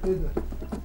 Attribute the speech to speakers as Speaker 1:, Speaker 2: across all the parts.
Speaker 1: كده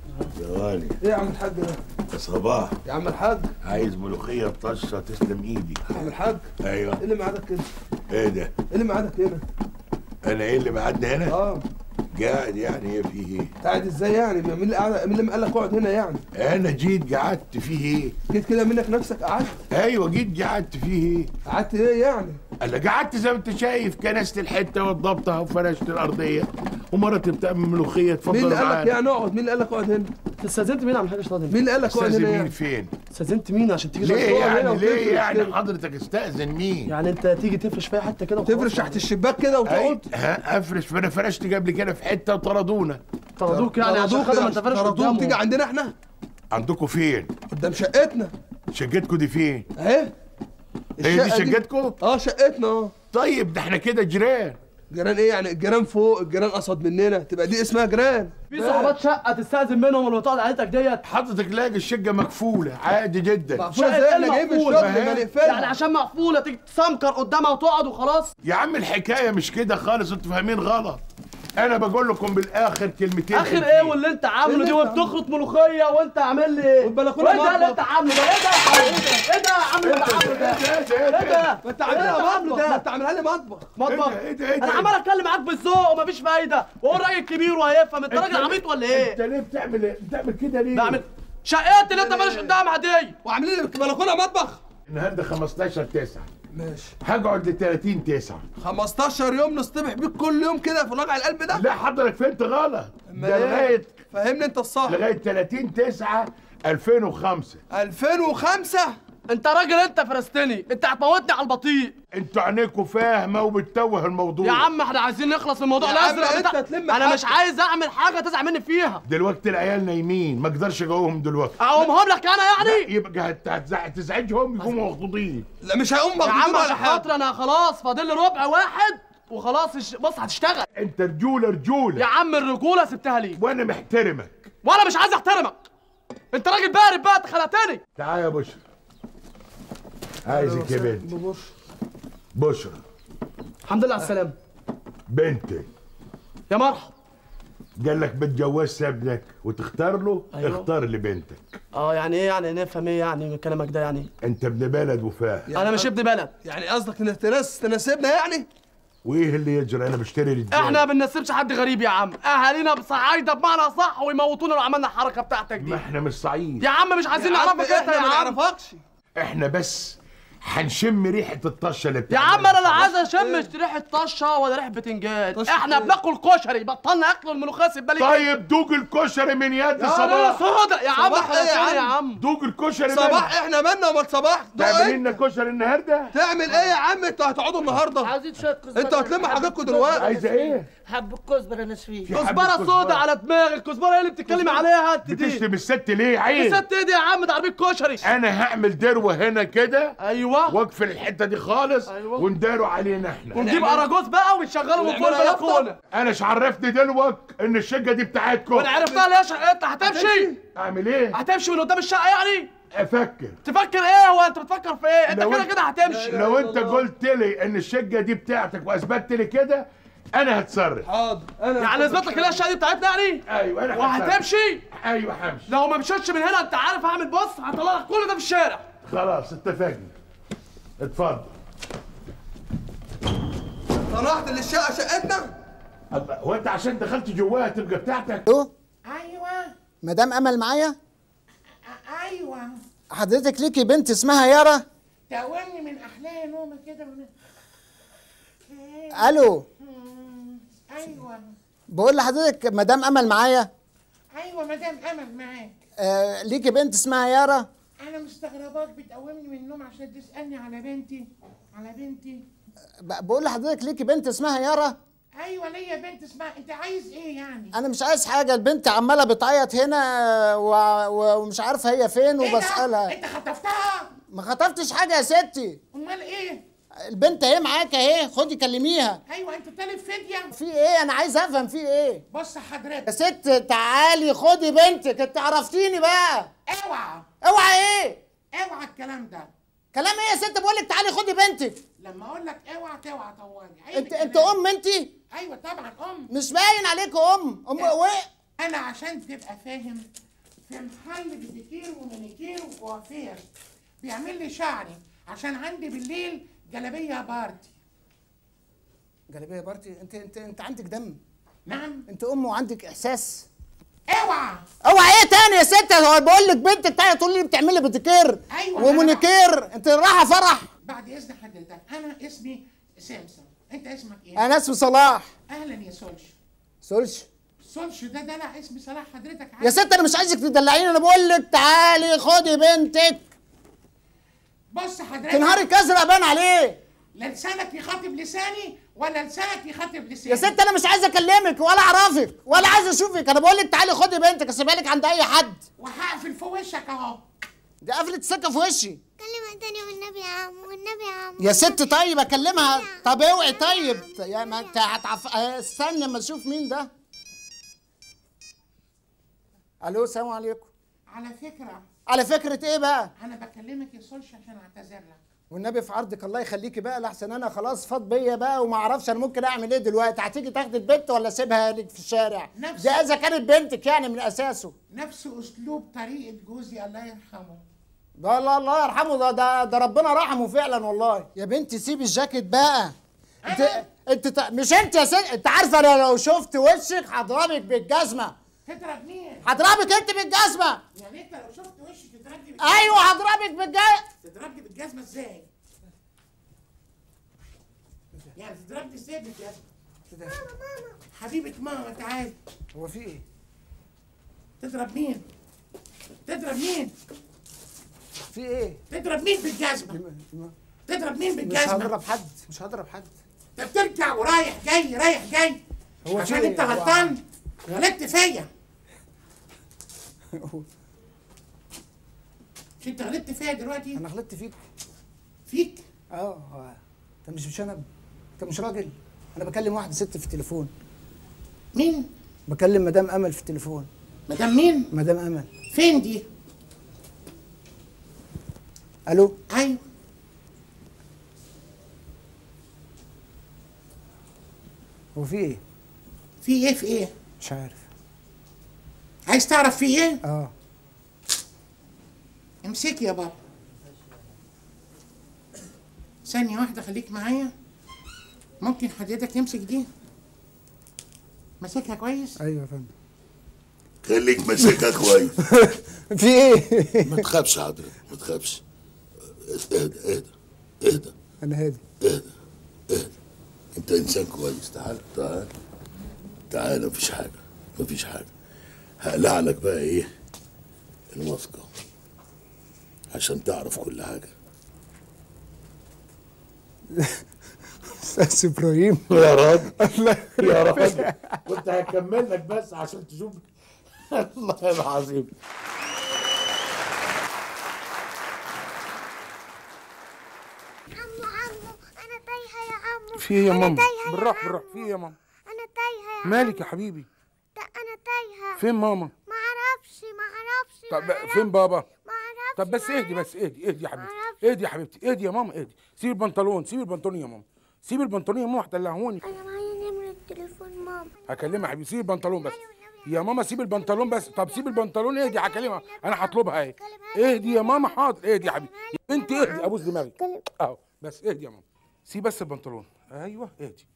Speaker 2: يا غالي
Speaker 1: ايه يا عم الحاج ده
Speaker 2: يا صباح
Speaker 1: يا عم الحاج
Speaker 2: عايز ملوخية بطشة تسلم ايدي
Speaker 1: يا عم الحاج
Speaker 2: ايوه
Speaker 1: ايه اللي معادك كده
Speaker 2: ايه ده
Speaker 1: ايه اللي معادك هنا
Speaker 2: انا ايه اللي معدي هنا
Speaker 1: اه
Speaker 2: قاعد يعني ايه فيه ايه
Speaker 1: قاعد ازاي يعني مين اللي قاعد مين اللي قال لك اقعد هنا يعني
Speaker 2: انا جيت قعدت فيه ايه
Speaker 1: جيت كده منك نفسك قعدت
Speaker 2: ايوه جيت قعدت فيه ايه
Speaker 1: قعدت ايه يعني
Speaker 2: انا قعدت زي ما انت شايف كنست الحته وضبطها وفرشت الارضيه ومرتي بتعمل ملوخيه
Speaker 1: مين
Speaker 2: اتفضل
Speaker 1: اللي قال لك
Speaker 2: معانا
Speaker 1: يعني اقعد مين اللي قال لك اقعد هنا
Speaker 3: استاذنت مين يا عم الحاج شاطر
Speaker 1: مين اللي قال لك اقعد
Speaker 2: استاذن
Speaker 1: هنا
Speaker 2: مين
Speaker 1: يعني
Speaker 2: فين
Speaker 3: استاذنت مين عشان تيجي
Speaker 2: ليه
Speaker 1: هنا
Speaker 2: يعني
Speaker 1: وتفرش
Speaker 2: ليه يعني
Speaker 1: كده.
Speaker 2: حضرتك استاذن مين
Speaker 3: يعني انت تيجي تفرش في أي حته كده وخلاص
Speaker 1: تفرش
Speaker 3: يعني.
Speaker 1: تحت الشباك كده
Speaker 2: أي
Speaker 1: وتقعد
Speaker 2: ها افرش انا فرشت قبل كده في حته وطردونا
Speaker 3: طردوك يعني عشان خاطر ما انت فارش
Speaker 1: طردوك
Speaker 3: قدامهم.
Speaker 1: تيجي عندنا احنا
Speaker 2: عندكم فين
Speaker 1: قدام شقتنا
Speaker 2: شقتكم دي فين
Speaker 1: اهي
Speaker 2: هي دي
Speaker 1: الشقة
Speaker 2: شقتكم
Speaker 1: اه شقتنا اه
Speaker 2: طيب ده احنا كده جيران
Speaker 1: جيران ايه يعني الجيران فوق الجيران قصد مننا تبقى دي اسمها جيران
Speaker 3: في صحابات شقه تستاذن منهم اللي بتقعد عيلتك ديت
Speaker 2: حضرتك لاقي الشقه مقفوله عادي جدا
Speaker 1: مقفوله
Speaker 3: شقة
Speaker 1: ازاي
Speaker 3: إيه
Speaker 1: احنا جايين من
Speaker 3: المقفولة؟
Speaker 1: الشغل ما
Speaker 2: ما هي-
Speaker 1: نقفلها
Speaker 3: يعني عشان مقفوله تيجي تسمكر قدامها وتقعد وخلاص
Speaker 2: يا عم الحكايه مش كده خالص انتوا فاهمين غلط انا بقول لكم بالاخر كلمتين
Speaker 3: اخر
Speaker 2: حلوين.
Speaker 3: ايه واللي انت عامله
Speaker 1: اللي
Speaker 3: دي
Speaker 1: انت
Speaker 3: وبتخرط ملوخيه وانت عامل لي ايه
Speaker 1: والبلكونة
Speaker 3: وايه ده اللي
Speaker 1: مطبخ.
Speaker 3: انت عامله ده ايه ده ايه ده يا عم اللي انت عامله ده ايه ده
Speaker 1: ما انت
Speaker 3: إيه اللي
Speaker 1: عاملها
Speaker 3: عامله
Speaker 1: مطبخ ما
Speaker 3: ده
Speaker 1: انت عاملها لي مطبخ
Speaker 3: مطبخ
Speaker 2: ايه ده ايه ده
Speaker 3: انا
Speaker 2: ايه
Speaker 3: عمال
Speaker 2: ده
Speaker 3: اتكلم معاك بالذوق ومفيش فايده واقول راجل كبير وهيفهم انت
Speaker 2: انت
Speaker 3: راجل
Speaker 2: ليه-
Speaker 3: عبيط ولا ايه
Speaker 2: انت ليه بتعمل ايه بتعمل كده ليه
Speaker 3: بعمل شقتي اللي انت مالش قدامها دي
Speaker 1: وعاملين لي بلكونه مطبخ
Speaker 2: النهارده 15 9
Speaker 1: ماشي
Speaker 2: هقعد ل 30 9
Speaker 1: 15 يوم نصطبح بيك كل يوم كده في وجع القلب ده
Speaker 2: لا حضرتك فهمت غلط
Speaker 1: أما
Speaker 2: ده
Speaker 1: ايه؟
Speaker 2: لغايه
Speaker 1: فهمني انت الصح
Speaker 2: لغايه 30 9 2005
Speaker 1: 2005
Speaker 3: انت راجل انت فرستني انت هتموتني على البطيء
Speaker 2: انتوا عينيكوا فاهمه وبتتوه الموضوع
Speaker 3: يا عم احنا عايزين نخلص من الموضوع
Speaker 1: يا عم
Speaker 3: الازرق
Speaker 1: انت
Speaker 3: بتاع
Speaker 1: تلم
Speaker 3: انا مش
Speaker 1: حاجتك.
Speaker 3: عايز اعمل حاجه تزعل مني فيها
Speaker 2: دلوقتي العيال نايمين ما اقدرش اجاوبهم دلوقتي
Speaker 3: اقومهم لك انا يعني
Speaker 2: يبقى هت- هتزع- هتزعجهم يقوموا مخطوطين
Speaker 1: لا مش هيقوم
Speaker 3: يا
Speaker 1: مخدوم
Speaker 3: عم
Speaker 1: ولا
Speaker 3: عشان
Speaker 1: حاجه
Speaker 3: خاطر انا خلاص فاضل لي ربع واحد وخلاص الش- بص هتشتغل
Speaker 2: انت رجوله رجوله
Speaker 3: يا عم الرجوله سبتها لي
Speaker 2: وانا محترمك
Speaker 3: وانا مش عايز احترمك انت راجل بارد بقى انت خلقتني
Speaker 2: تعال يا بشرى عايزك يا بنت
Speaker 1: ببص.
Speaker 2: بشرى
Speaker 3: الحمد لله على السلامه
Speaker 2: بنتي
Speaker 3: يا مرحب
Speaker 2: قال لك بتجوز ابنك وتختار له
Speaker 3: أيوة.
Speaker 2: اختار لبنتك
Speaker 3: اه يعني ايه يعني نفهم ايه يعني من كلامك ده يعني
Speaker 2: انت ابن بلد وفاهم
Speaker 3: انا مش ابن بلد
Speaker 1: يعني قصدك انك تناس تناسبنا يعني
Speaker 2: وايه اللي يجري انا بشتري رجال
Speaker 3: احنا ما بننسبش حد غريب يا عم اهالينا بصعايده بمعنى صح ويموتونا لو عملنا الحركه بتاعتك
Speaker 2: ما
Speaker 3: دي
Speaker 2: احنا مش صعيد
Speaker 3: يا عم مش عايزين
Speaker 1: يا عم
Speaker 3: نعرفك انت
Speaker 1: احنا
Speaker 3: يا
Speaker 1: ما
Speaker 3: عم
Speaker 1: نعرفكش
Speaker 2: احنا بس هنشم ريحه الطشه اللي
Speaker 3: يا
Speaker 2: بتعملها
Speaker 3: عم انا لا عايز
Speaker 1: خلاص.
Speaker 3: اشم ريحه طشه ولا ريحه بتنجان
Speaker 1: طشة
Speaker 3: احنا
Speaker 1: ايه؟
Speaker 3: بناكل كشري بطلنا اكل الملوخيه سيب بالك
Speaker 2: طيب دوق الكشري من يد
Speaker 3: يا انا
Speaker 2: صباح
Speaker 3: سودا يا عم
Speaker 1: صباح ايه يا
Speaker 3: خلصتني يا
Speaker 1: عم؟
Speaker 3: عم
Speaker 2: دوق الكشري
Speaker 1: صباح
Speaker 2: منه.
Speaker 1: احنا مالنا ومال صباح دوق
Speaker 2: تعمل
Speaker 1: ايه؟
Speaker 2: لنا كشري النهارده
Speaker 1: تعمل ايه يا عم انتوا هتقعدوا النهارده
Speaker 4: عاوزين شويه كزبره
Speaker 1: انتوا هتلموا حاجاتكم دلوقتي.
Speaker 2: عايزه ايه
Speaker 4: حب الكزبره ناشفين
Speaker 2: في حبة
Speaker 3: كزبره
Speaker 2: كزبرة.
Speaker 3: سودا على دماغي الكزبره هي اللي بتتكلم عليها انت دي
Speaker 2: بتشتم الست ليه عيب
Speaker 3: ست ايه دي يا عم ده عربيه كشري
Speaker 2: انا هعمل دروه هنا كده
Speaker 3: ايوه
Speaker 2: واقفل الحته دي خالص
Speaker 3: أيوة.
Speaker 2: ونداروا علينا احنا
Speaker 3: ونجيب اراجوز بقى ونشغله من فوق
Speaker 1: ونعملها
Speaker 3: البلكونه
Speaker 2: انا مش عرفني دلوقتي ان الشقه دي بتاعتكم
Speaker 3: وانا عرفتها ليه شقتها هتمشي
Speaker 2: اعمل ايه
Speaker 3: هتمشي من قدام الشقه يعني
Speaker 2: افكر
Speaker 3: تفكر ايه هو انت بتفكر في ايه انت
Speaker 2: لو
Speaker 3: كده
Speaker 2: انت-
Speaker 3: كده هتمشي
Speaker 2: لو انت قلت لي ان الشقه دي بتاعتك واثبتت لي كده انا هتصرف
Speaker 1: حاضر انا
Speaker 3: يعني اثبت لك ان هي الشقه دي بتاعتنا يعني
Speaker 2: ايوه انا هتصرف.
Speaker 3: وهتمشي
Speaker 2: ايوه همشي
Speaker 3: لو ما مشيتش من هنا انت عارف هعمل بص هطلع لك كل ده في الشارع
Speaker 2: خلاص اتفقنا اتفضل
Speaker 1: طلعت للشقه شقتنا
Speaker 2: الله، هو انت عشان دخلت جواها تبقى بتاعتك
Speaker 5: الو
Speaker 6: ايوه
Speaker 5: مدام امل معايا
Speaker 6: أ- ايوه
Speaker 5: حضرتك ليكي بنت اسمها يارا
Speaker 6: تقومني من احلام نومه كده من...
Speaker 5: الو
Speaker 6: مم، ايوه
Speaker 5: بقول لحضرتك مدام امل معايا
Speaker 6: ايوه مدام امل معاك
Speaker 5: آه ليكي بنت اسمها يارا
Speaker 6: انا مستغرباك بتقومني من النوم عشان تسالني على بنتي على بنتي
Speaker 5: ب- بقول لحضرتك ليكي بنت اسمها يارا
Speaker 6: ايوه ليا بنت اسمها انت عايز ايه يعني
Speaker 5: انا مش عايز حاجه البنت عماله بتعيط هنا و... و... ومش عارفه هي فين
Speaker 6: إيه ده؟
Speaker 5: وبسالها
Speaker 6: انت خطفتها
Speaker 5: ما خطفتش حاجه يا ستي
Speaker 6: امال ايه
Speaker 5: البنت اهي معاك اهي خدي كلميها
Speaker 6: ايوه انت طالب فديه
Speaker 5: في ايه انا عايز افهم في ايه
Speaker 6: بص
Speaker 5: يا
Speaker 6: حضرتك
Speaker 5: ست تعالي خدي بنتك انت عرفتيني بقى
Speaker 6: اوعى
Speaker 5: اوعى ايه
Speaker 6: اوعى الكلام ده
Speaker 5: كلام ايه يا ست بقول لك تعالي خدي بنتك
Speaker 6: لما اقول لك اوعى توعى طوالي عيب
Speaker 5: انت انت
Speaker 6: الكلام.
Speaker 5: ام انت
Speaker 6: ايوه طبعا ام
Speaker 5: مش باين عليك ام ام
Speaker 6: إيه؟
Speaker 5: وايه
Speaker 6: انا عشان تبقى فاهم في محل بيديكير ومانيكير وكوافير بيعمل لي شعري عشان عندي بالليل جلابيه بارتي
Speaker 5: جلابيه بارتي انت انت انت عندك دم
Speaker 6: نعم
Speaker 5: انت ام وعندك احساس
Speaker 6: اوعى
Speaker 5: اوعى ايه تاني يا ست هو بقول لك بنتك تاني تقول لي بتعملي بتكير
Speaker 6: أيوة،
Speaker 5: ومونيكير انت رايحه فرح
Speaker 6: بعد اذن حضرتك انا اسمي سامسون انت اسمك ايه
Speaker 5: انا اسمي صلاح
Speaker 6: اهلا يا سولش
Speaker 5: سولش
Speaker 6: سولش ده ده لا اسم صلاح حضرتك
Speaker 5: يا
Speaker 6: عارف
Speaker 5: ست انا مش عايزك تدلعيني انا بقول لك تعالي خدي بنتك
Speaker 6: بص حضرتك
Speaker 5: تنهارك ازرق بان عليه
Speaker 6: لا لسانك يخاطب لساني ولا لسانك يخاطب لساني
Speaker 5: يا ست انا مش عايز اكلمك ولا اعرفك ولا عايز اشوفك انا بقول لك تعالي خدي بنتك اسيبها لك عند اي حد
Speaker 6: وهقفل في وشك اهو
Speaker 5: دي قفلت السكه في وشي
Speaker 4: كلمة تانية والنبي يا عم والنبي يا عم
Speaker 5: يا ست طيب اكلمها طب اوعي طيب يا ما انت هتعف اه، استنى اما اشوف مين ده الو السلام عليكم
Speaker 6: على فكره
Speaker 5: على فكره ايه بقى
Speaker 6: انا بكلمك يا سولش عشان اعتذر لك
Speaker 5: والنبي في عرضك الله يخليكي بقى لحسن انا خلاص فاض بيا بقى وما اعرفش انا ممكن اعمل ايه دلوقتي هتيجي تاخدي البنت ولا اسيبها لك في الشارع
Speaker 6: نفس-
Speaker 5: ده اذا كانت بنتك يعني من اساسه
Speaker 6: نفس اسلوب طريقه جوزي الله يرحمه
Speaker 5: ده الله الله يرحمه ده ده, ده ربنا رحمه فعلا والله يا بنتي سيبي الجاكيت بقى انت
Speaker 6: أنا؟
Speaker 5: انت ت- مش انت يا ست انت عارفه انا لو شفت وشك هضربك بالجزمه
Speaker 6: تضرب مين؟
Speaker 5: هضربك انت بالجزمه
Speaker 6: يعني انت لو شفت وشي تضربني بالجزمة
Speaker 5: ايوه هضربك بالجزمه
Speaker 6: تضربني بالجزمه ازاي؟ يعني تضربني ازاي بالجزمه؟ حبيبة ماما تعالي
Speaker 5: هو في ايه
Speaker 6: تضرب مين؟ تضرب مين؟
Speaker 5: في ايه
Speaker 6: تضرب مين بالجزمة؟ تضرب مين
Speaker 5: مش
Speaker 6: بالجزمة؟
Speaker 5: هضرب حد مش هضرب حد
Speaker 6: انت بترجع ورايح جاي رايح جاي
Speaker 5: هو
Speaker 6: عشان
Speaker 5: في
Speaker 6: انت
Speaker 5: إيه؟ هو-
Speaker 6: غلطان غلطت فيا مش انت غلطت فيا دلوقتي
Speaker 5: انا غلطت فيك
Speaker 6: فيك
Speaker 5: اه هو انت مش مش انا انت مش راجل انا بكلم واحده ست في التليفون
Speaker 6: مين
Speaker 5: بكلم مدام امل في التليفون
Speaker 6: مدام مين
Speaker 5: مدام امل
Speaker 6: فين دي
Speaker 5: الو
Speaker 6: ايوه
Speaker 5: هو في ايه
Speaker 6: في ايه في ايه
Speaker 5: مش عارف
Speaker 6: عايز تعرف في ايه
Speaker 5: اه
Speaker 6: امسكي يا بابا ثانية واحدة خليك معايا ممكن حضرتك تمسك دي ماسكها كويس
Speaker 5: ايوه يا فندم
Speaker 2: خليك ماسكها كويس
Speaker 5: في ايه
Speaker 2: ما تخافش حضرتك ما تخافش اهدى اهدى اهدى
Speaker 5: انا هادي
Speaker 2: انت انسان كويس تعال تعال تعال مفيش حاجه مفيش حاجه هقلع لك بقى ايه الماسكه عشان تعرف كل حاجه
Speaker 5: استاذ ابراهيم
Speaker 2: يا راجل يا راجل كنت هكمل لك بس عشان تشوف الله العظيم
Speaker 4: عمو عمو انا تايهة يا عمو
Speaker 7: في ايه يا
Speaker 4: أنا
Speaker 7: ماما
Speaker 4: تايهة يا
Speaker 7: بالراحه
Speaker 4: عمو.
Speaker 7: بالراحه في ايه يا ماما
Speaker 4: انا تايهة يا
Speaker 7: مالك يا
Speaker 4: عمو.
Speaker 7: حبيبي
Speaker 4: ده انا تايهة
Speaker 7: فين ماما
Speaker 4: ما اعرفش ما اعرفش
Speaker 7: طب
Speaker 4: ما أعرفش.
Speaker 7: فين بابا
Speaker 4: ما اعرفش
Speaker 7: طب بس
Speaker 4: ما
Speaker 7: اهدي
Speaker 4: أعرفش.
Speaker 7: بس اهدي اهدي يا حبيبتي
Speaker 4: معرفش.
Speaker 7: اهدي يا حبيبتي اهدي يا ماما اهدي سيب البنطلون سيب البنطلون يا ماما سيب البنطلون يا ماما هتدلعوني
Speaker 4: انا معايا نمرة تليفون ماما
Speaker 7: هكلمها يا حبيبي سيب البنطلون بس يا ماما سيب البنطلون بس طب سيب البنطلون اهدي هكلمها انا هطلبها اهي اهدي يا ماما حاضر اهدي يا حبيبي يا بنتي اهدي ابوس دماغك اهو بس اهدي يا ماما سيب بس البنطلون ايوه اهدي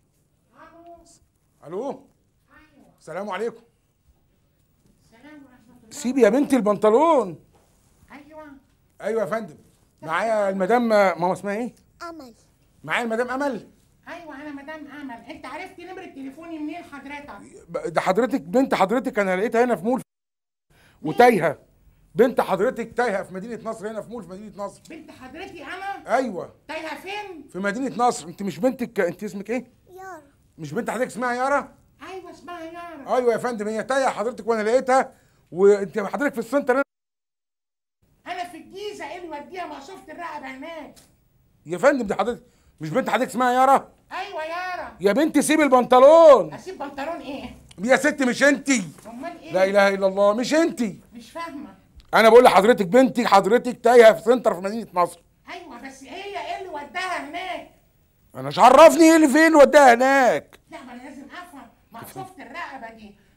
Speaker 7: الو السلام عليكم
Speaker 6: سلام ورحمة الله
Speaker 7: سيبي يا بنتي البنطلون
Speaker 6: ايوه
Speaker 7: ايوه يا فندم معايا المدام ماما اسمها ايه
Speaker 4: امل
Speaker 7: معايا المدام امل
Speaker 6: ايوه انا مدام امل انت عرفت نمرة تليفوني منين حضرتك
Speaker 7: ب- ده حضرتك بنت حضرتك انا لقيتها هنا في مول وتايهه بنت حضرتك تايهه في مدينه نصر هنا في مول في مدينه نصر
Speaker 6: بنت حضرتي انا
Speaker 7: ايوه
Speaker 6: تايهة فين
Speaker 7: في مدينه نصر انت مش بنتك انت اسمك ايه
Speaker 4: يارا
Speaker 7: مش بنت حضرتك اسمها يارا
Speaker 6: ايوه اسمها يارا
Speaker 7: ايوه يا فندم هي تايهه حضرتك وانا لقيتها وانت حضرتك في السنتر هنا.
Speaker 6: انا في الجيزة ايه اللي وديها ما شفت الرقبة هناك
Speaker 7: يا فندم دي حضرتك مش بنت حضرتك اسمها يارا
Speaker 6: ايوه يارا
Speaker 7: يا بنتي سيب البنطلون
Speaker 6: اسيب بنطلون ايه
Speaker 7: يا ست مش انتي
Speaker 6: امال ايه
Speaker 7: لا اله الا الله مش انتي
Speaker 6: مش فاهمة
Speaker 7: انا بقول لحضرتك بنتي حضرتك تايهه في سنتر في مدينه نصر
Speaker 6: ايوه بس هي ايه اللي وداها هناك
Speaker 7: انا مش عرفني ايه اللي فين وداها هناك
Speaker 6: لا ما انا لازم افهم ما شفت الرقبه دي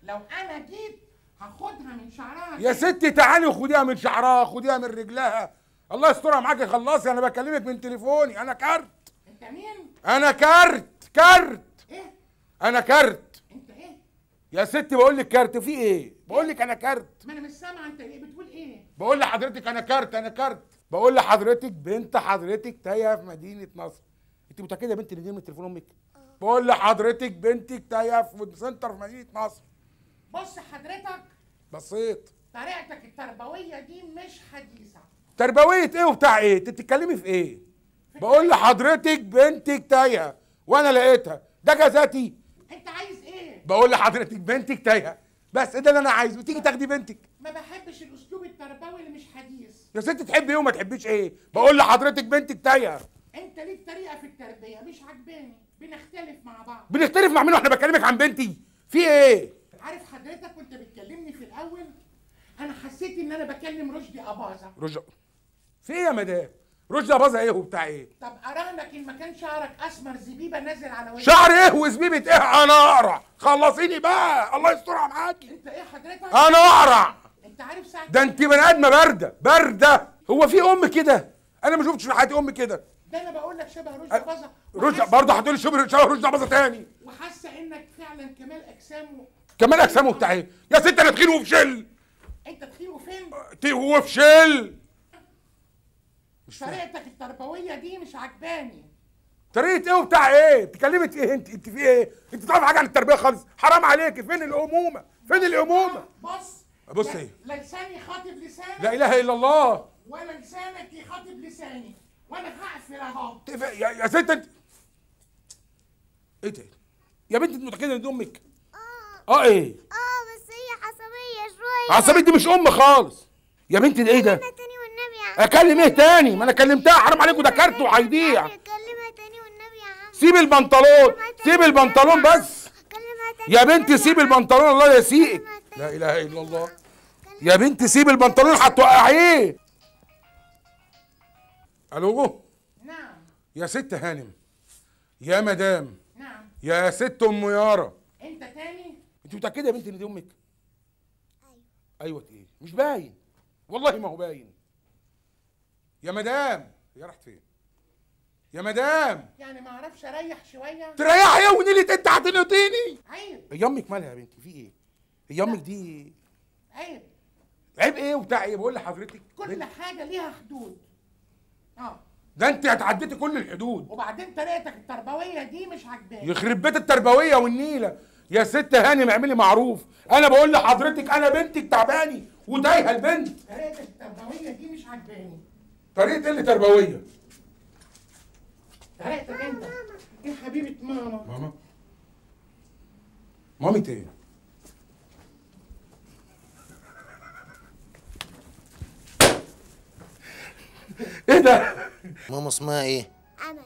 Speaker 6: لو انا جيت هاخدها من شعرها
Speaker 7: يا ستي تعالي وخديها من شعرها خديها من رجلها الله يسترها معاكي خلصي انا بكلمك من تليفوني انا كارت
Speaker 6: انت مين
Speaker 7: انا كارت كارت
Speaker 6: ايه
Speaker 7: انا كارت
Speaker 6: انت ايه
Speaker 7: يا ستي بقول لك كارت في ايه بقول لك انا كارت
Speaker 6: ما انا مش سامعه انت ايه بتقول ايه
Speaker 7: بقول لحضرتك انا كارت انا كارت بقول لحضرتك بنت حضرتك تايهه في مدينه نصر انت متاكده يا بنت ان دي من تليفون امك بقول لحضرتك بنتك تايهه في سنتر في مدينه نصر
Speaker 6: بص حضرتك
Speaker 7: بصيت
Speaker 6: طريقتك التربويه دي مش حديثه
Speaker 7: تربويه ايه وبتاع ايه انت بتتكلمي في ايه بقول لحضرتك بنتك تايهه وانا لقيتها ده جزاتي
Speaker 6: انت عايز ايه
Speaker 7: بقول لحضرتك بنتك تايهه بس ده اللي انا عايزه تيجي تاخدي بنتك
Speaker 6: ما بحبش الاسلوب التربوي اللي مش حديث
Speaker 7: يا ست تحبي ايه وما تحبيش ايه بقول لحضرتك بنتك تايهه
Speaker 6: انت ليك طريقه في التربيه مش عجباني بنختلف مع بعض
Speaker 7: بنختلف مع مين واحنا بكلمك عن بنتي في ايه
Speaker 6: عارف حضرتك وانت بتكلمني في الاول انا حسيت ان انا بكلم رشدي اباظه
Speaker 7: رجع في ايه يا مدام رشدي باظه ايه وبتاع ايه
Speaker 6: طب اراهنك ان مكان شعرك اسمر زبيبه نازل على وشك
Speaker 7: شعر ايه وزبيبه ايه انا اقرع خلصيني بقى الله يسترها معاكي
Speaker 6: انت ايه حضرتك
Speaker 7: انا اقرع
Speaker 6: انت عارف ساعه
Speaker 7: ده انت بني ادمه بارده بارده هو في ام كده انا ما شفتش في حياتي ام كده
Speaker 6: ده انا بقول لك شبه رشدي اباظه
Speaker 7: رشدي
Speaker 6: وحاسة-
Speaker 7: برضه هتقولي شبه شبه رشدي باظه تاني
Speaker 6: وحاسه انك فعلا كمال اجسامه
Speaker 7: كمان اجسامه بتاع ايه يا ست انا تخين وفشل
Speaker 6: انت تخين وفين
Speaker 7: ت- وفشل
Speaker 6: طريقتك التربويه دي مش عجباني
Speaker 7: طريقه ايه وبتاع ايه بتكلمي ايه انت انت في ايه انت تعرف حاجه عن التربيه خالص حرام عليكي فين الامومه فين الامومه
Speaker 6: بص
Speaker 7: بص
Speaker 6: لا-
Speaker 7: ايه؟
Speaker 6: لا لساني يخاطب لسانك
Speaker 7: لا اله الا الله
Speaker 6: ولا لسانك يخاطب لساني وانا هقفل اهو
Speaker 7: تف- يا, يا ست انت ايه ده يا بنت انت متاكده ان دي امك
Speaker 4: اه
Speaker 7: اه ايه
Speaker 4: اه بس هي عصبية شوية
Speaker 7: عصبيه دي مش ام خالص يا بنت ده ايه ده
Speaker 4: كلمها تاني والنبي يا عم
Speaker 7: اكلم ايه تاني ما انا كلمتها حرام عليكم ده كارت وهيضيع
Speaker 4: كلمها تاني والنبي يا عم
Speaker 7: سيب البنطلون سيب البنطلون بس
Speaker 4: كلمها تاني
Speaker 7: يا
Speaker 4: والنبي
Speaker 7: بنتي سيب
Speaker 4: عم.
Speaker 7: البنطلون الله يسيئك لا اله الا الله يا بنتي سيب البنطلون هتوقعيه الو
Speaker 6: نعم
Speaker 7: يا ست هانم يا مدام
Speaker 6: نعم
Speaker 7: يا ست ام يارا
Speaker 6: انت تاني
Speaker 7: انت متاكده يا بنتي ان دي امك ايوه ايه مش باين والله ما هو باين يا مدام يا رحت فين يا مدام
Speaker 6: يعني ما اعرفش اريح شويه
Speaker 7: تريحي يا ونيلة انت هتنقطيني
Speaker 6: عيب
Speaker 7: هي امك مالها يا بنتي في ايه هي امك دي
Speaker 6: عيب
Speaker 7: عيب ايه وبتاع ايه بقول لحضرتك
Speaker 6: كل حاجه ليها حدود اه
Speaker 7: ده انت هتعديتي كل الحدود
Speaker 6: وبعدين طريقتك التربويه دي مش عجباني
Speaker 7: يخرب بيت التربويه والنيله يا ست هانم اعملي معروف انا بقول لحضرتك انا بنتك تعباني وتايهه البنت
Speaker 6: طريقتك التربويه دي مش عجباني
Speaker 7: طريقه ايه اللي تربويه
Speaker 6: طريقتك انت يا حبيبه ماما
Speaker 7: ماما مامي ايه ايه ده
Speaker 8: ماما اسمها ايه
Speaker 4: أمل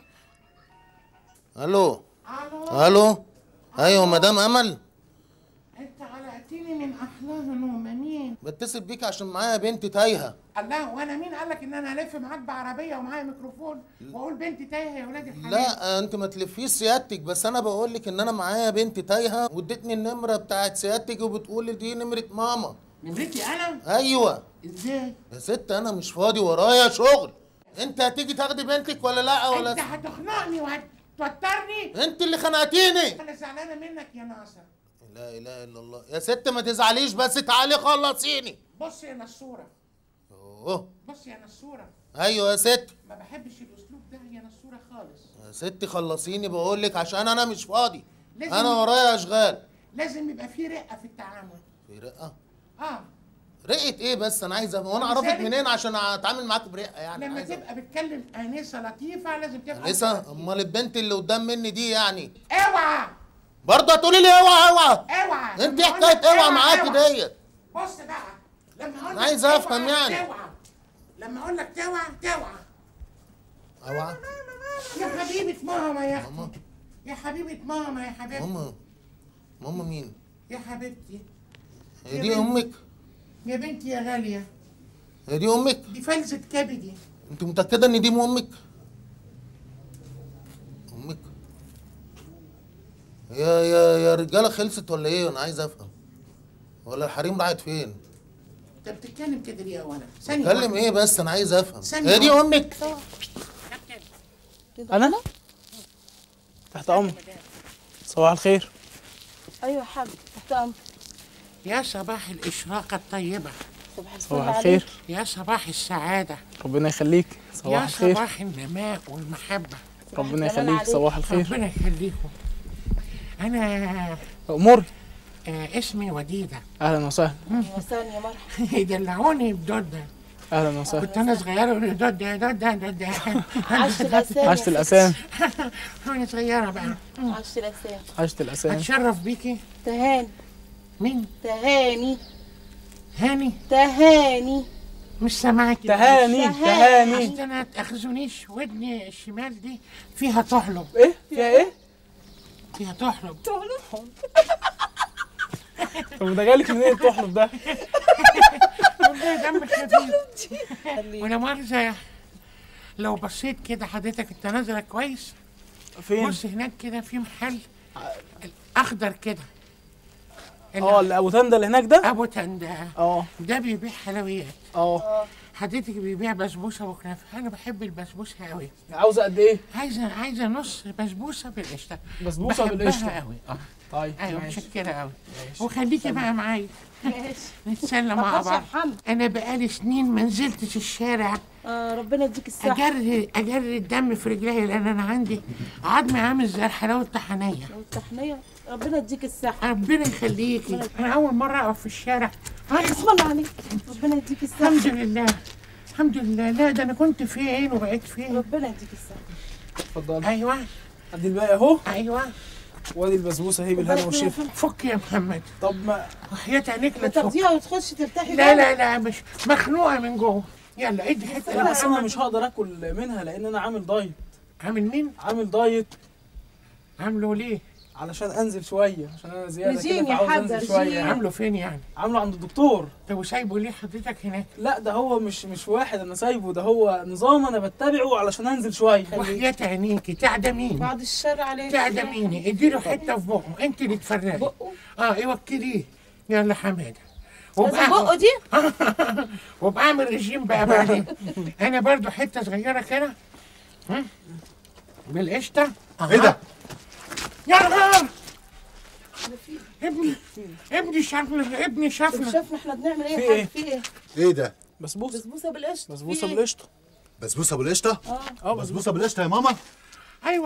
Speaker 8: الو
Speaker 6: الو
Speaker 8: الو ايوه مدام امل
Speaker 6: انت علقتني من احلام ومنين
Speaker 8: بتصل بيك عشان معايا بنت تايهه
Speaker 6: الله وانا مين قالك ان انا هلف معاك بعربيه ومعايا ميكروفون واقول بنتي تايهه يا ولاد الحلال
Speaker 8: لا انت ما تلفيش سيادتك بس انا بقول لك ان انا معايا بنت تايهه وادتني النمره بتاعت سيادتك وبتقول لي دي نمره ماما
Speaker 6: نمرتي انا
Speaker 8: ايوه
Speaker 6: ازاي
Speaker 8: يا ست انا مش فاضي ورايا شغل انت هتيجي تاخدي بنتك ولا لا
Speaker 6: انت
Speaker 8: ولا
Speaker 6: هتخنقني وهتوترني
Speaker 8: انت اللي خنقتيني
Speaker 6: انا زعلانه منك يا ناصر
Speaker 8: لا اله الا الله يا ست ما تزعليش بس تعالي خلصيني
Speaker 6: بص يا نسوره
Speaker 8: اوه
Speaker 6: بص يا نسوره
Speaker 8: ايوه يا ست
Speaker 6: ما بحبش الاسلوب ده يا نسوره خالص
Speaker 8: يا ست خلصيني بقول لك عشان انا مش فاضي
Speaker 6: لازم-
Speaker 8: انا ورايا اشغال
Speaker 6: لازم يبقى في رقه في التعامل
Speaker 8: في رقه
Speaker 6: اه
Speaker 8: رقه ايه بس انا عايز أفهم. وانا اعرفك
Speaker 6: لذلك-
Speaker 8: منين عشان اتعامل معاك برقه يعني
Speaker 6: لما
Speaker 8: عايز أفهم.
Speaker 6: تبقى بتكلم انسه لطيفه لازم تبقى
Speaker 8: لسه امال البنت اللي قدام مني دي يعني
Speaker 6: اوعى
Speaker 8: برضه هتقولي لي اوعى اوعى
Speaker 6: اوعى
Speaker 8: انت
Speaker 6: لما
Speaker 8: ايه
Speaker 6: أقول لك
Speaker 8: حكايه اوعى معاكي
Speaker 6: اوعى.
Speaker 8: ديت
Speaker 6: بص بقى لما اقول
Speaker 8: أنا
Speaker 6: لك
Speaker 8: عايز
Speaker 6: اوعى،
Speaker 8: أفهم يعني.
Speaker 6: توعى لما اقول لك توعى توعى
Speaker 8: اوعى
Speaker 6: يا حبيبه ماما يا
Speaker 8: ماما
Speaker 6: اختي يا حبيبه ماما يا حبيبتي
Speaker 8: ماما ماما مين
Speaker 6: يا حبيبتي
Speaker 8: هي دي امك
Speaker 6: يا بنتي يا غاليه
Speaker 8: هي دي امك
Speaker 6: دي فلسة كبدي
Speaker 8: انت متاكده ان دي ام امك امك يا يا يا رجاله خلصت ولا ايه انا عايز افهم ولا الحريم راحت فين
Speaker 6: انت بتتكلم كده ليه يا ولد ثانيه
Speaker 8: اتكلم
Speaker 6: واحدة.
Speaker 8: ايه بس انا عايز افهم
Speaker 6: ثانية
Speaker 8: هي دي
Speaker 6: واحدة.
Speaker 8: امك
Speaker 9: انا تحت امر صباح الخير
Speaker 10: ايوه يا حاج تحت امر
Speaker 6: يا صباح الاشراقه الطيبه
Speaker 10: صباح الفل
Speaker 9: صباح
Speaker 10: عليك.
Speaker 9: الخير
Speaker 6: يا صباح السعاده
Speaker 9: ربنا يخليك صباح
Speaker 6: يا
Speaker 9: الخير
Speaker 6: صباح النماء والمحبه
Speaker 9: ربنا
Speaker 10: الجمال
Speaker 9: يخليك
Speaker 10: عليك.
Speaker 9: صباح الخير
Speaker 6: ربنا يخليكم انا
Speaker 9: امور
Speaker 6: آه اسمي وديده
Speaker 9: اهلا وسهلا
Speaker 10: وسهلا يا مرحبا
Speaker 6: يدلعوني بدودة
Speaker 9: اهلا وسهلا
Speaker 6: كنت انا صغيره يقولوا لي دودة دودة دودة
Speaker 10: عشت الاسامي
Speaker 9: عشت الاسام
Speaker 6: وانا صغيره بقى
Speaker 10: عشت الاسامي
Speaker 9: عشت الاسام
Speaker 6: اتشرف بيكي
Speaker 10: تهاني
Speaker 6: مين
Speaker 10: تهاني
Speaker 6: هاني
Speaker 10: تهاني
Speaker 6: مش سامعك
Speaker 9: تهاني تهاني
Speaker 6: عشان انا تاخذونيش ودني الشمال دي فيها تحلب
Speaker 9: ايه فيها ايه
Speaker 6: فيها تحلب
Speaker 9: طب ده جالك منين التحلب ده
Speaker 6: والله دم خفيف ولا مؤاخذة لو بصيت كده حضرتك انت نازله كويس
Speaker 9: فين
Speaker 6: بص هناك كده في محل اخضر كده
Speaker 9: اه اللي ابو تندى اللي هناك ده
Speaker 6: ابو تندا
Speaker 9: اه
Speaker 6: ده بيبيع حلويات
Speaker 9: اه
Speaker 6: حضرتك بيبيع بسبوسه وكنافه انا بحب البسبوسه قوي
Speaker 9: عاوزه قد ايه
Speaker 6: عايزه عايزه نص بسبوسه بالقشطه
Speaker 9: بسبوسه
Speaker 6: بحبها
Speaker 9: بالقشطه
Speaker 6: قوي اه
Speaker 9: طيب
Speaker 6: ايوه
Speaker 9: ماشي.
Speaker 6: متشكره قوي وخليكي بقى معايا
Speaker 10: ماشي
Speaker 6: نتسلى مع
Speaker 10: خلاص يا
Speaker 6: بعض
Speaker 10: محمد
Speaker 6: انا بقالي سنين ما نزلتش الشارع
Speaker 10: آه ربنا يديك الصحة
Speaker 6: اجري اجري الدم في رجلي لان انا عندي عظمي عامل زي الحلاوه الطحنيه
Speaker 10: والتحنية ربنا يديك الصحة
Speaker 6: ربنا يخليكي انا اول مره اقف في الشارع آه،
Speaker 10: اسم الله عليك ربنا يديك
Speaker 6: الحمد
Speaker 10: الصحة
Speaker 6: لله الحمد لله لا ده انا كنت فين وبقيت فين
Speaker 10: ربنا يديك الصحة
Speaker 9: اتفضل
Speaker 6: ايوه
Speaker 9: ادي الباقي اهو
Speaker 6: ايوه
Speaker 9: وادي البسبوسه اهي بالهنا والشفا
Speaker 6: فك يا محمد
Speaker 9: طب ما
Speaker 6: وحياة عينيك لا
Speaker 10: ما
Speaker 6: تفك
Speaker 10: تاخديها وتخش ترتاحي
Speaker 6: لا
Speaker 10: بقى.
Speaker 6: لا لا مش مخنوقه من جوه يلا ادي حته
Speaker 9: لا اصل انا
Speaker 6: لمحمد.
Speaker 9: مش هقدر اكل منها لان انا عامل دايت
Speaker 6: عامل مين؟
Speaker 9: عامل دايت
Speaker 6: عامله ليه؟
Speaker 9: علشان انزل شويه عشان انا زياده
Speaker 10: رجيم
Speaker 9: كده
Speaker 10: يا
Speaker 9: فعاوز
Speaker 10: حاج،
Speaker 9: انزل
Speaker 10: رجيم.
Speaker 9: شويه يعني.
Speaker 6: عامله فين يعني؟
Speaker 9: عامله عند الدكتور
Speaker 6: طب وسايبه ليه حضرتك هناك؟
Speaker 9: لا ده هو مش مش واحد انا سايبه ده هو نظام انا بتبعه علشان انزل شويه
Speaker 6: وحياة عينيكي تعدميني
Speaker 10: بعد الشر عليك
Speaker 6: تعدميني اديله حته في بقه انت اللي تفرقي
Speaker 10: بقه
Speaker 6: اه ايه وكليه يلا حماده
Speaker 10: لازم بقه دي
Speaker 6: وبعمل رجيم بقى بعدين انا برضو حته صغيره كده ها؟ بالقشطه
Speaker 2: ايه ده؟
Speaker 6: يا نهار ابني ابني شافنا ابني
Speaker 10: طب
Speaker 6: شافنا
Speaker 10: شافنا احنا بنعمل ايه
Speaker 9: في
Speaker 10: يا
Speaker 9: إيه؟
Speaker 10: حاج في ايه
Speaker 2: ايه ده؟
Speaker 9: بسبوسه
Speaker 10: بسبوسة بالقشطة
Speaker 9: بسبوسه
Speaker 10: في إيه؟
Speaker 9: بالقشطه
Speaker 2: بسبوسه بالقشطه؟
Speaker 9: اه
Speaker 2: بسبوسه بالقشطه يا ماما؟
Speaker 6: ايوه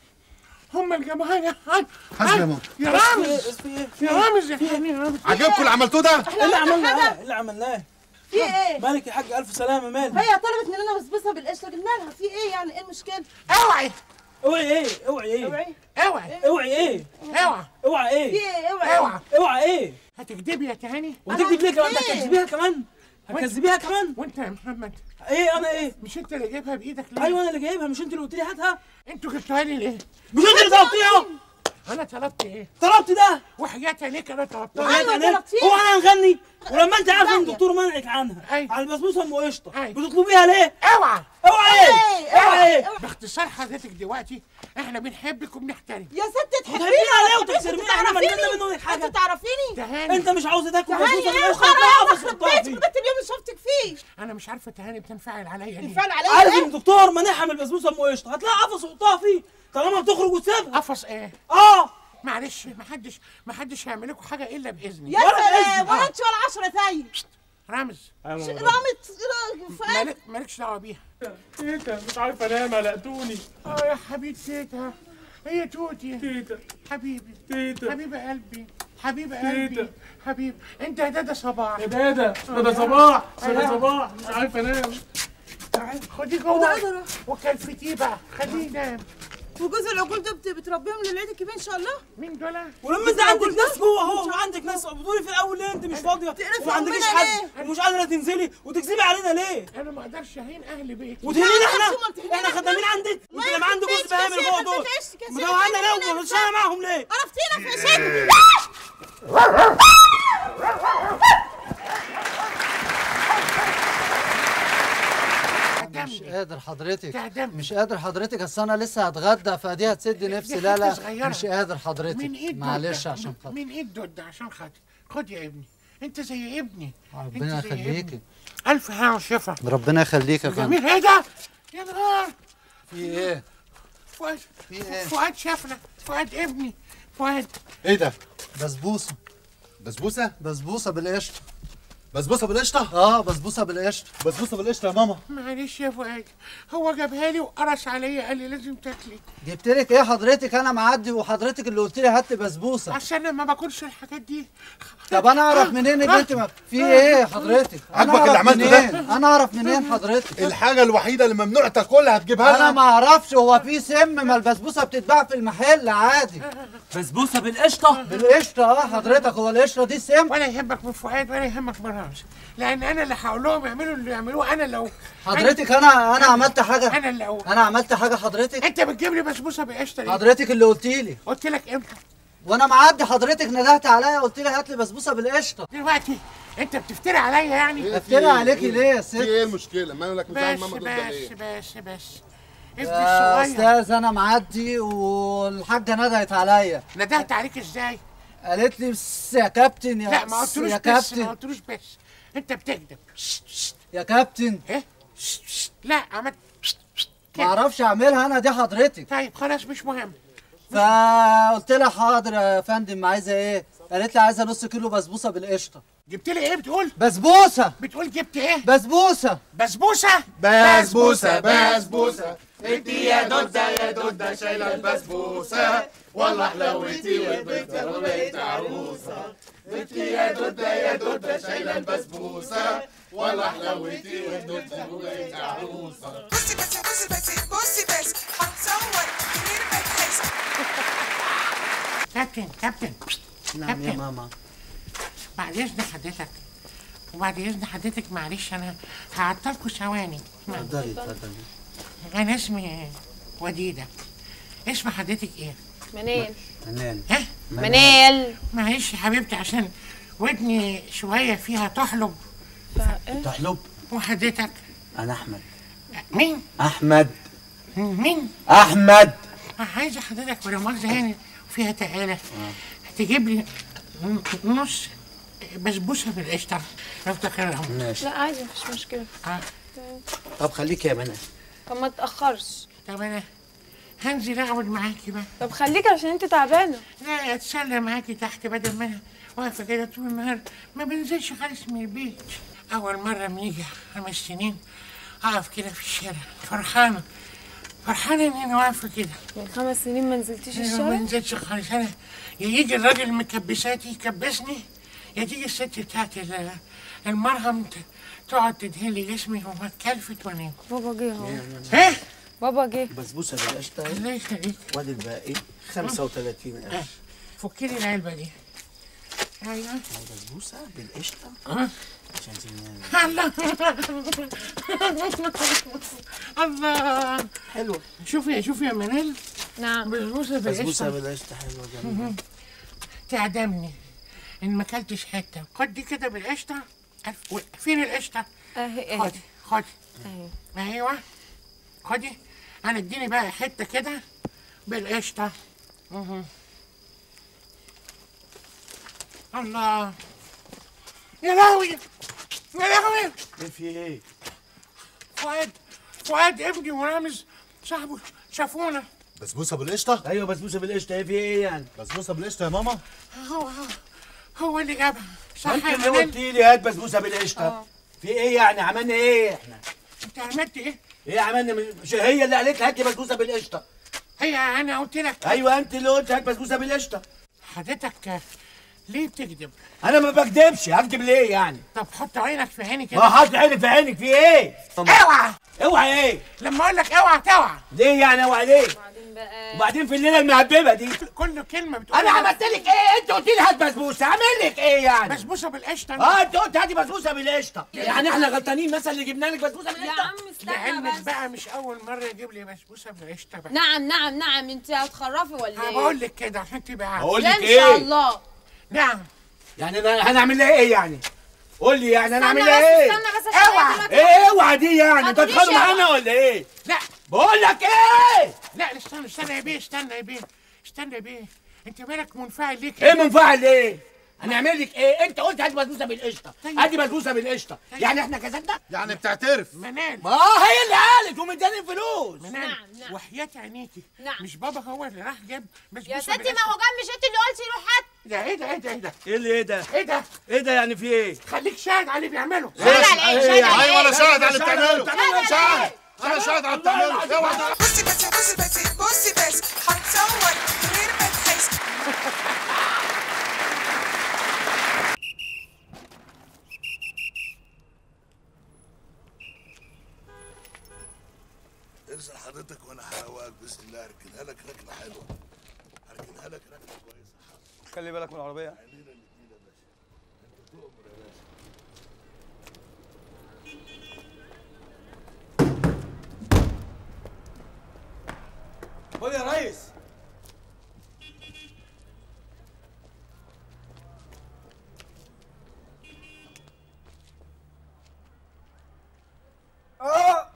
Speaker 6: هم اللي جابوها لي
Speaker 2: حسبي يا ماما
Speaker 6: يا
Speaker 9: بس في
Speaker 6: رامز
Speaker 9: ايه بس في ايه في
Speaker 6: يا
Speaker 9: ايه
Speaker 6: رامز يا حبيبي يا رامز
Speaker 2: عجبكم اللي عملتوه ده؟
Speaker 9: ايه اللي عملناه ايه اللي عملناه
Speaker 10: في ايه
Speaker 9: مالك يا حاج الف سلامه مالك
Speaker 10: هي طلبت مننا بسبوسة بالقشطة جبنا لها في ايه يعني ايه المشكلة
Speaker 6: اوعي
Speaker 9: اوعي ايه اوعي ايه
Speaker 10: اوعي
Speaker 6: اوعي
Speaker 9: اوعي ايه
Speaker 6: اوعي
Speaker 9: اوعي
Speaker 10: في
Speaker 9: ايه
Speaker 10: ايه اوعي
Speaker 6: اوعي
Speaker 9: اوعي ايه
Speaker 6: هتكدبي يا تهاني
Speaker 9: وتكذب ليه كمان انت
Speaker 10: إيه؟
Speaker 9: هتكذبيها كمان هتكذبيها كمان
Speaker 6: وانت يا محمد
Speaker 9: ايه انا ايه
Speaker 6: مش انت اللي جايبها بايدك ليه؟
Speaker 9: ايوه انا اللي جايبها مش انت اللي قلت لي هاتها
Speaker 6: انتوا جبتوها لي ليه؟
Speaker 9: مش انت اللي طلبتيها
Speaker 6: انا طلبت ايه؟
Speaker 9: طلبت ده
Speaker 6: وحياة عينيك انا طلبتها
Speaker 10: أيوة،
Speaker 9: يعني
Speaker 10: طلبتيها.
Speaker 9: هو انا هنغني ولما انت عارفه ان الدكتور منعك عنها
Speaker 6: أيوة.
Speaker 9: على البسبوسه ام قشطه
Speaker 6: أيوة.
Speaker 9: بتطلبيها ليه؟
Speaker 6: اوعى
Speaker 9: اوعي ايه؟ اوعي ايه؟
Speaker 6: باختصار حضرتك دلوقتي احنا بنحبك وبنحترم
Speaker 10: يا ست تحبيني
Speaker 9: وتهدينا عليه
Speaker 10: ولا تحبيني؟
Speaker 9: وتكسرمينا احنا
Speaker 10: تعرفيني؟
Speaker 9: مالنا منك حاجه
Speaker 10: انت تعرفيني
Speaker 6: تهاني
Speaker 9: انت مش عاوزه تاكل
Speaker 10: تهاني
Speaker 9: بسبوسه
Speaker 10: ايه
Speaker 9: بالقشطه
Speaker 10: خلاص
Speaker 9: هتلاقي
Speaker 10: يخرب
Speaker 9: قفص
Speaker 10: بيتك
Speaker 9: فيه
Speaker 10: بنت اليوم اللي شفتك فيه
Speaker 6: انا مش عارفه تهاني بتنفعل عليا ليه
Speaker 10: ينفعل عليا
Speaker 9: عارف ان
Speaker 10: ايه
Speaker 9: الدكتور منعها من البسبوسه ام قشطه هتلاقي قفص وحطها فيه طالما بتخرج وتسيبها
Speaker 6: قفص ايه
Speaker 9: اه
Speaker 6: معلش محدش محدش هيعمل لكم حاجه الا باذني
Speaker 10: يا
Speaker 9: ولا
Speaker 10: سلام
Speaker 9: بإذن.
Speaker 10: ولا انت ولا عشرة زي
Speaker 6: رامز
Speaker 10: رامت فاهم
Speaker 6: مالك مالكش دعوه بيها
Speaker 9: تيتا مش عارف انام قلقتوني
Speaker 6: اه يا حبيب تيتا هي توتي
Speaker 9: تيتا
Speaker 6: حبيبي
Speaker 9: تيتا
Speaker 6: حبيب قلبي حبيب قلبي حبيب انت يا دادا صباح
Speaker 9: يا دادا ده صباح ده صباح مش عارف انام
Speaker 6: تعال خدي جوه وكلفتيه بقى خليه ينام
Speaker 10: وجوز العقول ده بت- بتربيهم للعيد الكبير ان شاء الله
Speaker 6: مين دول
Speaker 9: ولما انت عندك ناس جوه اهو وعندك ناس بتقولي في الاول ليه انت مش فاضيه وما عندكيش
Speaker 10: أمنا
Speaker 9: حد ومش قادره تنزلي وتكذبي علينا ليه؟
Speaker 6: انا ما اقدرش اهين اهل بيتي
Speaker 9: وتهينينا
Speaker 10: لا،
Speaker 9: احنا
Speaker 10: لا، لا، لا،
Speaker 9: احنا
Speaker 10: لا،
Speaker 9: خدامين
Speaker 10: لا،
Speaker 9: عندك
Speaker 10: ما
Speaker 9: انت لما عندك
Speaker 10: يخرب
Speaker 9: جوز بهام
Speaker 10: بيتك،
Speaker 9: اللي جوه
Speaker 10: يا
Speaker 9: دول
Speaker 10: شيخ، يا شيخ،
Speaker 9: مدوعنا
Speaker 10: يا
Speaker 9: لو
Speaker 10: شيخ،
Speaker 9: مش انا معاهم ليه؟
Speaker 10: عرفتينا في شيء
Speaker 11: مش قادر حضرتك
Speaker 6: تعدم
Speaker 11: مش قادر حضرتك اصل انا لسه هتغدى فدي هتسد نفسي لا
Speaker 6: حتة
Speaker 11: لا
Speaker 6: صغيرة.
Speaker 11: مش قادر حضرتك
Speaker 6: من ايد
Speaker 11: معلش
Speaker 6: دودة.
Speaker 11: عشان خاطر
Speaker 6: من ايد دودة عشان خاطر خد يا ابني انت زي ابني
Speaker 11: ربنا
Speaker 6: انت زي ابني.
Speaker 11: يخليكي
Speaker 6: الف هنا وشفا
Speaker 11: ربنا يخليك يا فندم
Speaker 6: جميل ايه ده يا نهار
Speaker 11: في ايه
Speaker 6: فؤاد
Speaker 11: في ايه
Speaker 6: فؤاد شافنا فؤاد ابني فؤاد
Speaker 12: ايه ده؟
Speaker 11: بسبوسه
Speaker 12: بسبوسه؟
Speaker 11: بسبوسه بالقشطه
Speaker 12: بسبوسه بالقشطه؟
Speaker 11: اه بسبوسه بالقشطه
Speaker 12: بسبوسه بالقشطه يا ماما
Speaker 6: معلش يا فؤاد هو جابها لي وقرص عليا قال لي لازم تاكلي
Speaker 11: جبت لك ايه حضرتك انا معدي وحضرتك اللي قلت لي هات لي بسبوسه
Speaker 6: عشان انا ما باكلش الحاجات دي
Speaker 11: طب انا اعرف منين ان انت ما في ايه حضرتك انا
Speaker 12: عاجبك اللي
Speaker 11: أعرف
Speaker 12: عملته ده؟
Speaker 11: منين؟ انا اعرف منين حضرتك
Speaker 12: الحاجه الوحيده اللي ممنوع تاكلها هتجيبها
Speaker 11: انا
Speaker 12: لنا
Speaker 11: ما اعرفش هو في سم ما البسبوسه بتتباع في المحل عادي
Speaker 9: بسبوسه بالقشطه
Speaker 11: بالقشطه اه حضرتك هو القشطه دي سم
Speaker 6: ولا يهمك من فؤاد ولا يهمك من رامز لان انا اللي هقول لهم يعملوا اللي يعملوه انا لو
Speaker 11: حضرتك انا انا عملت حاجه
Speaker 6: انا اللي اقول
Speaker 11: انا عملت حاجه حضرتك
Speaker 6: انت بتجيب لي بسبوسه بقشطه ليه؟
Speaker 11: حضرتك اللي قلت لي
Speaker 6: قلت لك امتى
Speaker 11: وانا معدي حضرتك ندهت عليا قلت لي هات لي بسبوسه بالقشطه
Speaker 6: دلوقتي انت بتفتري عليا يعني
Speaker 11: افتري عليكي ليه يا
Speaker 12: في
Speaker 11: ست
Speaker 12: ايه المشكله؟ ما لك مزعل
Speaker 6: بس
Speaker 12: ماما ضد
Speaker 6: بس
Speaker 12: ايه؟
Speaker 6: بس بس ابني
Speaker 11: يا
Speaker 6: الصغير
Speaker 11: استاذ انا معدي والحاجه ندهت عليا
Speaker 6: ندهت عليك ازاي؟
Speaker 11: قالت لي بس يا كابتن يا
Speaker 6: لا ما
Speaker 11: بس
Speaker 6: قلتلوش
Speaker 11: يا
Speaker 6: بس ما
Speaker 11: كابتن
Speaker 6: قلتلوش بس انت بتكذب
Speaker 11: يا كابتن
Speaker 6: ايه؟ لا عملت
Speaker 11: ما اعرفش اعملها انا دي حضرتك
Speaker 6: طيب خلاص مش مهم
Speaker 11: فقلت لها حاضر يا فندم عايزه ايه قالت لي عايزه نص كيلو بسبوسه بالقشطه
Speaker 6: جبت لي ايه بتقول؟
Speaker 11: بسبوسه
Speaker 6: بتقول جبت ايه؟
Speaker 11: بسبوسه
Speaker 6: بسبوسه؟
Speaker 12: بسبوسه بسبوسه انت يا دوده يا دوده شايله البسبوسه والله حلوتي وبنت وبقيت عروسه انت يا دوده يا دوده شايله البسبوسه والله حلوتي وبنت وبقيت عروسه
Speaker 13: بصي بس بصي بس بصي بس هتصور غير ما تحس
Speaker 6: كابتن كابتن
Speaker 11: نعم يا
Speaker 6: كابتن.
Speaker 11: ماما
Speaker 6: بعد اذن حضرتك وبعد اذن حضرتك معلش انا هعطلكوا ثواني
Speaker 11: اتفضلي اتفضلي
Speaker 6: انا اسمي وديده اسم حضرتك ايه؟
Speaker 14: منال
Speaker 11: منال
Speaker 6: ها؟
Speaker 14: منال
Speaker 6: معلش يا حبيبتي عشان ودني شويه فيها تحلب
Speaker 11: تحلب
Speaker 6: وحضرتك
Speaker 11: انا احمد
Speaker 6: مين؟
Speaker 11: احمد
Speaker 6: مين؟
Speaker 11: احمد
Speaker 6: عايزه حضرتك ولا مؤاخذه يعني فيها تقاله تجيب لي نص بسبوسه بالقشطه لو تاكلهم
Speaker 11: ماشي
Speaker 14: لا عادي مفيش مشكلة
Speaker 6: اه
Speaker 11: طب خليك يا منال
Speaker 14: طب ما تأخرش
Speaker 6: طب انا هنزل اقعد معاكي بقى
Speaker 14: طب خليك عشان انت تعبانة
Speaker 6: لا اتسلى معاكي تحت بدل ما انا واقفه كده طول النهار ما بنزلش خالص من البيت اول مره من يجي خمس سنين اقف كده في الشارع فرحانه فرحانه ان انا واقفه كده
Speaker 14: من خمس سنين ما نزلتيش
Speaker 6: أيوة، ما
Speaker 14: الشارع
Speaker 6: نزلتش خالص انا يا يجي الراجل المكبسات يكبسني يا تيجي الست بتاعت ال- المرهم ت- تقعد تدهن لي جسمي واتكلفت وانام
Speaker 14: بابا جه اهو
Speaker 6: ايه
Speaker 14: بابا جه
Speaker 11: بسبوسه بالقشطه
Speaker 6: الله يخليك
Speaker 11: وادي الباقي 35 قرش
Speaker 6: فكي لي العلبه دي ايوه
Speaker 11: بسبوسه بالقشطه
Speaker 6: اه
Speaker 11: عشان زمان
Speaker 6: الله الله
Speaker 11: حلوه
Speaker 6: شوفي شوفي يا منال
Speaker 14: نعم
Speaker 6: بسبوسه
Speaker 11: بسبوسه
Speaker 6: بالقشطه
Speaker 11: بالقشطه حلوه جميله
Speaker 6: تعدمني ان ما اكلتش حته خد دي كده بالقشطه ألف- و- فين القشطه
Speaker 14: اهي اهي
Speaker 6: خدي خدي
Speaker 14: اهي
Speaker 6: ايوه خدي انا اديني بقى حته كده بالقشطه مهم. الله يا لهوي يا لهوي
Speaker 11: ايه في ايه
Speaker 6: فؤاد فؤاد ابني ورامز صاحبه شافونا
Speaker 12: بسبوسه بالقشطه
Speaker 11: ايوه بسبوسه بالقشطه ايه في ايه يعني
Speaker 12: بسبوسه بالقشطه يا ماما
Speaker 6: هو هو هو اللي جابها صح
Speaker 11: انت
Speaker 6: يا
Speaker 11: اللي
Speaker 6: منال
Speaker 11: قلت لي هات بسبوسه بالقشطه في ايه يعني عملنا ايه احنا
Speaker 6: انت عملت ايه
Speaker 11: ايه عملنا مش هي اللي قالت لي هات لي بسبوسه بالقشطه
Speaker 6: هي انا قلت لك
Speaker 11: ايوه انت اللي قلت هات بسبوسه بالقشطه
Speaker 6: حضرتك ليه بتكذب
Speaker 11: انا ما بكدبش هكدب ليه يعني
Speaker 6: طب حط عينك في عيني كده
Speaker 11: ما حط عينك في عينك في ايه
Speaker 6: اوعى
Speaker 11: اوعى ايه
Speaker 6: لما اقول لك اوعى توعى
Speaker 11: ليه يعني اوعى ليه
Speaker 14: بعدين بقى
Speaker 11: وبعدين في الليله المهببه دي
Speaker 6: كل كلمه بتقول
Speaker 11: انا عملت لك ايه انت قلت لي هات بسبوسه اعمل لك ايه يعني
Speaker 6: بسبوسه بالقشطه
Speaker 11: اه انت قلت هاتي بسبوسه بالقشطه يعني احنا غلطانين مثلا اللي جبنا لك بسبوسه
Speaker 14: يا
Speaker 11: بالقشطه
Speaker 14: عم استنى
Speaker 6: لعلمك
Speaker 14: بس
Speaker 6: بقى مش اول مره يجيب لي بسبوسه بالقشطه بقى
Speaker 14: نعم نعم نعم انت هتخرفي ولا
Speaker 6: انا
Speaker 14: ايه؟
Speaker 6: بقول لك كده عشان تبقى عارف
Speaker 11: بقول
Speaker 14: لا
Speaker 11: لك
Speaker 14: ان شاء
Speaker 11: ايه
Speaker 14: الله
Speaker 6: نعم
Speaker 11: يعني انا هنعمل لها ايه يعني قول لي يعني انا
Speaker 14: استنى
Speaker 11: اعمل
Speaker 14: بس
Speaker 11: لها ايه
Speaker 14: استنى بس عشان
Speaker 6: اوعى.
Speaker 14: هي دلوقتي
Speaker 11: ايه اوعى دي يعني
Speaker 14: ما
Speaker 11: انت
Speaker 14: تقوليش
Speaker 11: هتخانقوا
Speaker 14: اوعى.
Speaker 11: معانا ولا ايه
Speaker 6: لا
Speaker 11: بقول لك ايه
Speaker 6: لا استنى استنى يا بيه استنى يا بيه استنى يا بيه انت مالك منفعل ليه
Speaker 11: ايه
Speaker 6: كده
Speaker 11: منفعل ليه
Speaker 15: هنعمل لك ايه انت قلت هات بسبوسه بالقشطه ادي بسبوسه بالقشطه يعني احنا كسبنا
Speaker 12: يعني بتعترف
Speaker 6: منال
Speaker 15: ما هي اللي قالت ومداني الفلوس
Speaker 6: منال
Speaker 14: نعم، نعم.
Speaker 6: وحياة عينيكي
Speaker 14: نعم.
Speaker 6: مش بابا هو اللي راح جاب بسبوسه
Speaker 14: يا ستي ما
Speaker 6: بالقشطة؟
Speaker 14: هو جنب مش انت اللي قلتي روح هات
Speaker 6: ده ايه ده ايه ده ايه ده
Speaker 3: ايه اللي ايه ده؟
Speaker 6: ايه ده
Speaker 3: ايه ده يعني في ايه؟
Speaker 6: خليك شاهد على اللي بيعمله
Speaker 14: شاهد على ايه شاهد على
Speaker 12: ايوه انا
Speaker 14: ايه
Speaker 12: شاهد على اللي
Speaker 3: شاهد على اللي
Speaker 12: بتعمله شاهد انا شاهد على اللي بتعمله اوعى
Speaker 13: بصي بس بصي بس بصي بس هتصور من غير ما تحس
Speaker 2: انزل حضرتك وانا هروقك باذن الله هركنها لك ركنه حلوه هركنها لك ركنه كويسه
Speaker 3: خلي بالك من العربية
Speaker 2: عينينا الاتنين يا باشا انت تؤمر يا باشا
Speaker 3: خد يا ريس اه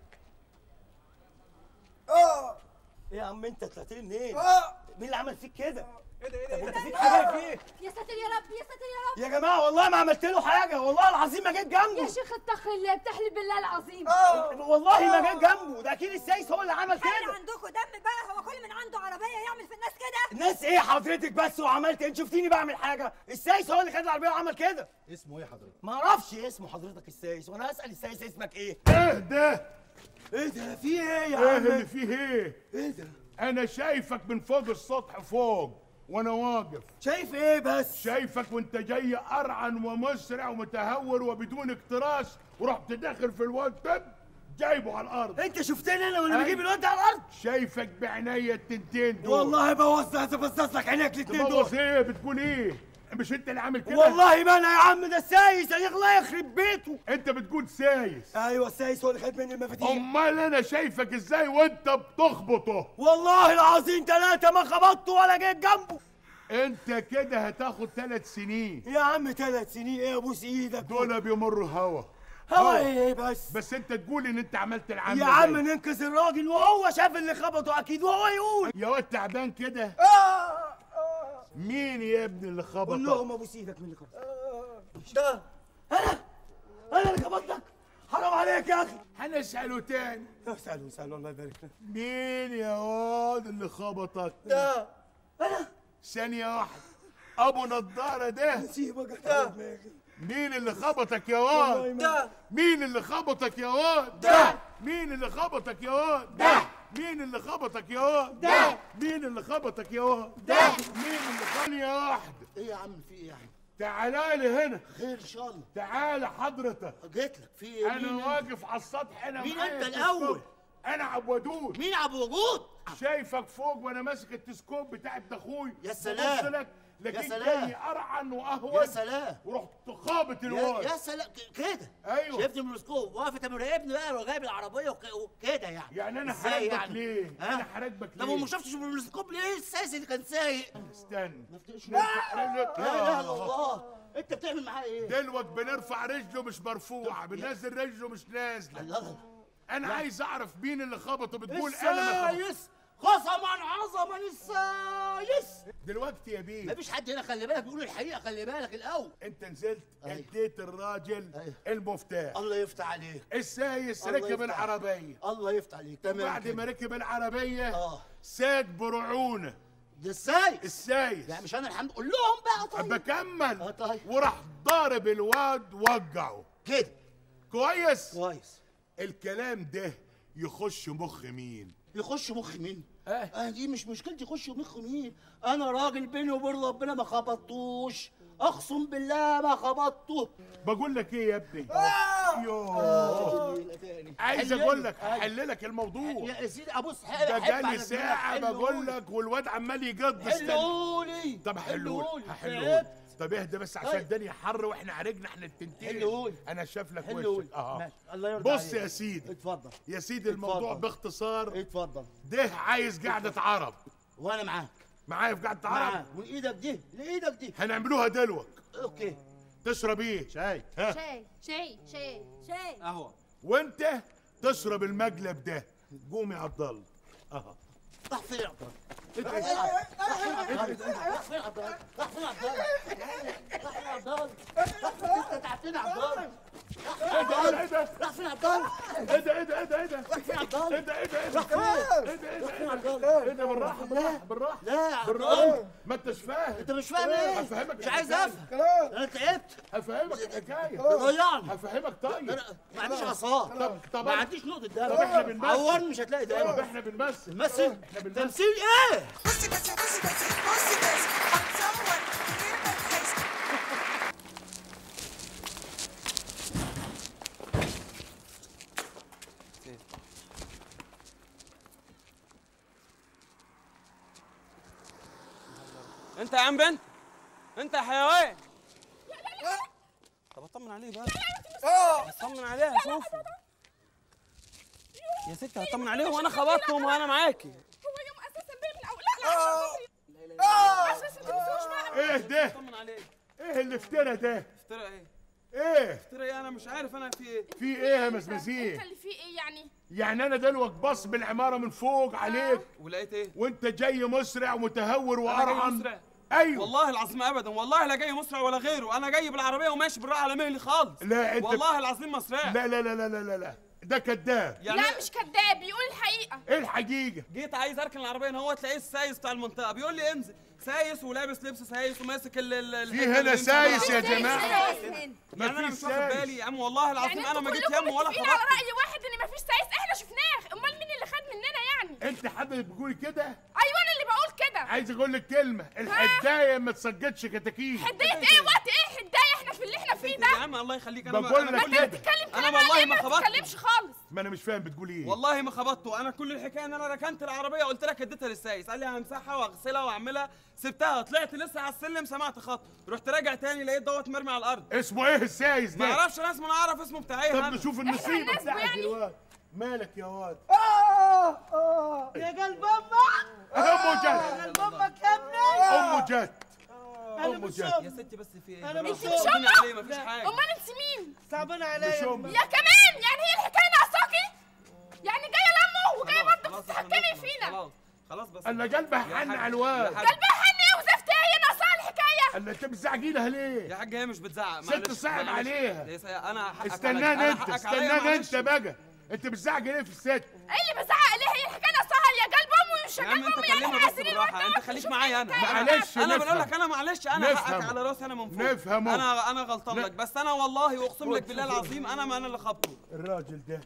Speaker 3: اه ايه يا عم انت طلعت لي منين؟ اه مين اللي عمل فيك كده؟ ايه ده ايه ده؟ طب انت فيك حاجه في ايه؟
Speaker 14: يا ساتر يا رب يا ساتر يا رب
Speaker 3: يا جماعه والله ما عملت له حاجه والله العظيم ما جيت
Speaker 14: يا
Speaker 3: جنبه
Speaker 14: شيخ اتق الله بتحلف بالله العظيم
Speaker 3: والله ما جيت جنبه ده اكيد السايس هو اللي عمل
Speaker 16: خلي
Speaker 3: كده
Speaker 16: عندكم دم بقى هو كل من عنده عربيه يعمل في الناس كده
Speaker 3: الناس ايه حضرتك بس وعملت انت شفتيني بعمل حاجه السايس هو اللي خد العربيه وعمل كده
Speaker 12: اسمه ايه حضرتك
Speaker 3: ما اعرفش اسمه حضرتك السايس وانا اسال السايس اسمك ايه
Speaker 17: ايه ده؟
Speaker 3: ايه ده في ايه يا
Speaker 17: ايه
Speaker 3: عم
Speaker 17: اللي فيه ايه؟
Speaker 3: ايه ده
Speaker 17: انا شايفك من فوق السطح فوق وانا واقف
Speaker 3: شايف ايه بس
Speaker 17: شايفك وانت جاي ارعن ومسرع ومتهور وبدون اكتراث ورحت داخل في الواد طب جايبه على الارض
Speaker 3: انت شفتني انا وانا
Speaker 17: أي.
Speaker 3: بجيب الواد ده على الارض
Speaker 17: شايفك بعينيا التنتين دول
Speaker 3: والله بوظت هتفصص لك عينيك الاتنين دول
Speaker 17: تبوظ ايه بتقول ايه مش انت اللي عامل كده
Speaker 3: والله ما انا يا عم ده السايس الله يخرب بيته
Speaker 17: انت بتقول سايس
Speaker 3: ايوه السايس هو اللي خد مني المفاتيح
Speaker 17: امال انا شايفك ازاي وانت بتخبطه
Speaker 3: والله العظيم ثلاثة ما خبطته ولا جيت جنبه
Speaker 17: انت كده هتاخد ثلاث سنين
Speaker 3: يا عم ثلاث سنين ايه ابوس ايدك
Speaker 17: دول بيمروا هوا
Speaker 3: هوا ايه بس
Speaker 17: بس انت تقول ان انت عملت العمل
Speaker 3: يا عم ننقذ الراجل وهو شاف اللي خبطه اكيد وهو يقول
Speaker 17: يا واد تعبان كده مين يا ابني اللي خبطك
Speaker 3: قول لهم ابوس ايدك مين اللي خبطك ده انا انا اللي خبطتك حرام عليك يا اخي
Speaker 17: هنسأله تاني
Speaker 3: اساله اساله الله يبارك لك
Speaker 17: مين يا واد اللي خبطك
Speaker 3: ده انا
Speaker 17: ثانية واحدة أبو نضارة ده
Speaker 3: سيبك ده
Speaker 17: مين اللي خبطك يا واد؟
Speaker 3: ده
Speaker 17: مين اللي خبطك يا واد؟
Speaker 3: ده
Speaker 17: مين اللي خبطك يا واد؟ ده مين اللي خبطك يا واد؟
Speaker 3: ده
Speaker 17: مين اللي خبطك يا واد؟
Speaker 3: ده
Speaker 17: مين اللي ثانية واحدة
Speaker 12: ايه يا عم في ايه يا عم
Speaker 17: تعالى لي هنا
Speaker 12: خير ان شاء الله
Speaker 17: تعالى حضرتك
Speaker 12: جيت لك في ايه
Speaker 17: أنا
Speaker 12: مين انت؟
Speaker 17: واقف على السطح أنا
Speaker 12: مين
Speaker 17: معايا
Speaker 12: أنت الأول؟
Speaker 17: تلسكوب. أنا عبودود
Speaker 12: مين عبد وجود
Speaker 17: شايفك فوق وانا ماسك التلسكوب بتاع ابن اخوي
Speaker 12: يا سلام.
Speaker 17: ببص لك لكن
Speaker 12: يا سلام.
Speaker 17: جاي ارعن واهوج
Speaker 12: يا سلام.
Speaker 17: ورحت خابط
Speaker 12: يا,
Speaker 17: الواد
Speaker 12: يا سلام ك- كده
Speaker 17: ايوه
Speaker 12: شفت الميكروسكوب واقف انت مراقبني بقى وجايب العربيه وك- وكده يعني
Speaker 17: يعني انا
Speaker 12: إزاي
Speaker 17: هراقبك ليه؟
Speaker 12: ها؟
Speaker 17: انا هراقبك
Speaker 12: طب
Speaker 17: ليه؟
Speaker 12: وما شفتش بالميكروسكوب ليه السايس اللي كان سايق
Speaker 17: استنى
Speaker 12: لا لا اله الا الله انت بتعمل معاه ايه
Speaker 17: دلوقتي بنرفع رجله مش مرفوعه بننزل رجله مش نازله
Speaker 12: الله
Speaker 17: انا عايز اعرف مين اللي خبطه بتقول انا ما خبطت
Speaker 12: السايس قسما عظما السايس
Speaker 17: دلوقتي يا بيه
Speaker 12: مفيش حد هنا خلي بالك بيقول الحقيقه خلي بالك الاول
Speaker 17: انت نزلت
Speaker 12: أيوة.
Speaker 17: اديت الراجل
Speaker 12: أيوة.
Speaker 17: المفتاح
Speaker 12: الله يفتح عليك
Speaker 17: السايس
Speaker 12: الله
Speaker 17: ركب
Speaker 12: يفتح.
Speaker 17: العربيه
Speaker 12: الله يفتح عليك تمام
Speaker 17: بعد
Speaker 12: كده.
Speaker 17: ما ركب العربيه
Speaker 12: اه
Speaker 17: ساق برعونه
Speaker 12: ده السايس
Speaker 17: السايس
Speaker 12: لا مش انا الحمد قول لهم بقى طيب
Speaker 17: بكمل
Speaker 12: اه طيب
Speaker 17: وراح ضارب الواد وقعه
Speaker 12: كده
Speaker 17: كويس
Speaker 12: كويس
Speaker 17: الكلام ده يخش مخ مين
Speaker 12: يخش مخ مين؟
Speaker 17: اه
Speaker 12: اه دي مش مشكلتي يخش مخ مين؟ انا راجل بيني وبين ربنا ما خبطتوش اقسم بالله ما خبطته
Speaker 17: بقول لك ايه يا ابني يوه
Speaker 12: آه.
Speaker 17: عايز
Speaker 12: حللي.
Speaker 17: اقول لك
Speaker 12: أيوة.
Speaker 17: هحل لك الموضوع
Speaker 12: يا سيدي ابص حلو
Speaker 17: ده جالي ساعة بقول لك والواد عمال يقض استنى
Speaker 12: حلولي
Speaker 17: طب حلول
Speaker 12: حلولي.
Speaker 17: هحلول
Speaker 12: تعبت.
Speaker 17: طب اهدى بس عشان
Speaker 12: طيب.
Speaker 17: الدنيا حر واحنا عرجنا احنا التنتين
Speaker 12: حلول.
Speaker 17: انا شايف لك
Speaker 12: حلول.
Speaker 17: وشك اه
Speaker 12: ماشي. الله يرضى
Speaker 17: بص
Speaker 12: عليك.
Speaker 17: يا سيدي
Speaker 12: اتفضل
Speaker 17: يا سيدي الموضوع
Speaker 12: اتفضل.
Speaker 17: باختصار
Speaker 12: اتفضل
Speaker 17: ده عايز قعدة عرب
Speaker 12: وانا معاك
Speaker 17: معايا في قعدة عرب
Speaker 12: معاك من ايدك دي لايدك دي
Speaker 17: هنعملوها دلوك
Speaker 12: اوكي
Speaker 17: تشرب ايه
Speaker 12: شاي
Speaker 17: ها
Speaker 14: شاي شاي شاي شاي
Speaker 12: قهوه
Speaker 17: وانت تشرب المقلب ده قوم يا عبد الله اه
Speaker 12: راح فين يا عبد الله؟
Speaker 17: ايه ده ايه ده راح فين عبد الله ايه ده ايه ده ايه ده ايه ده راح فين عبد الله ايه ده ايه ده ايه ده
Speaker 3: راح فين؟
Speaker 17: ايه ده ايه ده ايه ده ايه ده بالراحه بالراحه بالراحه
Speaker 3: لا
Speaker 17: بالراحه ما انتش فاهم
Speaker 3: انت مش فاهم ايه؟
Speaker 17: هفهمك
Speaker 3: مش عايز
Speaker 17: الحكاية.
Speaker 3: افهم انا تعبت
Speaker 17: هفهمك الحكايه
Speaker 3: ضيعني
Speaker 17: هفهمك طيب
Speaker 3: ما عنديش عصا
Speaker 17: طب طب
Speaker 3: ما عنديش نقطة دم
Speaker 17: طب احنا بنمثل
Speaker 3: عورني مش هتلاقي دم
Speaker 17: طب احنا بنمثل
Speaker 3: بنمثل
Speaker 17: احنا بنمثل
Speaker 3: تمثيل ايه؟
Speaker 13: بصي بس بصي بس بصي بس هتصور من غير ما تحس
Speaker 18: انت يا عم بنت انت يا حيوان طب اطمن عليه بقى اطمن عليه اشوفه يا ستي هطمن عليه وانا خبطتهم وانا معاكي
Speaker 13: هو يوم اساسا بيه من اول لا لا اساسا ما تمسوش بقى
Speaker 17: ايه ده
Speaker 18: اطمن عليه
Speaker 17: ايه اللي افترى ده
Speaker 18: افترى ايه
Speaker 17: ايه
Speaker 18: افترى ايه انا مش عارف انا في ايه
Speaker 17: في ايه يا مزمزين
Speaker 13: انت اللي فيه ايه يعني
Speaker 17: يعني انا دلوقتي بص بالعماره من فوق عليك
Speaker 18: ولقيت ايه
Speaker 17: وانت جاي مسرع ومتهور
Speaker 18: أنا جاي
Speaker 17: وقرعن
Speaker 18: مسرع؟
Speaker 17: ايوه
Speaker 18: والله العظيم ابدا والله لا جاي مسرع ولا غيره انا جاي بالعربيه وماشي بالراحه على مهلي خالص
Speaker 17: لا انت
Speaker 18: والله العظيم مسرع
Speaker 17: لا لا لا لا لا لا, لا. ده كذاب
Speaker 18: يعني
Speaker 13: لا مش كداب بيقول الحقيقة
Speaker 17: ايه الحقيقه
Speaker 18: جيت عايز اركن العربيه هنا هو تلاقيه السايس بتاع المنطقه بيقول لي انزل سايس ولابس لبس سايس وماسك ال ال
Speaker 17: في هنا سايس يا جماعه
Speaker 18: يعني انا
Speaker 17: مفيش
Speaker 18: مش واخد
Speaker 17: سايس.
Speaker 18: بالي يا عم والله العظيم
Speaker 13: يعني
Speaker 18: انا ما
Speaker 13: انتوا
Speaker 18: جيت
Speaker 13: كلكم
Speaker 18: يمه ولا
Speaker 13: متفقين على
Speaker 18: خبطت
Speaker 13: رأي واحد ان مفيش سايس احنا شفناه امال مين اللي خد مننا يعني
Speaker 17: انت حضرتك بتقولي كده
Speaker 13: ايوه انا اللي بقول كده
Speaker 17: عايز اقول لك كلمه الحدايه ما تسجدش كتاكيت
Speaker 13: حدايه ايه وقت ايه حدايه احنا في اللي احنا فيه ده
Speaker 18: يا عم الله يخليك انا
Speaker 17: بقول
Speaker 18: أنا
Speaker 17: لك
Speaker 18: كل-
Speaker 17: كده.
Speaker 13: بتتكلم
Speaker 18: انا
Speaker 13: كلام
Speaker 18: والله
Speaker 13: عليه
Speaker 18: ما
Speaker 13: ما
Speaker 18: خبطت
Speaker 13: تتكلمش خالص
Speaker 17: ما انا مش فاهم بتقول ايه
Speaker 18: والله ما خبطته انا كل الحكايه ان انا ركنت العربيه قلت لك اديتها للسايس قال لي همسحها واغسلها واعملها سبتها طلعت لسه على السلم سمعت خط رحت راجع تاني لقيت دوت مرمي على الارض
Speaker 17: اسمه ايه السايس
Speaker 18: ما
Speaker 17: ده
Speaker 18: اعرفش انا اسمه انا اعرف اسمه بتاع ايه
Speaker 17: طب
Speaker 18: أنا.
Speaker 17: نشوف النصيبه بتاعك يا واد مالك يا واد
Speaker 3: يا قلب امك
Speaker 17: امه
Speaker 3: يا
Speaker 17: جت
Speaker 3: قلب امك يا ابني
Speaker 17: امه جت
Speaker 3: انا
Speaker 17: امه
Speaker 3: مش
Speaker 17: جت
Speaker 18: يا ستي بس في ايه
Speaker 3: انا مش
Speaker 18: بالراحة.
Speaker 13: مش
Speaker 18: ربنا
Speaker 13: أمك؟
Speaker 18: عليه مفيش حاجه
Speaker 13: امال انت مين
Speaker 3: صعبان عليا
Speaker 17: مش أمك.
Speaker 13: يا كمان يعني هي الحكايه ناقصاكي يعني جايه لامه وجايه
Speaker 18: خلاص،
Speaker 13: برضه
Speaker 18: خلاص،
Speaker 13: تتحكمي
Speaker 18: خلاص،
Speaker 13: فينا
Speaker 18: خلاص خلاص بس
Speaker 17: انا قلبها
Speaker 18: يا
Speaker 17: حن
Speaker 18: حاج-
Speaker 17: على الواد
Speaker 18: يا حاج-
Speaker 13: قلبها حن ايه وزفت ايه هي ناقصاها الحكايه
Speaker 17: الا انت بتزعجي لها ليه
Speaker 18: يا حاج هي مش بتزعق
Speaker 17: ست
Speaker 18: معلش،
Speaker 17: صعب
Speaker 18: معلش.
Speaker 17: عليها.
Speaker 18: يا سي- انا حقك عليا.
Speaker 17: استناني
Speaker 18: أنا
Speaker 17: انت
Speaker 18: حقك عليا،
Speaker 17: استناني
Speaker 18: معلش.
Speaker 17: انت بقى انت بتزعجي ليه في الست
Speaker 13: ايه اللي بزعق ليه هي الحكايه ناقصاها يا قلب امي ومش
Speaker 18: يا
Speaker 13: قلب
Speaker 18: عم انت
Speaker 13: امي يعني
Speaker 18: كلمها
Speaker 13: احنا
Speaker 18: بس
Speaker 13: عايزين
Speaker 18: بالراحه
Speaker 13: الواد
Speaker 18: انت خليك
Speaker 13: شوف
Speaker 18: معايا انا
Speaker 13: الحكاية.
Speaker 17: معلش
Speaker 18: انا بقول
Speaker 17: نفهم.
Speaker 18: لك انا معلش انا
Speaker 17: نفهم.
Speaker 18: حقك على راسي انا من فوق
Speaker 17: نفهمه.
Speaker 18: انا انا غلطان
Speaker 17: ن-
Speaker 18: لك بس انا والله واقسم لك
Speaker 17: خد
Speaker 18: بالله
Speaker 17: شوف.
Speaker 18: العظيم انا ما انا اللي خبطه
Speaker 17: الراجل ده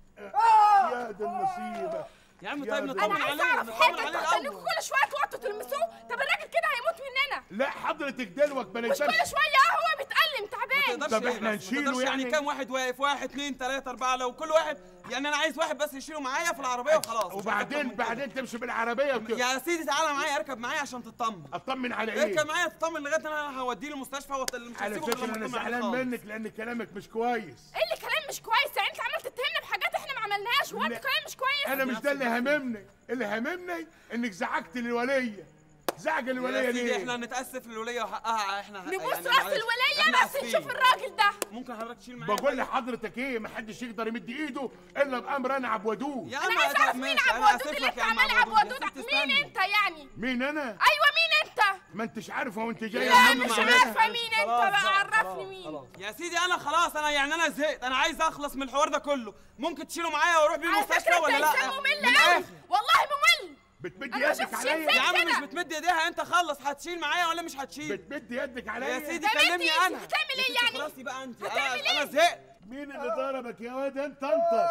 Speaker 17: يا دي النصيبه
Speaker 18: يا عم
Speaker 17: يا
Speaker 18: طيب
Speaker 17: ده-
Speaker 18: نطمن
Speaker 13: انا عايزه
Speaker 18: عليه
Speaker 13: اعرف
Speaker 18: نطمن
Speaker 13: حاجه
Speaker 18: عليه
Speaker 13: انتوا
Speaker 18: الأول.
Speaker 13: خليكم كل شويه توطوا تلمسوه طب الراجل كده هيموت مننا
Speaker 17: لا حضرتك دلوقتي ما
Speaker 13: مش
Speaker 17: نقدرش
Speaker 13: كل شويه اه هو بيتألم
Speaker 18: ما
Speaker 13: تعبان
Speaker 18: تقدرش
Speaker 17: طب
Speaker 18: ايه
Speaker 17: احنا
Speaker 18: بس؟ ما
Speaker 17: نشيله
Speaker 18: تقدرش يعني
Speaker 17: يعني؟
Speaker 18: كام واحد واقف واحد اثنين ثلاثة أربعة لو كل واحد يعني أنا عايز واحد بس يشيله معايا في العربية وخلاص مش عايز أكتر
Speaker 17: وبعدين
Speaker 18: من كده.
Speaker 17: بعدين تمشي بالعربيه وكده
Speaker 18: يا سيدي تعالى معايا اركب معايا عشان تطمن
Speaker 17: اطمن على ايه
Speaker 18: اركب معايا تطمن لغايه ان انا هوديه المستشفى ومش
Speaker 17: على
Speaker 18: هسيبه
Speaker 17: فكره
Speaker 18: غير لما
Speaker 17: انا
Speaker 18: أطمن عليه
Speaker 17: زعلان
Speaker 18: خالص.
Speaker 17: منك لان كلامك مش كويس
Speaker 13: ايه اللي كلام مش كويس يعني انت عمال تتهمنا بحاجات احنا ما عملناهاش وانت
Speaker 17: لا.
Speaker 13: كلام مش كويس
Speaker 17: انا مش ده اللي هممني اللي هممني انك زعجت الوليه زعج الوليه
Speaker 18: يا سيدي
Speaker 17: ليه
Speaker 18: احنا نتاسف للوليه وحقها احنا
Speaker 13: نبوس
Speaker 18: يعني
Speaker 13: راس
Speaker 18: معلش.
Speaker 13: الوليه
Speaker 18: إحنا
Speaker 13: بس
Speaker 18: آسفين.
Speaker 13: نشوف الراجل ده
Speaker 18: ممكن حضرتك تشيل معايا
Speaker 17: بقول لحضرتك ايه محدش يقدر يمد ايده الا بامر انا عبودوه
Speaker 18: يا
Speaker 13: انا
Speaker 18: عم
Speaker 13: عايز اعرف مين
Speaker 18: ماشي،
Speaker 13: عبد
Speaker 18: أنا
Speaker 13: ودود
Speaker 18: آسف
Speaker 13: اللي
Speaker 18: لك
Speaker 13: انت
Speaker 18: يا عم
Speaker 13: عمال
Speaker 18: عبد
Speaker 13: عبد
Speaker 18: ودود.
Speaker 13: ودود
Speaker 18: يا ستي
Speaker 13: مين
Speaker 18: استني.
Speaker 13: انت يعني
Speaker 17: مين انا
Speaker 13: ايوه مين انت
Speaker 17: ما انتش عارفه وانت جاي
Speaker 13: لا
Speaker 17: المهم
Speaker 13: مش
Speaker 17: معايا.
Speaker 13: عارفه مين انت
Speaker 18: خلاص
Speaker 13: بقى
Speaker 18: بقى،
Speaker 13: عرفني
Speaker 18: خلاص،
Speaker 13: مين
Speaker 18: خلاص. يا سيدي انا خلاص انا يعني انا زهقت انا عايز اخلص من الحوار ده كله ممكن تشيله معايا واروح بيه
Speaker 13: على
Speaker 18: المستشفى
Speaker 13: فكره
Speaker 18: ولا
Speaker 13: انت
Speaker 18: لا
Speaker 13: انسان
Speaker 18: من
Speaker 13: ممل قوي
Speaker 18: الآخر.
Speaker 13: والله ممل
Speaker 17: بتمد
Speaker 13: أنا ما
Speaker 17: يدك
Speaker 13: شفتش
Speaker 17: عليا
Speaker 13: إنسان
Speaker 18: يا عم
Speaker 13: كده.
Speaker 18: مش بتمد ايديها انت خلص هتشيل معايا ولا مش هتشيل
Speaker 17: بتمد يدك عليا
Speaker 18: يا سيدي
Speaker 13: طب
Speaker 18: كلمني
Speaker 13: انت
Speaker 18: انا
Speaker 13: هتعمل
Speaker 18: يا
Speaker 13: ايه
Speaker 18: ستي
Speaker 13: يعني؟
Speaker 18: خلاص بقى انت
Speaker 13: هتعمل
Speaker 18: انا انا
Speaker 13: ايه؟
Speaker 18: زهقت
Speaker 17: مين اللي ضربك يا واد انت انت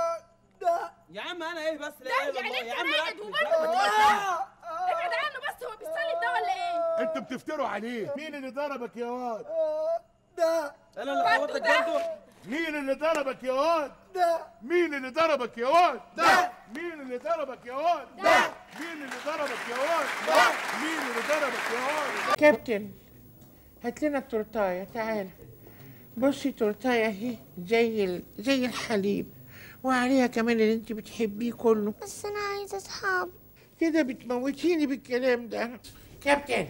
Speaker 18: يا عم انا ايه بس لا
Speaker 13: ده
Speaker 18: إله إلا
Speaker 13: يعني
Speaker 18: الله.
Speaker 13: انت
Speaker 18: يا عم
Speaker 13: قاعد
Speaker 18: ركز،
Speaker 13: وبرضه
Speaker 18: ركز.
Speaker 13: بتقول ده ابعد عنه بس هو بيستلم ده ولا ايه؟
Speaker 17: انتوا بتفتروا عليه مين اللي ضربك يا واد
Speaker 3: ده
Speaker 18: انا اللي خبطتك برضه
Speaker 17: مين اللي ضربك يا واد ده مين اللي ضربك يا واد ده مين اللي ضربك يا واد ده مين اللي ضربك يا واد ده مين اللي ضربك يا واد
Speaker 6: كابتن هات لنا التورتايه تعالى بصي تورتايه اهي زي ال... زي الحليب وعليها كمان اللي انت بتحبيه كله
Speaker 4: بس انا عايزه اصحاب
Speaker 6: كده بتموتيني بالكلام ده كابتن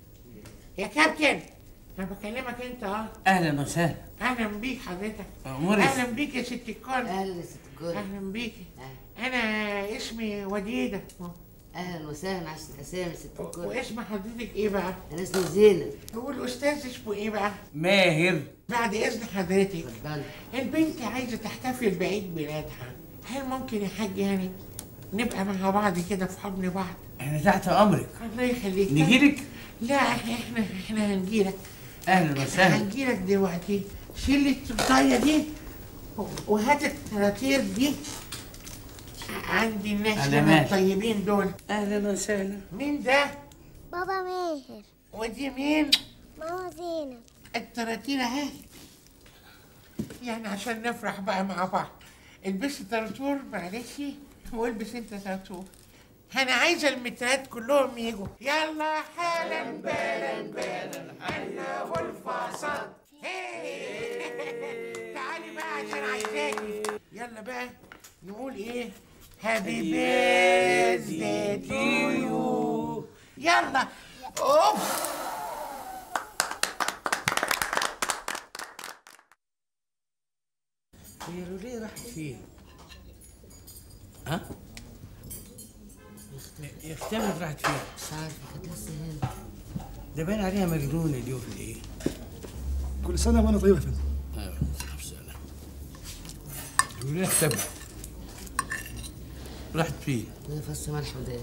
Speaker 6: يا كابتن انا بكلمك انت اه
Speaker 15: اهلا وسهلا
Speaker 6: اهلا بيك حضرتك
Speaker 15: أموري.
Speaker 6: اهلا بيك يا ست الكل
Speaker 11: اهلا يا ست الكل
Speaker 6: اهلا بيك انا اسمي وديده
Speaker 19: اهلا وسهلا عشان الاسامي ست الكل
Speaker 6: واسم حضرتك ايه بقى؟
Speaker 19: انا اسمي زينب
Speaker 6: هو الاستاذ اسمه ايه بقى؟
Speaker 11: ماهر
Speaker 6: بعد اذن حضرتك البنت عايزه تحتفل بعيد ميلادها هل ممكن يا حاج يعني نبقى مع بعض كده في حضن بعض
Speaker 11: احنا تحت امرك
Speaker 6: الله يخليك
Speaker 11: نجيلك؟
Speaker 6: لا احنا احنا هنجيلك
Speaker 11: اهلا وسهلا
Speaker 6: هنجيلك دلوقتي شيل التورتايه دي وهات التراتير دي عندي الناس
Speaker 11: أهلا
Speaker 6: هنا
Speaker 11: ماشي.
Speaker 6: الطيبين دول
Speaker 11: اهلا وسهلا
Speaker 6: مين ده؟
Speaker 4: بابا ماهر
Speaker 6: ودي مين؟
Speaker 4: ماما زينب
Speaker 6: التراتير اهي يعني عشان نفرح بقى مع بعض البس تراتور معلش والبس انت تراتور انا عايزه المترات كلهم يجوا يلا حالا بالا بالا انا والفاصل تعالي بقى عشان عايزاكي يلا بقى نقول ايه هابي بيرثداي تو يو يلا اوف
Speaker 11: هي لوليه راحت فين؟ ها؟ اختفت راحت فين؟
Speaker 19: مش عارفه كانت لسه هنا
Speaker 11: ده باين عليها مجنونه دي ولا ايه؟
Speaker 20: كل سنه وانا طيبه يا فندم
Speaker 11: ايوه صح سنة لوليه اختفت راحت فين؟
Speaker 19: ده فص ملح وده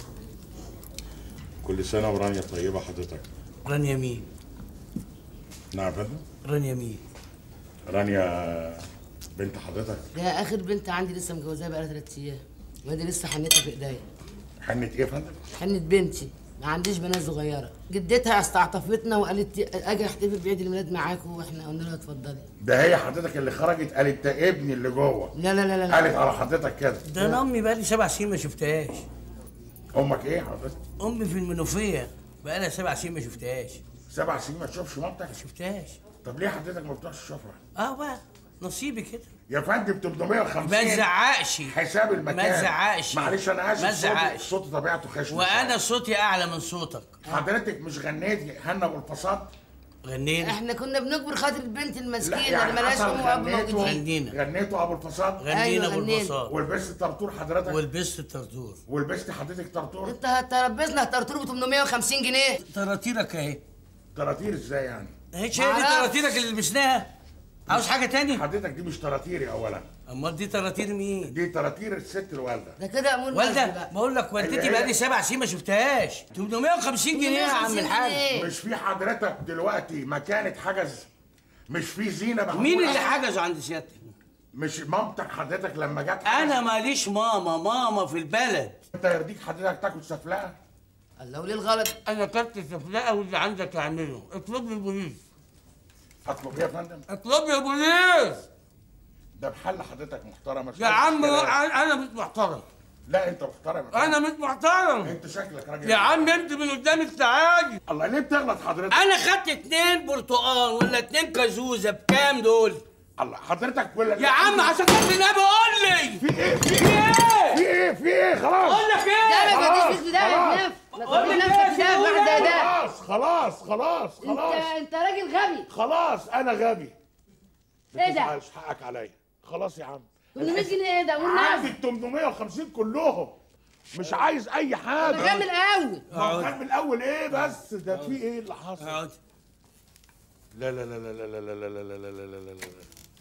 Speaker 21: كل سنة ورانيا طيبة حضرتك
Speaker 11: رانيا مين؟
Speaker 21: نعم يا فندم
Speaker 11: رانيا مين؟
Speaker 21: رانيا بنت حضرتك
Speaker 19: ده اخر بنت عندي لسه مجوزاها بقالها ثلاث ايام وادي لسه حنتها في ايديا
Speaker 21: حنة ايه يا فندم؟
Speaker 19: حنة بنتي ما عنديش بنات صغيره جدتها استعطفتنا وقالت اجي احتفل بعيد الميلاد معاكم واحنا قلنا لها اتفضلي
Speaker 21: ده هي حضرتك اللي خرجت قالت ده ابني اللي جوه
Speaker 19: لا لا لا لا, لا.
Speaker 21: قالت على حضرتك كده
Speaker 11: ده انا امي بقالي سبع سنين ما شفتهاش
Speaker 21: امك ايه حضرتك؟
Speaker 11: امي في المنوفيه بقالها سبع سنين ما شفتهاش
Speaker 21: سبع سنين ما تشوفش مامتك؟ ما
Speaker 11: شفتهاش
Speaker 21: طب ليه حضرتك ما بتروحش تشوفها؟
Speaker 11: اه بقى نصيبي كده
Speaker 21: يا فندم 350
Speaker 11: ما تزعقش
Speaker 21: حساب المكان
Speaker 11: ما تزعقش
Speaker 21: معلش انا اسف
Speaker 11: ما
Speaker 21: صوتي-
Speaker 11: تزعقش
Speaker 21: صوتي طبيعته خشن
Speaker 11: وانا صوتي اعلى من صوتك
Speaker 21: حضرتك مش غنيتي هنا والفصاد
Speaker 11: غنينا
Speaker 19: احنا كنا بنجبر خاطر البنت
Speaker 21: لا
Speaker 19: المسكينه
Speaker 21: يعني
Speaker 19: اللي ملهاش
Speaker 21: حصل
Speaker 19: ام واب
Speaker 21: غنيته
Speaker 19: موجودين
Speaker 21: غنيته ابو الفصاد
Speaker 11: غنينا
Speaker 19: أيوة، غنينا.
Speaker 11: بالبساط
Speaker 21: ولبست طرطور حضرتك
Speaker 11: ولبست الطرطور
Speaker 21: ولبست حضرتك طرطور
Speaker 19: انت هتربسنا هترتروا ب 850 جنيه
Speaker 11: طراطيرك اهي
Speaker 21: طراطير ازاي يعني؟
Speaker 11: هي شايف دي
Speaker 19: معرفش.
Speaker 11: طراطيرك اللي لبسناها عاوز حاجه تاني
Speaker 21: حضرتك دي مش طراطيري اولا
Speaker 11: امال دي طراطير مين
Speaker 21: دي طراطير الست الوالده
Speaker 19: ده كده امور
Speaker 11: والده بقول لك والدتي
Speaker 21: هي-
Speaker 11: بقالي سبع سنين ما شفتهاش 850 جنيه يا عم الحاج
Speaker 21: مش في حضرتك دلوقتي مكانة حجز مش في زينه معمولة
Speaker 11: مين اللي حجزوا عند سيادتك
Speaker 21: مش مامتك حضرتك لما جت
Speaker 11: انا ماليش ماما ماما في البلد
Speaker 21: انت يرضيك حضرتك تاكل سفلقه
Speaker 19: الله وليه الغلط
Speaker 11: انا كلت السفلقه واللي عندك اعمله اطلب لي البوليس
Speaker 21: اطلب ايه يا فندم
Speaker 11: اطلب لي البوليس
Speaker 21: ده بحل حضرتك محترم
Speaker 11: يا عم انا مش محترم
Speaker 21: لا انت محترم
Speaker 11: انا مش محترم
Speaker 21: انت شكلك راجل
Speaker 11: يا عم انت من قدام السعادة
Speaker 21: الله ليه بتغلط حضرتك
Speaker 11: انا خدت اتنين برتقال ولا اتنين كازوزه بكام دول
Speaker 21: الله حضرتك كل
Speaker 11: يا عم عشان خاطر النبي قول لي
Speaker 21: في ايه في
Speaker 11: في ايه
Speaker 21: في ايه في ايه خلاص
Speaker 11: اقول لك ايه
Speaker 19: ده ما توديش في داهيه نفس ما
Speaker 11: قول
Speaker 19: توديش
Speaker 11: لي
Speaker 19: نفسك في
Speaker 11: إيه؟
Speaker 19: داهيه بعد ده
Speaker 21: خلاص خلاص خلاص
Speaker 19: انت
Speaker 21: خلاص
Speaker 19: انت راجل غبي
Speaker 21: خلاص انا غبي ما
Speaker 19: ايه ده؟
Speaker 21: تزعلش حقك عليا خلاص يا عم
Speaker 19: 800 جنيه ايه ده قول
Speaker 21: عندي
Speaker 19: نفس
Speaker 21: ال 850 كلهم مش عايز اي حاجه
Speaker 19: نكمل اول
Speaker 21: ما هو كان من الاول ايه بس ده في ايه اللي حصل
Speaker 11: اقعد
Speaker 21: لا لا لا لا لا لا لا لا لا لا لا لا لا لا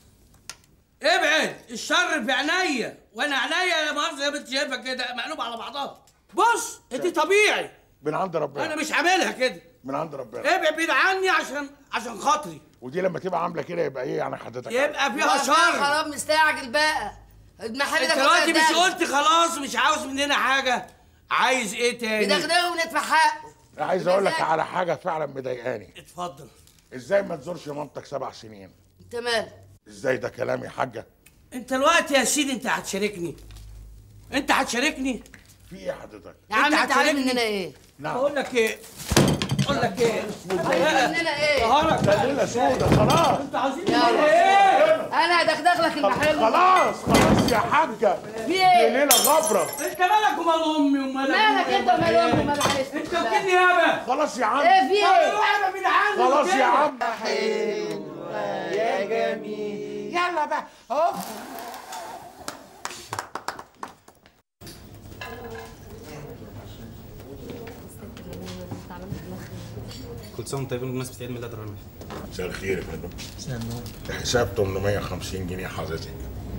Speaker 11: ابعد الشر في عينيا وانا عينيا يا مؤاخذه يا بنت شايفها كده مقلوب على بعضها بص انت طبيعي
Speaker 21: من عند ربنا
Speaker 11: انا مش عاملها كده
Speaker 21: من عند ربنا
Speaker 11: ابعد بعيد عني عشان عشان خاطري
Speaker 21: ودي لما تبقى عامله كده يبقى ايه يعني حضرتك
Speaker 11: يبقى فيها
Speaker 19: بقى
Speaker 11: شر
Speaker 19: خراب مستعجل بقى المحل
Speaker 11: انت
Speaker 19: ده
Speaker 11: دلوقتي مش قلت خلاص مش عاوز مننا حاجه عايز ايه تاني
Speaker 19: بدغدغه وندفع حقه
Speaker 21: عايز اقول لك على حاجه فعلا مضايقاني
Speaker 11: اتفضل
Speaker 21: ازاي ما تزورش مامتك سبع سنين
Speaker 19: انت مالك
Speaker 21: ازاي ده كلام يا حاجه
Speaker 11: انت الوقت يا سيدي انت هتشاركني انت هتشاركني
Speaker 21: في ايه حضرتك
Speaker 19: يا عم انت عايز
Speaker 11: هتشاركني؟
Speaker 19: مننا ايه
Speaker 21: نعم
Speaker 11: اقول لك ايه اقول لك ايه
Speaker 19: عايز مننا ايه
Speaker 11: نهارك
Speaker 21: ده ليله سودا خلاص
Speaker 11: انت عايزين
Speaker 19: يلا.
Speaker 11: مننا ايه
Speaker 19: انا هدغدغ لك المحل
Speaker 21: خلاص خلاص يا حاجه
Speaker 19: في
Speaker 21: دي
Speaker 19: ايه
Speaker 21: ليله غبره
Speaker 11: انت مالك ومال امي ومال
Speaker 19: مالك انت ومال امي ومال عيلتك
Speaker 11: انت بتدني يابا
Speaker 21: خلاص يا عم
Speaker 19: ايه في ايه
Speaker 11: يابا من عني
Speaker 21: خلاص يا عم
Speaker 6: يا جميل يلا بقى اوف
Speaker 1: كل سنه وانتم طيبين بمناسبه عيد ميلاد رامي
Speaker 21: مساء الخير يا فندم حساب 850 جنيه حضرتك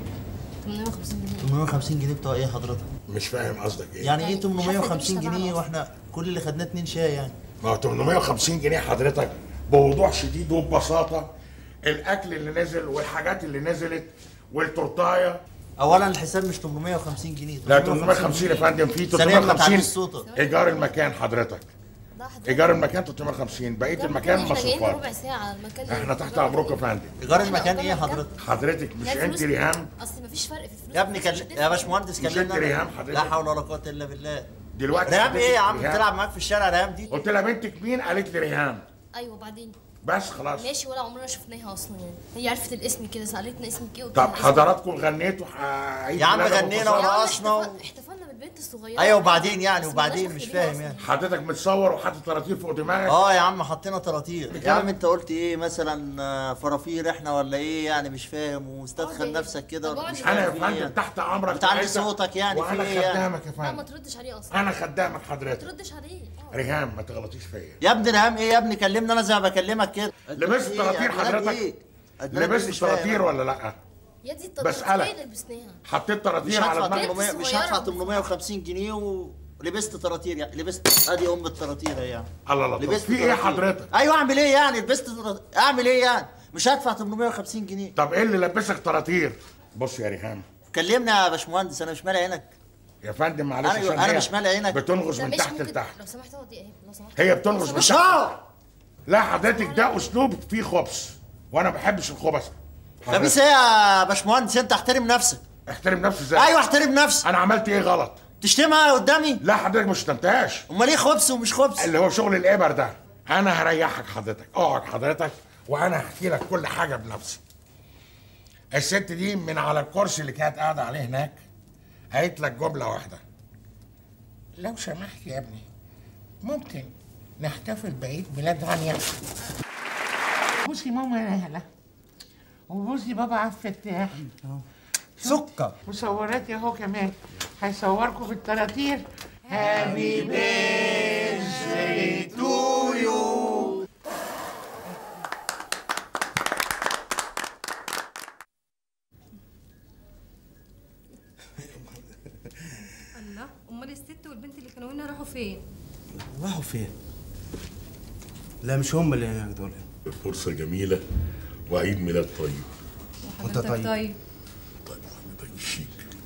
Speaker 19: 850 جنيه
Speaker 22: 850 جنيه بتوع ايه حضرتك؟
Speaker 21: مش فاهم قصدك ايه
Speaker 22: يعني ايه
Speaker 19: الحفلة دي
Speaker 22: 850
Speaker 19: مش تبعنا
Speaker 22: جنيه
Speaker 19: أصلاً.
Speaker 22: واحنا كل اللي خدناه اتنين شاي يعني
Speaker 21: ما هو 850 جنيه حضرتك بوضوح شديد وببساطه الاكل اللي نزل والحاجات اللي نزلت والتورتايه
Speaker 22: اولا الحساب مش 850 جنيه
Speaker 21: لا 850 يا فندم في
Speaker 22: ثانيا ما تعليش
Speaker 21: 350
Speaker 22: صوتك
Speaker 21: ايجار المكان حضرتك ايجار المكان 350 بقيه المكان
Speaker 14: احنا جايين
Speaker 21: مصروفات
Speaker 14: ربع ساعة المكان
Speaker 21: احنا تحت امركم يا فندم
Speaker 22: ايجار المكان ايه حضرتك؟
Speaker 21: حضرتك مش
Speaker 14: لا،
Speaker 21: انت
Speaker 14: الفلوس-
Speaker 21: ريهام
Speaker 14: اصل مفيش فرق في الفلوس
Speaker 22: يا ابني كل... يا باشمهندس
Speaker 21: مش
Speaker 22: كلمنا
Speaker 21: انت ريهام
Speaker 22: أنا.
Speaker 21: حضرتك؟
Speaker 22: لا حول ولا قوه الا بالله
Speaker 21: دلوقتي
Speaker 22: ريهام
Speaker 21: حضرتك
Speaker 22: ايه يا عم
Speaker 21: ريهام.
Speaker 22: بتلعب معاك في الشارع ريهام دي؟
Speaker 21: قلت لها بنتك مين قالت لي ريهام
Speaker 14: ايوه بعدين
Speaker 21: بس خلاص
Speaker 14: ماشي ولا عمرنا شفناها اصلا يعني هي عرفت الاسم كده سالتنا اسمك ايه قلت
Speaker 21: طب
Speaker 14: لها اسمي.
Speaker 21: حضراتكم غنيتوا ح- عيد
Speaker 22: يا عم
Speaker 21: ميلاد أبو
Speaker 22: غنينا
Speaker 21: فصاد؟
Speaker 22: ورقصنا و...
Speaker 14: احتفلنا بالبنت الصغيره
Speaker 22: ايوه وبعدين يعني
Speaker 14: بس مالناش
Speaker 22: وبعدين
Speaker 14: دخل
Speaker 22: مش
Speaker 14: بيها
Speaker 22: فاهم
Speaker 14: أصلاً.
Speaker 22: يعني
Speaker 21: حضرتك متصور وحاطط طراطير فوق دماغك
Speaker 22: اه يا عم حطينا طراطير يا عم انت قلت ايه مثلا آه، فرافير احنا ولا ايه يعني مش فاهم ومستدخل نفسك كده ولا مش
Speaker 21: انا يا
Speaker 22: عارف ايه
Speaker 21: فندم
Speaker 22: يعني.
Speaker 21: تحت امرك
Speaker 22: بتعلي
Speaker 21: وعايزة-
Speaker 22: صوتك يعني في
Speaker 21: وانا
Speaker 22: ايه يعني
Speaker 21: خدامك يا
Speaker 14: لا ما
Speaker 21: فندم
Speaker 14: تردش عليه اصلا
Speaker 21: انا خدامك
Speaker 14: ما
Speaker 21: حضرتك
Speaker 14: تردش عليه آه.
Speaker 21: ريهام ما تغلطيش فيا
Speaker 22: يا ابني ريهام ايه يا ابني كلمني انا زي ما بكلمك كده
Speaker 21: لبست
Speaker 22: إيه؟
Speaker 21: طراطير
Speaker 22: أدمغك
Speaker 21: حضرتك
Speaker 22: إيه؟ أدمغك
Speaker 21: لبست
Speaker 22: مش فاهم
Speaker 21: طراطير
Speaker 22: أنا.
Speaker 21: ولا لا
Speaker 14: يا دي الطبيعة
Speaker 21: بسألك.
Speaker 14: اللي لبسناها
Speaker 21: حطيت
Speaker 22: مش
Speaker 21: طراطير على
Speaker 22: هدفع
Speaker 21: دماغك
Speaker 22: 800 مش هدفع 850 جنيه ولبست طراطير يعني لبست ادي ام الطراطير أهي يعني
Speaker 21: الله الله طب
Speaker 22: لبست
Speaker 21: في ايه
Speaker 22: طراطير.
Speaker 21: حضرتك
Speaker 22: ايوه اعمل ايه يعني لبست طراطير. اعمل ايه يعني مش هدفع 850 جنيه
Speaker 21: طب ايه اللي لبسك طراطير بص يا ريهام
Speaker 22: كلمني يا باشمهندس انا مش مالي عينك
Speaker 21: يا فندم معلش
Speaker 22: أنا-
Speaker 21: عشان
Speaker 22: أنا
Speaker 21: هي
Speaker 22: مش مالي عينك.
Speaker 21: بتنغص
Speaker 14: ده
Speaker 21: من
Speaker 14: مش
Speaker 21: تحت
Speaker 14: ممكن-
Speaker 21: لتحت
Speaker 14: لو سمحت اقعد ايه لو سمحت
Speaker 21: هي بتنغص من
Speaker 14: لو
Speaker 21: تحت
Speaker 14: سمحت.
Speaker 21: لتحت لا حضرتك ده اسلوب فيه خبث وانا ما بحبش الخبث
Speaker 22: خبيث ايه يا باشمهندس انت احترم نفسك
Speaker 21: احترم نفسي ازاي
Speaker 22: ايوه احترم نفسك
Speaker 21: انا عملت ايه غلط
Speaker 22: تشتمها قدامي
Speaker 21: لا حضرتك مش تنتهاش
Speaker 22: امال ايه خبث ومش خبث
Speaker 21: اللي هو شغل الابر ده انا هريحك حضرتك اقعد حضرتك وانا هحكي لك كل حاجه بنفسي الست دي من على الكرسي اللي كانت قاعده عليه هناك قالت لك جمله واحده لو سمحت يا ابني ممكن نحتفل بعيد ميلاد رانيا
Speaker 6: بوسي ماما يا هلا وبوسي بابا عبد الفتاح
Speaker 22: سكر
Speaker 6: وصوراتي اهو كمان هيصوركم في الطراطير هابي بيرثدي تو يو
Speaker 23: الله امال الست والبنت اللي كانوا هنا راحوا فين
Speaker 1: راحوا فين؟ لا مش هم اللي هناك دول
Speaker 2: فرصة جميلة وعيد ميلاد طيب
Speaker 1: وانت
Speaker 23: حضرتك
Speaker 1: طيب.
Speaker 23: طيب
Speaker 2: طيب شيك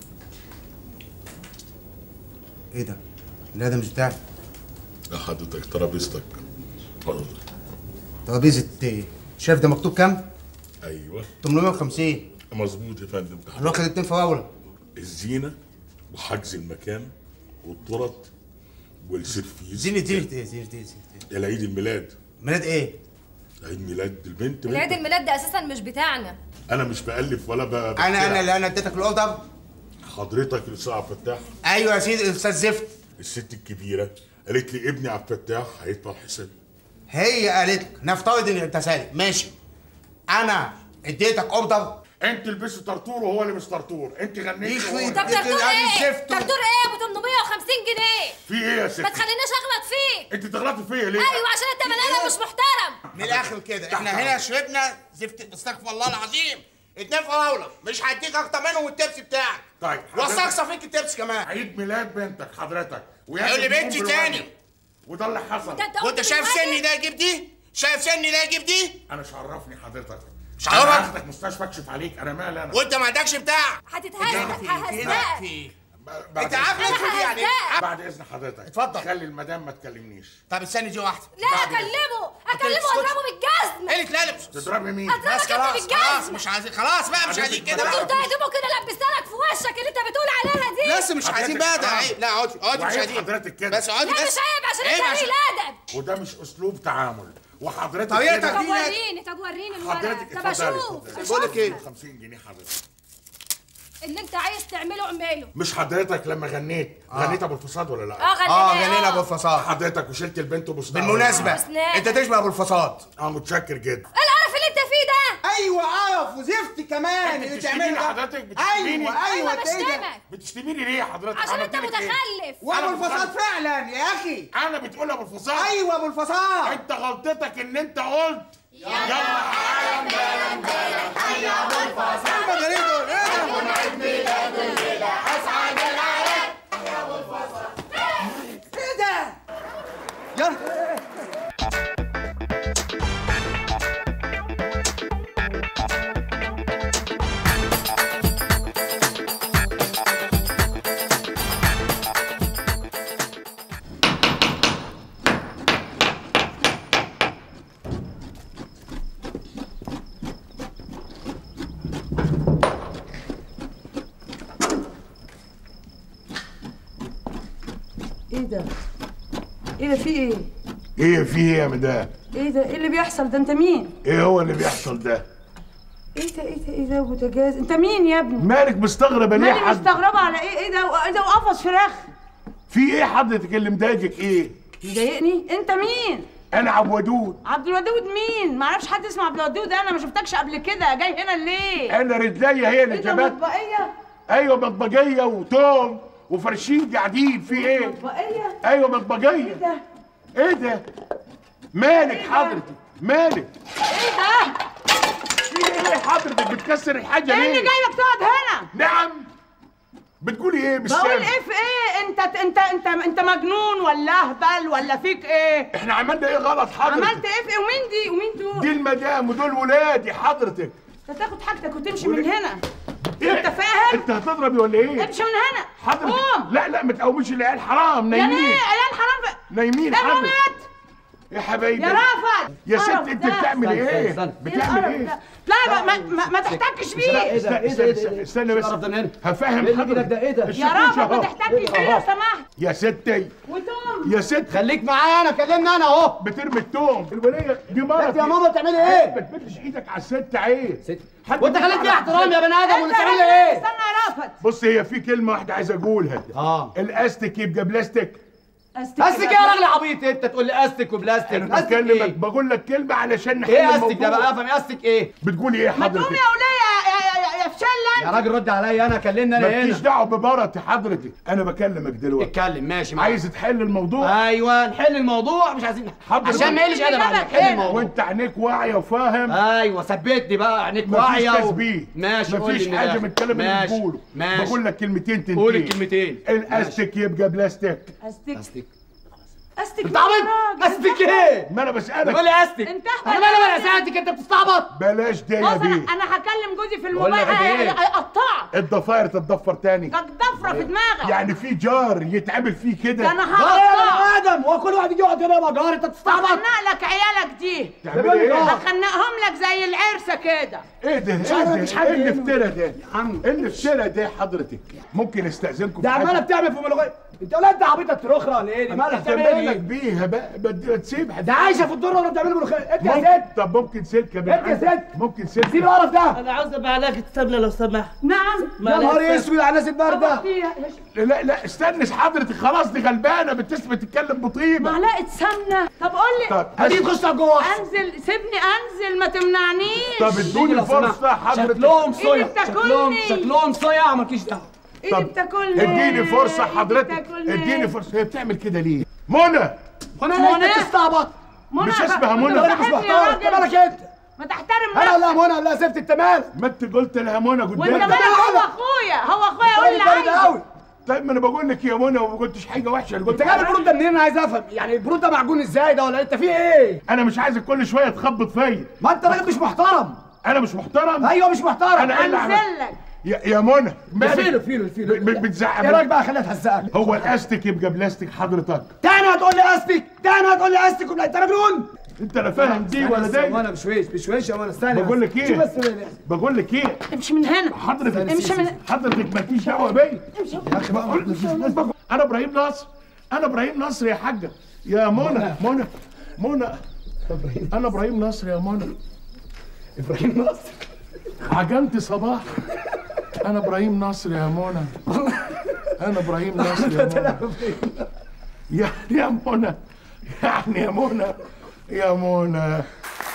Speaker 1: ايه ده؟ لا ده مش بتاعي
Speaker 2: يا حضرتك ترابيزتك اتفضل
Speaker 1: ترابيزه ايه؟ شايف ده مكتوب كام؟
Speaker 2: ايوه
Speaker 1: 850
Speaker 2: مظبوط يا فندم تحت
Speaker 1: انا واخد اتنين فراوله
Speaker 2: الزينة وحجز المكان والطرط والسيرفيس
Speaker 1: زينة زينة ايه؟ زينة ايه؟ زينة ايه؟
Speaker 2: العيد الميلاد
Speaker 1: ميلاد ايه؟
Speaker 2: عيد ميلاد البنت
Speaker 23: العيد
Speaker 2: بنتك.
Speaker 23: الميلاد ده اساسا مش بتاعنا
Speaker 2: انا مش بألف ولا ب...
Speaker 1: انا انا اللي انا اديتك الاوردر
Speaker 2: حضرتك الاستاذ عبد الفتاح
Speaker 1: ايوه يا سيدي الاستاذ زفت
Speaker 2: الست الكبيرة قالت لي ابني عبد الفتاح هيدفع الحساب
Speaker 1: هي قالت لك نفترض ان انت سالك ماشي انا اديتك اوردر
Speaker 21: انت لبست طرطور وهو اللي مش طرطور انت غنيتي
Speaker 1: يخرب
Speaker 21: وهو-
Speaker 23: طب ترتور ايه؟ ترتور ايه ابو 850 جنيه؟
Speaker 21: في ايه يا ست
Speaker 23: ما تخلينيش اغلط فيك
Speaker 21: انت تغلطي فيا ليه
Speaker 23: ايوه عشان انت بني ادم مش محترم
Speaker 1: من الاخر كده احنا هنا شربنا زفت استغفر الله العظيم اتنين فراوله مش هديك اكتر منهم التبس بتاعك
Speaker 21: طيب
Speaker 1: واستقصى فيك التبس كمان
Speaker 21: عيد ميلاد بنتك حضرتك ويجب
Speaker 1: هيقول لي
Speaker 21: نقوم
Speaker 1: بنتي
Speaker 21: بالواجب.
Speaker 1: تاني
Speaker 21: وده اللي حصل
Speaker 1: وانت شايف سني ده يجيب دي شايف سني ده يجيب دي
Speaker 21: انا مش عرفني حضرتك
Speaker 1: مش
Speaker 21: انا
Speaker 1: عرفك؟
Speaker 21: هاخدك مستشفى اكشف عليك انا مالي انا
Speaker 1: وانت ما عندكش بتاع
Speaker 23: هتتهزق ههزقك
Speaker 21: بعد
Speaker 1: انت عارف
Speaker 21: إذنك-
Speaker 1: انت يعني ايه
Speaker 21: بعد اذن حضرتك
Speaker 1: اتفضل.
Speaker 21: خلي المدام ما تكلمنيش
Speaker 1: طب استني دي واحده
Speaker 23: لا اكلمه اكلمه واضربه بالجزم
Speaker 1: ايه اللي اتقلب
Speaker 21: تضربي مين
Speaker 23: اضربك
Speaker 1: بس
Speaker 23: انت
Speaker 1: خلاص
Speaker 23: بالجزم
Speaker 1: خلاص مش عايزين خلاص بقى مش عايزين كده
Speaker 23: انتوا
Speaker 1: بقى
Speaker 23: ده هدومه كده لبستها لك في وشك اللي انت بتقول عليها دي
Speaker 1: لسه مش عايزين بقى ده عيب لا اقعدي اقعدي مش
Speaker 21: وعيب
Speaker 1: عايزين
Speaker 21: حضرتك كده
Speaker 1: بس اقعدي
Speaker 23: لا
Speaker 1: بس
Speaker 23: مش عيب عشان
Speaker 1: عيب
Speaker 23: انت
Speaker 1: عشان-
Speaker 23: قليل ادب
Speaker 21: وده مش اسلوب تعامل وحضرتك
Speaker 1: طريقتك
Speaker 21: كده-
Speaker 23: طب وريني طب وريني الورق
Speaker 21: حضرتك
Speaker 23: طب
Speaker 21: اتفضلي
Speaker 23: اشوف
Speaker 21: اتفضلي.
Speaker 1: بقول لك ايه
Speaker 21: 50 جنيه حضرتك
Speaker 23: اللي انت عايز تعمله اعمله
Speaker 21: مش حضرتك لما غنيت غنيت ابو الفساد ولا لا
Speaker 23: اه غنينا
Speaker 1: اه غنينا ابو الفصاد
Speaker 21: حضرتك وشلت البنت وبوسناها
Speaker 1: بالمناسبه
Speaker 23: بوسناها.
Speaker 1: انت تشبه ابو الفصاد
Speaker 21: اه متشكر جدا
Speaker 23: ايه القرف اللي انت فيه ده
Speaker 1: ايوه قرف وزفت كمان
Speaker 21: انت
Speaker 1: اللي
Speaker 21: بتشتميني
Speaker 1: تعمله
Speaker 21: حضرتك بتشتميني
Speaker 1: ايوه ايوه
Speaker 23: أيوة
Speaker 1: كده
Speaker 23: بشتمك.
Speaker 21: بتشتميني ليه حضرتك
Speaker 23: عشان
Speaker 21: عملت
Speaker 23: انت
Speaker 21: لك إيه؟
Speaker 23: متخلف
Speaker 1: وابو
Speaker 21: أنا
Speaker 1: الفصاد
Speaker 21: متخلف.
Speaker 1: فعلا يا اخي
Speaker 21: انا بتقول ابو الفصاد
Speaker 1: ايوه ابو الفصاد
Speaker 21: انت غلطتك ان انت قلت يلا
Speaker 1: ايه ده يلا
Speaker 10: ايه ده؟ ايه ده في ايه؟
Speaker 2: ايه في ايه يا مدام
Speaker 10: ايه ده؟ ايه اللي بيحصل ده؟ انت مين؟
Speaker 2: ايه هو اللي بيحصل ده
Speaker 10: ايه ده ايه ده ايه ده بوتاجاز؟ انت مين يا ابني؟
Speaker 2: مالك مستغربه ليه
Speaker 10: مالي
Speaker 2: حد
Speaker 10: مستغربة على ايه؟ ايه ده؟ ايه ده وقفص فراخ؟
Speaker 2: في ايه حضرتك اللي مضايقك ايه
Speaker 10: مضايقني؟ انت مين؟
Speaker 2: انا عبد ودود
Speaker 10: عبد الودود مين؟ ما اعرفش حد اسمه عبد الودود انا ما شفتكش قبل كده جاي هنا ليه؟
Speaker 2: انا رجليا هي اللي
Speaker 10: ايه ده
Speaker 2: جابت
Speaker 10: مطبقية؟
Speaker 2: ايوه مطبجيه وتوم وفرشين قاعدين في ايه
Speaker 10: مطبقية؟
Speaker 2: ايوه مطبجيه
Speaker 10: ايه ده؟
Speaker 2: ايه ده مالك حضرتك مالك
Speaker 10: ايه ده؟
Speaker 2: في ايه حضرتك بتكسر الحاجه
Speaker 10: ايه
Speaker 2: ليه
Speaker 10: اللي جايبك تقعد هنا؟
Speaker 2: نعم بتقولي ايه مش
Speaker 10: بقول
Speaker 2: سامع
Speaker 10: ايه في ايه؟ انت انت انت انت مجنون ولا اهبل ولا فيك ايه؟
Speaker 2: احنا عملنا ايه غلط حضرتك
Speaker 10: عملت ايه في ايه؟ ومين دي؟ ومين دول؟
Speaker 2: دي المدام ودول ولادي حضرتك
Speaker 10: انت تاخد حاجتك وتمشي من
Speaker 2: وليه؟
Speaker 10: هنا
Speaker 2: إيه؟
Speaker 10: انت فاهم؟
Speaker 2: انت هتضربي ولا ايه
Speaker 10: امشي من هنا
Speaker 2: حضرتك
Speaker 10: قوم
Speaker 2: لا لا ما تقوميش العيال حرام
Speaker 10: يعني
Speaker 2: نايمين
Speaker 10: ايه عيال حرام في...
Speaker 2: نايمين
Speaker 10: يا
Speaker 2: حضرتك
Speaker 10: مامات
Speaker 2: يا حبايبي
Speaker 10: يا رافت
Speaker 2: يا ست
Speaker 10: قرف
Speaker 2: انت
Speaker 10: ده.
Speaker 2: بتعمل
Speaker 10: استنى،
Speaker 2: ايه
Speaker 10: استنى.
Speaker 2: بتعمل
Speaker 10: القرف
Speaker 2: ايه
Speaker 10: ده؟ لا ما, ما, ما تحتكش بيه
Speaker 2: لا استنى استنى استنى, استنى بس هفهم حضرتك
Speaker 20: ده ايه ده؟
Speaker 10: يا رافت ما تحتكش بيه لو سمحت
Speaker 2: يا ستي
Speaker 10: وتوم
Speaker 2: يا ست
Speaker 20: خليك معايا انا كلمني انا اهو
Speaker 2: بترمي التوم الوليه دي مرتي
Speaker 20: انت يا ماما بتعملي ايه؟
Speaker 2: ما تمدش ايدك على الست عيب ست
Speaker 20: وانت خليك فيها احترام يا بني ادم ولا تعمل
Speaker 10: استنى
Speaker 20: ايه؟
Speaker 10: يا رافت
Speaker 2: بص هي في كلمه واحده عايز اقولها
Speaker 20: اه
Speaker 2: الاستك يبقى بلاستيك
Speaker 20: استك يا راجل عبيط انت تقول لي استك وبلاستيك
Speaker 2: انا
Speaker 20: استك
Speaker 2: بكلمك
Speaker 20: ايه؟
Speaker 2: بقول لك كلمه علشان نحل
Speaker 20: ايه استك
Speaker 2: الموضوع.
Speaker 20: ده بقى افهم استك ايه؟
Speaker 2: بتقولي ايه
Speaker 10: ما تقوم
Speaker 2: حضرتك
Speaker 10: يا وليه يا يا يا فشل
Speaker 20: يا راجل رد عليا انا كلمني انا
Speaker 2: مالكيش
Speaker 20: هنا
Speaker 2: دعوه بمرتي حضرتك انا بكلمك دلوقتي
Speaker 20: اتكلم ماشي معاك
Speaker 2: عايز تحل الموضوع
Speaker 20: ايوه نحل الموضوع مش عايزين
Speaker 2: حضرتك
Speaker 20: عشان ما يقلش ادب عليك حل الموضوع
Speaker 2: وانت عينيك واعيه وفاهم
Speaker 20: ايوه ثبتني بقى عينيك
Speaker 2: مفيش
Speaker 20: واعيه و-
Speaker 2: تثبيت
Speaker 20: ماشي قول
Speaker 2: مفيش
Speaker 20: لي
Speaker 2: حاجه
Speaker 20: ده.
Speaker 2: من الكلام اللي
Speaker 20: ماشي.
Speaker 2: بتقوله
Speaker 20: ماشي
Speaker 2: بقول لك كلمتين تنتهي
Speaker 20: قول الكلمتين
Speaker 2: الاستك يبقى بلاستيك
Speaker 10: استك
Speaker 20: استك
Speaker 10: استك
Speaker 20: انت عبيط استك ايه؟
Speaker 2: ما انا بسالك
Speaker 20: تقول لي استك
Speaker 10: انت
Speaker 20: انا مالي وانا ساعتك انت بتستعبط
Speaker 2: بلاش ده
Speaker 10: بص
Speaker 2: يا
Speaker 10: انا
Speaker 2: بيه
Speaker 10: انا هكلم جوزي في
Speaker 20: بقول
Speaker 10: الموبايل
Speaker 20: لك ايه؟
Speaker 10: هيقطعك
Speaker 2: الضفاير تتضفر تاني
Speaker 10: ده ضفره في دماغك
Speaker 2: يعني في جار يتعمل فيه كده
Speaker 10: ده انا
Speaker 20: جار يا
Speaker 10: هقطعك
Speaker 20: بني ادم هو كل واحد يجي يقعد هنا يبقى جار انت بتستعبط
Speaker 10: هخنق لك عيالك دي
Speaker 2: تعمل ايه
Speaker 10: هخنقهم لك زي العرسه كده
Speaker 2: ايه ده
Speaker 20: مش
Speaker 2: ايه
Speaker 20: عارف
Speaker 2: ده
Speaker 20: مفيش حد
Speaker 2: ايه اللي
Speaker 20: هنا.
Speaker 2: افترى ده
Speaker 20: عم.
Speaker 2: ايه اللي افترى ده حضرتك ممكن استاذنكم
Speaker 20: ده
Speaker 2: في حاجة؟
Speaker 20: عماله بتعمل في ملغايه انت ولا انت عبيطه تروخره ولا ايه دي مالك
Speaker 2: انت
Speaker 20: بتعمل
Speaker 2: مالك
Speaker 20: ايه
Speaker 2: بيها بقى بدي تسيبها
Speaker 20: ده عايشه في الدره ولا بتعمل ملوخيه انت يا
Speaker 2: ممكن-
Speaker 20: ست
Speaker 2: طب ممكن سلكه من
Speaker 20: انت يا
Speaker 2: عندك؟
Speaker 20: ست.
Speaker 2: ممكن سلكه
Speaker 20: سيب القرف ده
Speaker 5: انا عاوز ابقى علاجة سمنه لو سمحت
Speaker 10: نعم
Speaker 20: يا نهار اسود على الناس البارده
Speaker 2: لا لا استني حضرتك خلاص دي غلبانه بتسمع تتكلم بطيبه
Speaker 10: معلقه سمنه طب قول لي
Speaker 2: طب
Speaker 20: هدي تخش على جوه
Speaker 10: انزل سيبني انزل ما تمنعنيش
Speaker 2: طب ادوني فرصه حضرتك
Speaker 20: شكلهم صيع
Speaker 10: بتاكلني؟
Speaker 20: شكلهم شكلهم صيع مالكيش دعوه
Speaker 10: ايدي
Speaker 2: طب
Speaker 10: بتاكلني
Speaker 2: اديني فرصه
Speaker 10: إيدي
Speaker 2: حضرتك
Speaker 10: بتاكلني.
Speaker 2: اديني فرصه هي بتعمل كده ليه منى
Speaker 20: وانا
Speaker 10: منى؟
Speaker 20: انت بتستعبط
Speaker 10: منى
Speaker 2: مش
Speaker 10: بقى-
Speaker 2: اسمها
Speaker 10: أنت
Speaker 2: منى.
Speaker 20: انا مش
Speaker 10: بتحبني يا
Speaker 20: محترم انت
Speaker 10: راجل.
Speaker 20: مالك انت
Speaker 10: ما تحترم
Speaker 20: انا
Speaker 10: نفسك
Speaker 20: ولا منى لا سبت انت مالك
Speaker 2: ما انت قلت لها منى
Speaker 10: وانت
Speaker 2: قدامي
Speaker 10: مالك هو اخويا هو اخويا يقول اللي
Speaker 20: بارد
Speaker 10: عايزه
Speaker 20: قوي
Speaker 2: طيب ما انا بقول لك يا منى وما قلتش حاجه وحشه انا
Speaker 20: انت
Speaker 2: قلت
Speaker 20: جايب البرود ده منين انا عايز افهم يعني البرود ده معجون ازاي ده ولا انت في ايه
Speaker 2: انا مش عايزك كل شويه تخبط فيا
Speaker 20: ما انت راجل مش محترم
Speaker 2: انا مش محترم
Speaker 20: ايوه مش محترم
Speaker 2: انا ايه اللي عملت
Speaker 10: انزل لك
Speaker 2: يا يا منى مالك؟
Speaker 20: فيلو فيلو فيلو
Speaker 2: ب- بتزعق
Speaker 20: يا راجل بقى خليها تهزقك
Speaker 2: هو الاستك يبقى بلاستيك حضرتك
Speaker 20: تاني هتقول لي استك تاني هتقول لي استك ولا انت مجنون
Speaker 2: انت لا فاهم دي ولا دي
Speaker 20: وانا بشويش بشويش يا وانا استنى
Speaker 2: بقول
Speaker 20: بس.
Speaker 2: لك ايه؟
Speaker 20: شوف بس اللي بيحصل.
Speaker 2: بقول لك ايه
Speaker 10: امشي من هنا
Speaker 2: حضرتك
Speaker 10: امشي من
Speaker 2: حضرتك مالكيش دعوه بيا يا اخي بقى انا ابراهيم نصر انا ابراهيم نصر يا حاجه يا منى منى منى انا ابراهيم نصر يا منى
Speaker 20: ابراهيم نصر
Speaker 2: عجنت صباح انا ابراهيم نصر يا منى انا ابراهيم نصر يا منى يا يا منى يعني يا منى يا منى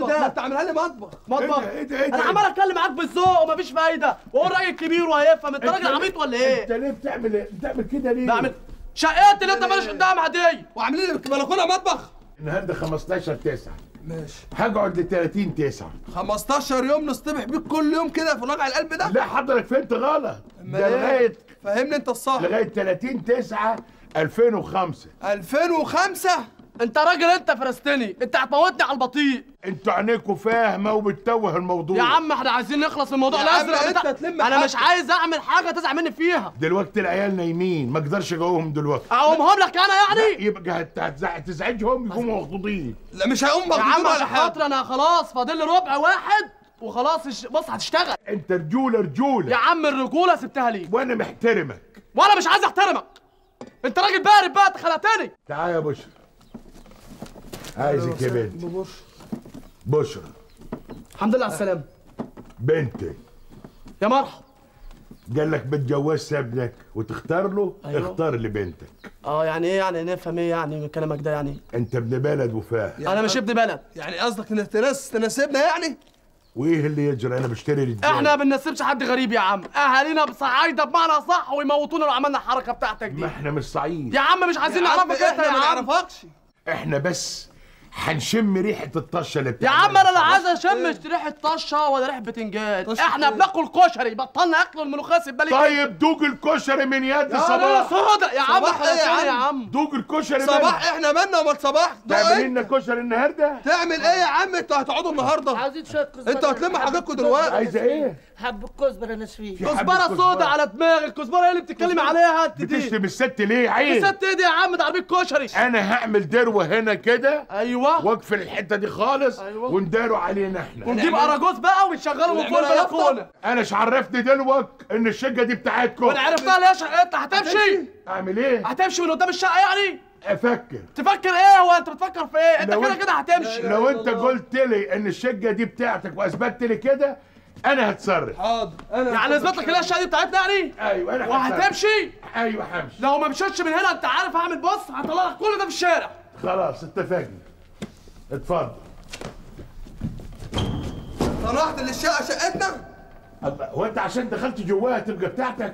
Speaker 3: بتعمله
Speaker 9: ما
Speaker 3: ده
Speaker 9: انت عاملها لي مطبخ
Speaker 3: مطبخ
Speaker 9: ايه ده ايه ده ايه ده
Speaker 3: انا عمال اتكلم معاك بالذوق ومفيش فايده واقول رايك كبير وهيفهم انت
Speaker 9: انت
Speaker 3: راجل
Speaker 9: ليه-
Speaker 3: عبيط ولا ايه؟
Speaker 9: انت ليه بتعمل بتعمل كده ليه؟
Speaker 3: بعمل شقتي اللي انت ماليش قدامها دي
Speaker 9: وعاملين لي بلكونه مطبخ
Speaker 17: النهارده 15 9
Speaker 9: ماشي
Speaker 17: هقعد ل 30 9
Speaker 9: 15 يوم نصطبح بيك كل يوم كده في وجع القلب ده
Speaker 17: لا حضرتك فهمت غلط
Speaker 9: أمال
Speaker 17: ده
Speaker 9: إيه؟
Speaker 17: لغايه
Speaker 9: فهمني انت الصح
Speaker 17: لغايه 30 9 2005
Speaker 9: 2005
Speaker 3: انت راجل انت فلسطيني انت هتموتني على البطيء
Speaker 17: انتوا عينيكوا فاهمه وبتتوه الموضوع
Speaker 3: يا عم احنا عايزين نخلص من الموضوع
Speaker 17: يا عم
Speaker 3: الازرق
Speaker 17: انت
Speaker 3: بتاع
Speaker 17: تلم
Speaker 3: انا مش
Speaker 17: حقك.
Speaker 3: عايز اعمل حاجه تزعل مني فيها
Speaker 17: دلوقتي العيال نايمين ما اقدرش اجاوبهم دلوقتي
Speaker 3: اقومهم لك انا يعني
Speaker 17: لا، يبقى هت- هتزع- هتزعجهم يقوموا مخطوطين
Speaker 9: لا مش هقوم
Speaker 3: يا عم عشان خاطر انا خلاص فاضل لي ربع واحد وخلاص الش- بص هتشتغل
Speaker 17: انت رجوله رجوله
Speaker 3: يا عم الرجوله سبتها لي
Speaker 17: وانا محترمك
Speaker 3: وانا مش عايز احترمك انت راجل بارد بقى انت خلقتني
Speaker 17: تعال يا بشرى عايزك يا بنت بشرى
Speaker 3: الحمد لله على السلامه
Speaker 17: بنتك
Speaker 3: يا مرحب
Speaker 17: قال لك بتجوزش ابنك وتختار له
Speaker 3: أيوة.
Speaker 17: اختار لبنتك
Speaker 3: اه يعني ايه يعني نفهم ايه يعني من كلامك ده يعني
Speaker 17: انت ابن بلد وفاهم
Speaker 3: انا مش ابن بلد
Speaker 9: يعني قصدك ان تنس تناسبنا يعني
Speaker 17: وايه اللي يجري انا بشتري رجال
Speaker 3: احنا ما بننسبش حد غريب يا عم اهالينا بصعايده بمعنى صح ويموتونا لو عملنا الحركه بتاعتك دي
Speaker 17: ما احنا مش صعيد
Speaker 3: يا عم مش عايزين
Speaker 9: يا عم
Speaker 3: نعرفك انت
Speaker 9: احنا
Speaker 3: يا
Speaker 9: ما
Speaker 3: عم
Speaker 9: نعرفكش
Speaker 17: احنا بس هنشم ريحه الطشه اللي
Speaker 3: يا
Speaker 17: بتعملها
Speaker 3: عم انا لا عايز اشم ريحه طشه ولا ريحه بتنجان احنا بناكل كشري بطلنا اكل الملوخيه سيب بالي
Speaker 17: طيب دوق الكشري من يد
Speaker 3: يا
Speaker 17: صباح
Speaker 3: سودا يا عم
Speaker 9: صباح ايه يا
Speaker 3: خلصاني يا
Speaker 9: عم؟
Speaker 3: عم
Speaker 17: دوق الكشري
Speaker 9: صباح احنا مالنا ومال صباح دوق
Speaker 17: تعمل
Speaker 9: ايه
Speaker 17: لنا كشري النهارده
Speaker 9: تعمل ايه يا عم انتوا هتقعدوا النهارده
Speaker 5: عايزين شويه كزبره
Speaker 9: انتوا هتلموا حاجاتكم دلوقتي
Speaker 17: عايزه ايه
Speaker 5: حب الكزبره نشفيه
Speaker 3: كزبره سودا على دماغي الكزبره ايه اللي بتتكلمي عليها انت دي
Speaker 17: بتشتم الست ليه عيب
Speaker 3: ست ايه دي يا عم ده عربيه كشري
Speaker 17: انا هعمل دروه هنا كده
Speaker 3: ايوه
Speaker 17: واقفل الحته دي خالص
Speaker 3: أيوة.
Speaker 17: ونداروا علينا احنا
Speaker 3: ونجيب اراجوز بقى ونشغله من فوق
Speaker 9: ونعملها
Speaker 3: البلكونه
Speaker 17: انا مش عرفني دلوقتي ان الشقه دي بتاعتكم
Speaker 3: وانا عرفتها ليش انت هتمشي
Speaker 17: اعمل ايه
Speaker 3: هتمشي من قدام الشقه يعني
Speaker 17: افكر
Speaker 3: تفكر ايه هو انت بتفكر في ايه انت
Speaker 17: لو
Speaker 3: كده
Speaker 17: انت-
Speaker 3: كده هتمشي
Speaker 17: لو انت قلت لي ان الشقه دي بتاعتك واثبتت لي كده انا هتصرف
Speaker 9: حاضر انا
Speaker 3: يعني اثبت لك ان هي الشقه دي بتاعتنا يعني
Speaker 17: ايوه انا هتصرف.
Speaker 3: وهتمشي
Speaker 17: ايوه همشي
Speaker 3: لو ما مشيتش من هنا انت عارف هعمل بص هطلع لك كل ده في الشارع
Speaker 17: خلاص اتفقنا اتفضل
Speaker 9: طلعت للشقه شقتنا
Speaker 17: الله، هو انت عشان دخلت جواها تبقى بتاعتك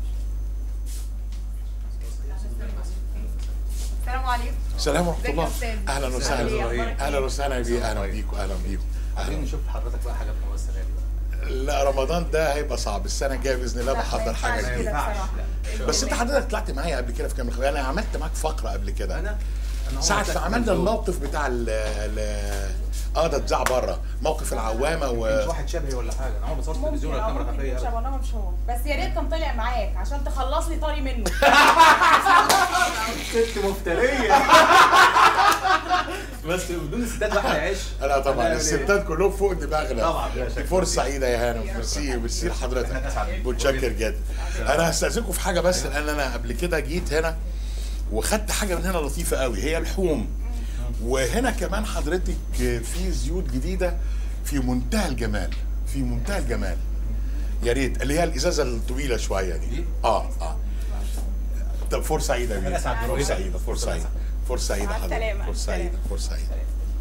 Speaker 10: السلام عليكم
Speaker 2: السلام ورحمه
Speaker 10: ازيك يا
Speaker 2: الله
Speaker 10: أستاذ؟
Speaker 2: اهلا
Speaker 10: عامل
Speaker 2: وسهلا
Speaker 10: إيه؟ أخبارك
Speaker 2: اهلا وسهلا بيك اهلا بيكم اهلا بيكم
Speaker 12: عايزين نشوف حضرتك بقى حاجات من السنه دي
Speaker 2: لا رمضان ده هيبقى صعب السنه الجايه باذن الله بحضر حاجه جديده بس انت حضرتك طلعت معايا قبل كده في كامل الخير انا عملت معاك فقره قبل كده
Speaker 12: انا أنا
Speaker 2: ساعة
Speaker 12: عمري
Speaker 2: ما عملنا الموقف بتاع ال ال اه ده اتذاع بره موقف العوامه و
Speaker 12: مش واحد شبهي ولا حاجه انا عمري ما صورت تلفزيون ولا كاميرا خفيه
Speaker 10: مش
Speaker 12: أبداً.
Speaker 10: هو مش هو بس يا ريت كان طلع معاك عشان تخلص لي طاري منه
Speaker 12: ست مفتريه بس بدون الستات واحد هيعيش
Speaker 2: لا طبعا
Speaker 12: هنعمل إيه؟
Speaker 2: الستات كلهم فوق دماغنا
Speaker 12: طبعاً، بلا شك.
Speaker 2: فرصه سعيده يا هانم ميرسي ميرسي لحضرتك متشكر جدا انا هستاذنكم في حاجه بس لان انا قبل كده جيت هنا وخدت حاجه من هنا لطيفه قوي هي الحوم وهنا كمان حضرتك في زيوت جديده في منتهى الجمال في منتهى الجمال يا ريت اللي هي الازازه الطويله شويه دي اه اه طب فرصه سعيده يا بيه. فرصه سعيده فرصه سعيده فرصه سعيده
Speaker 10: مع
Speaker 2: حضرتك
Speaker 10: السلامة.
Speaker 2: فرصه سعيده فرصه سعيده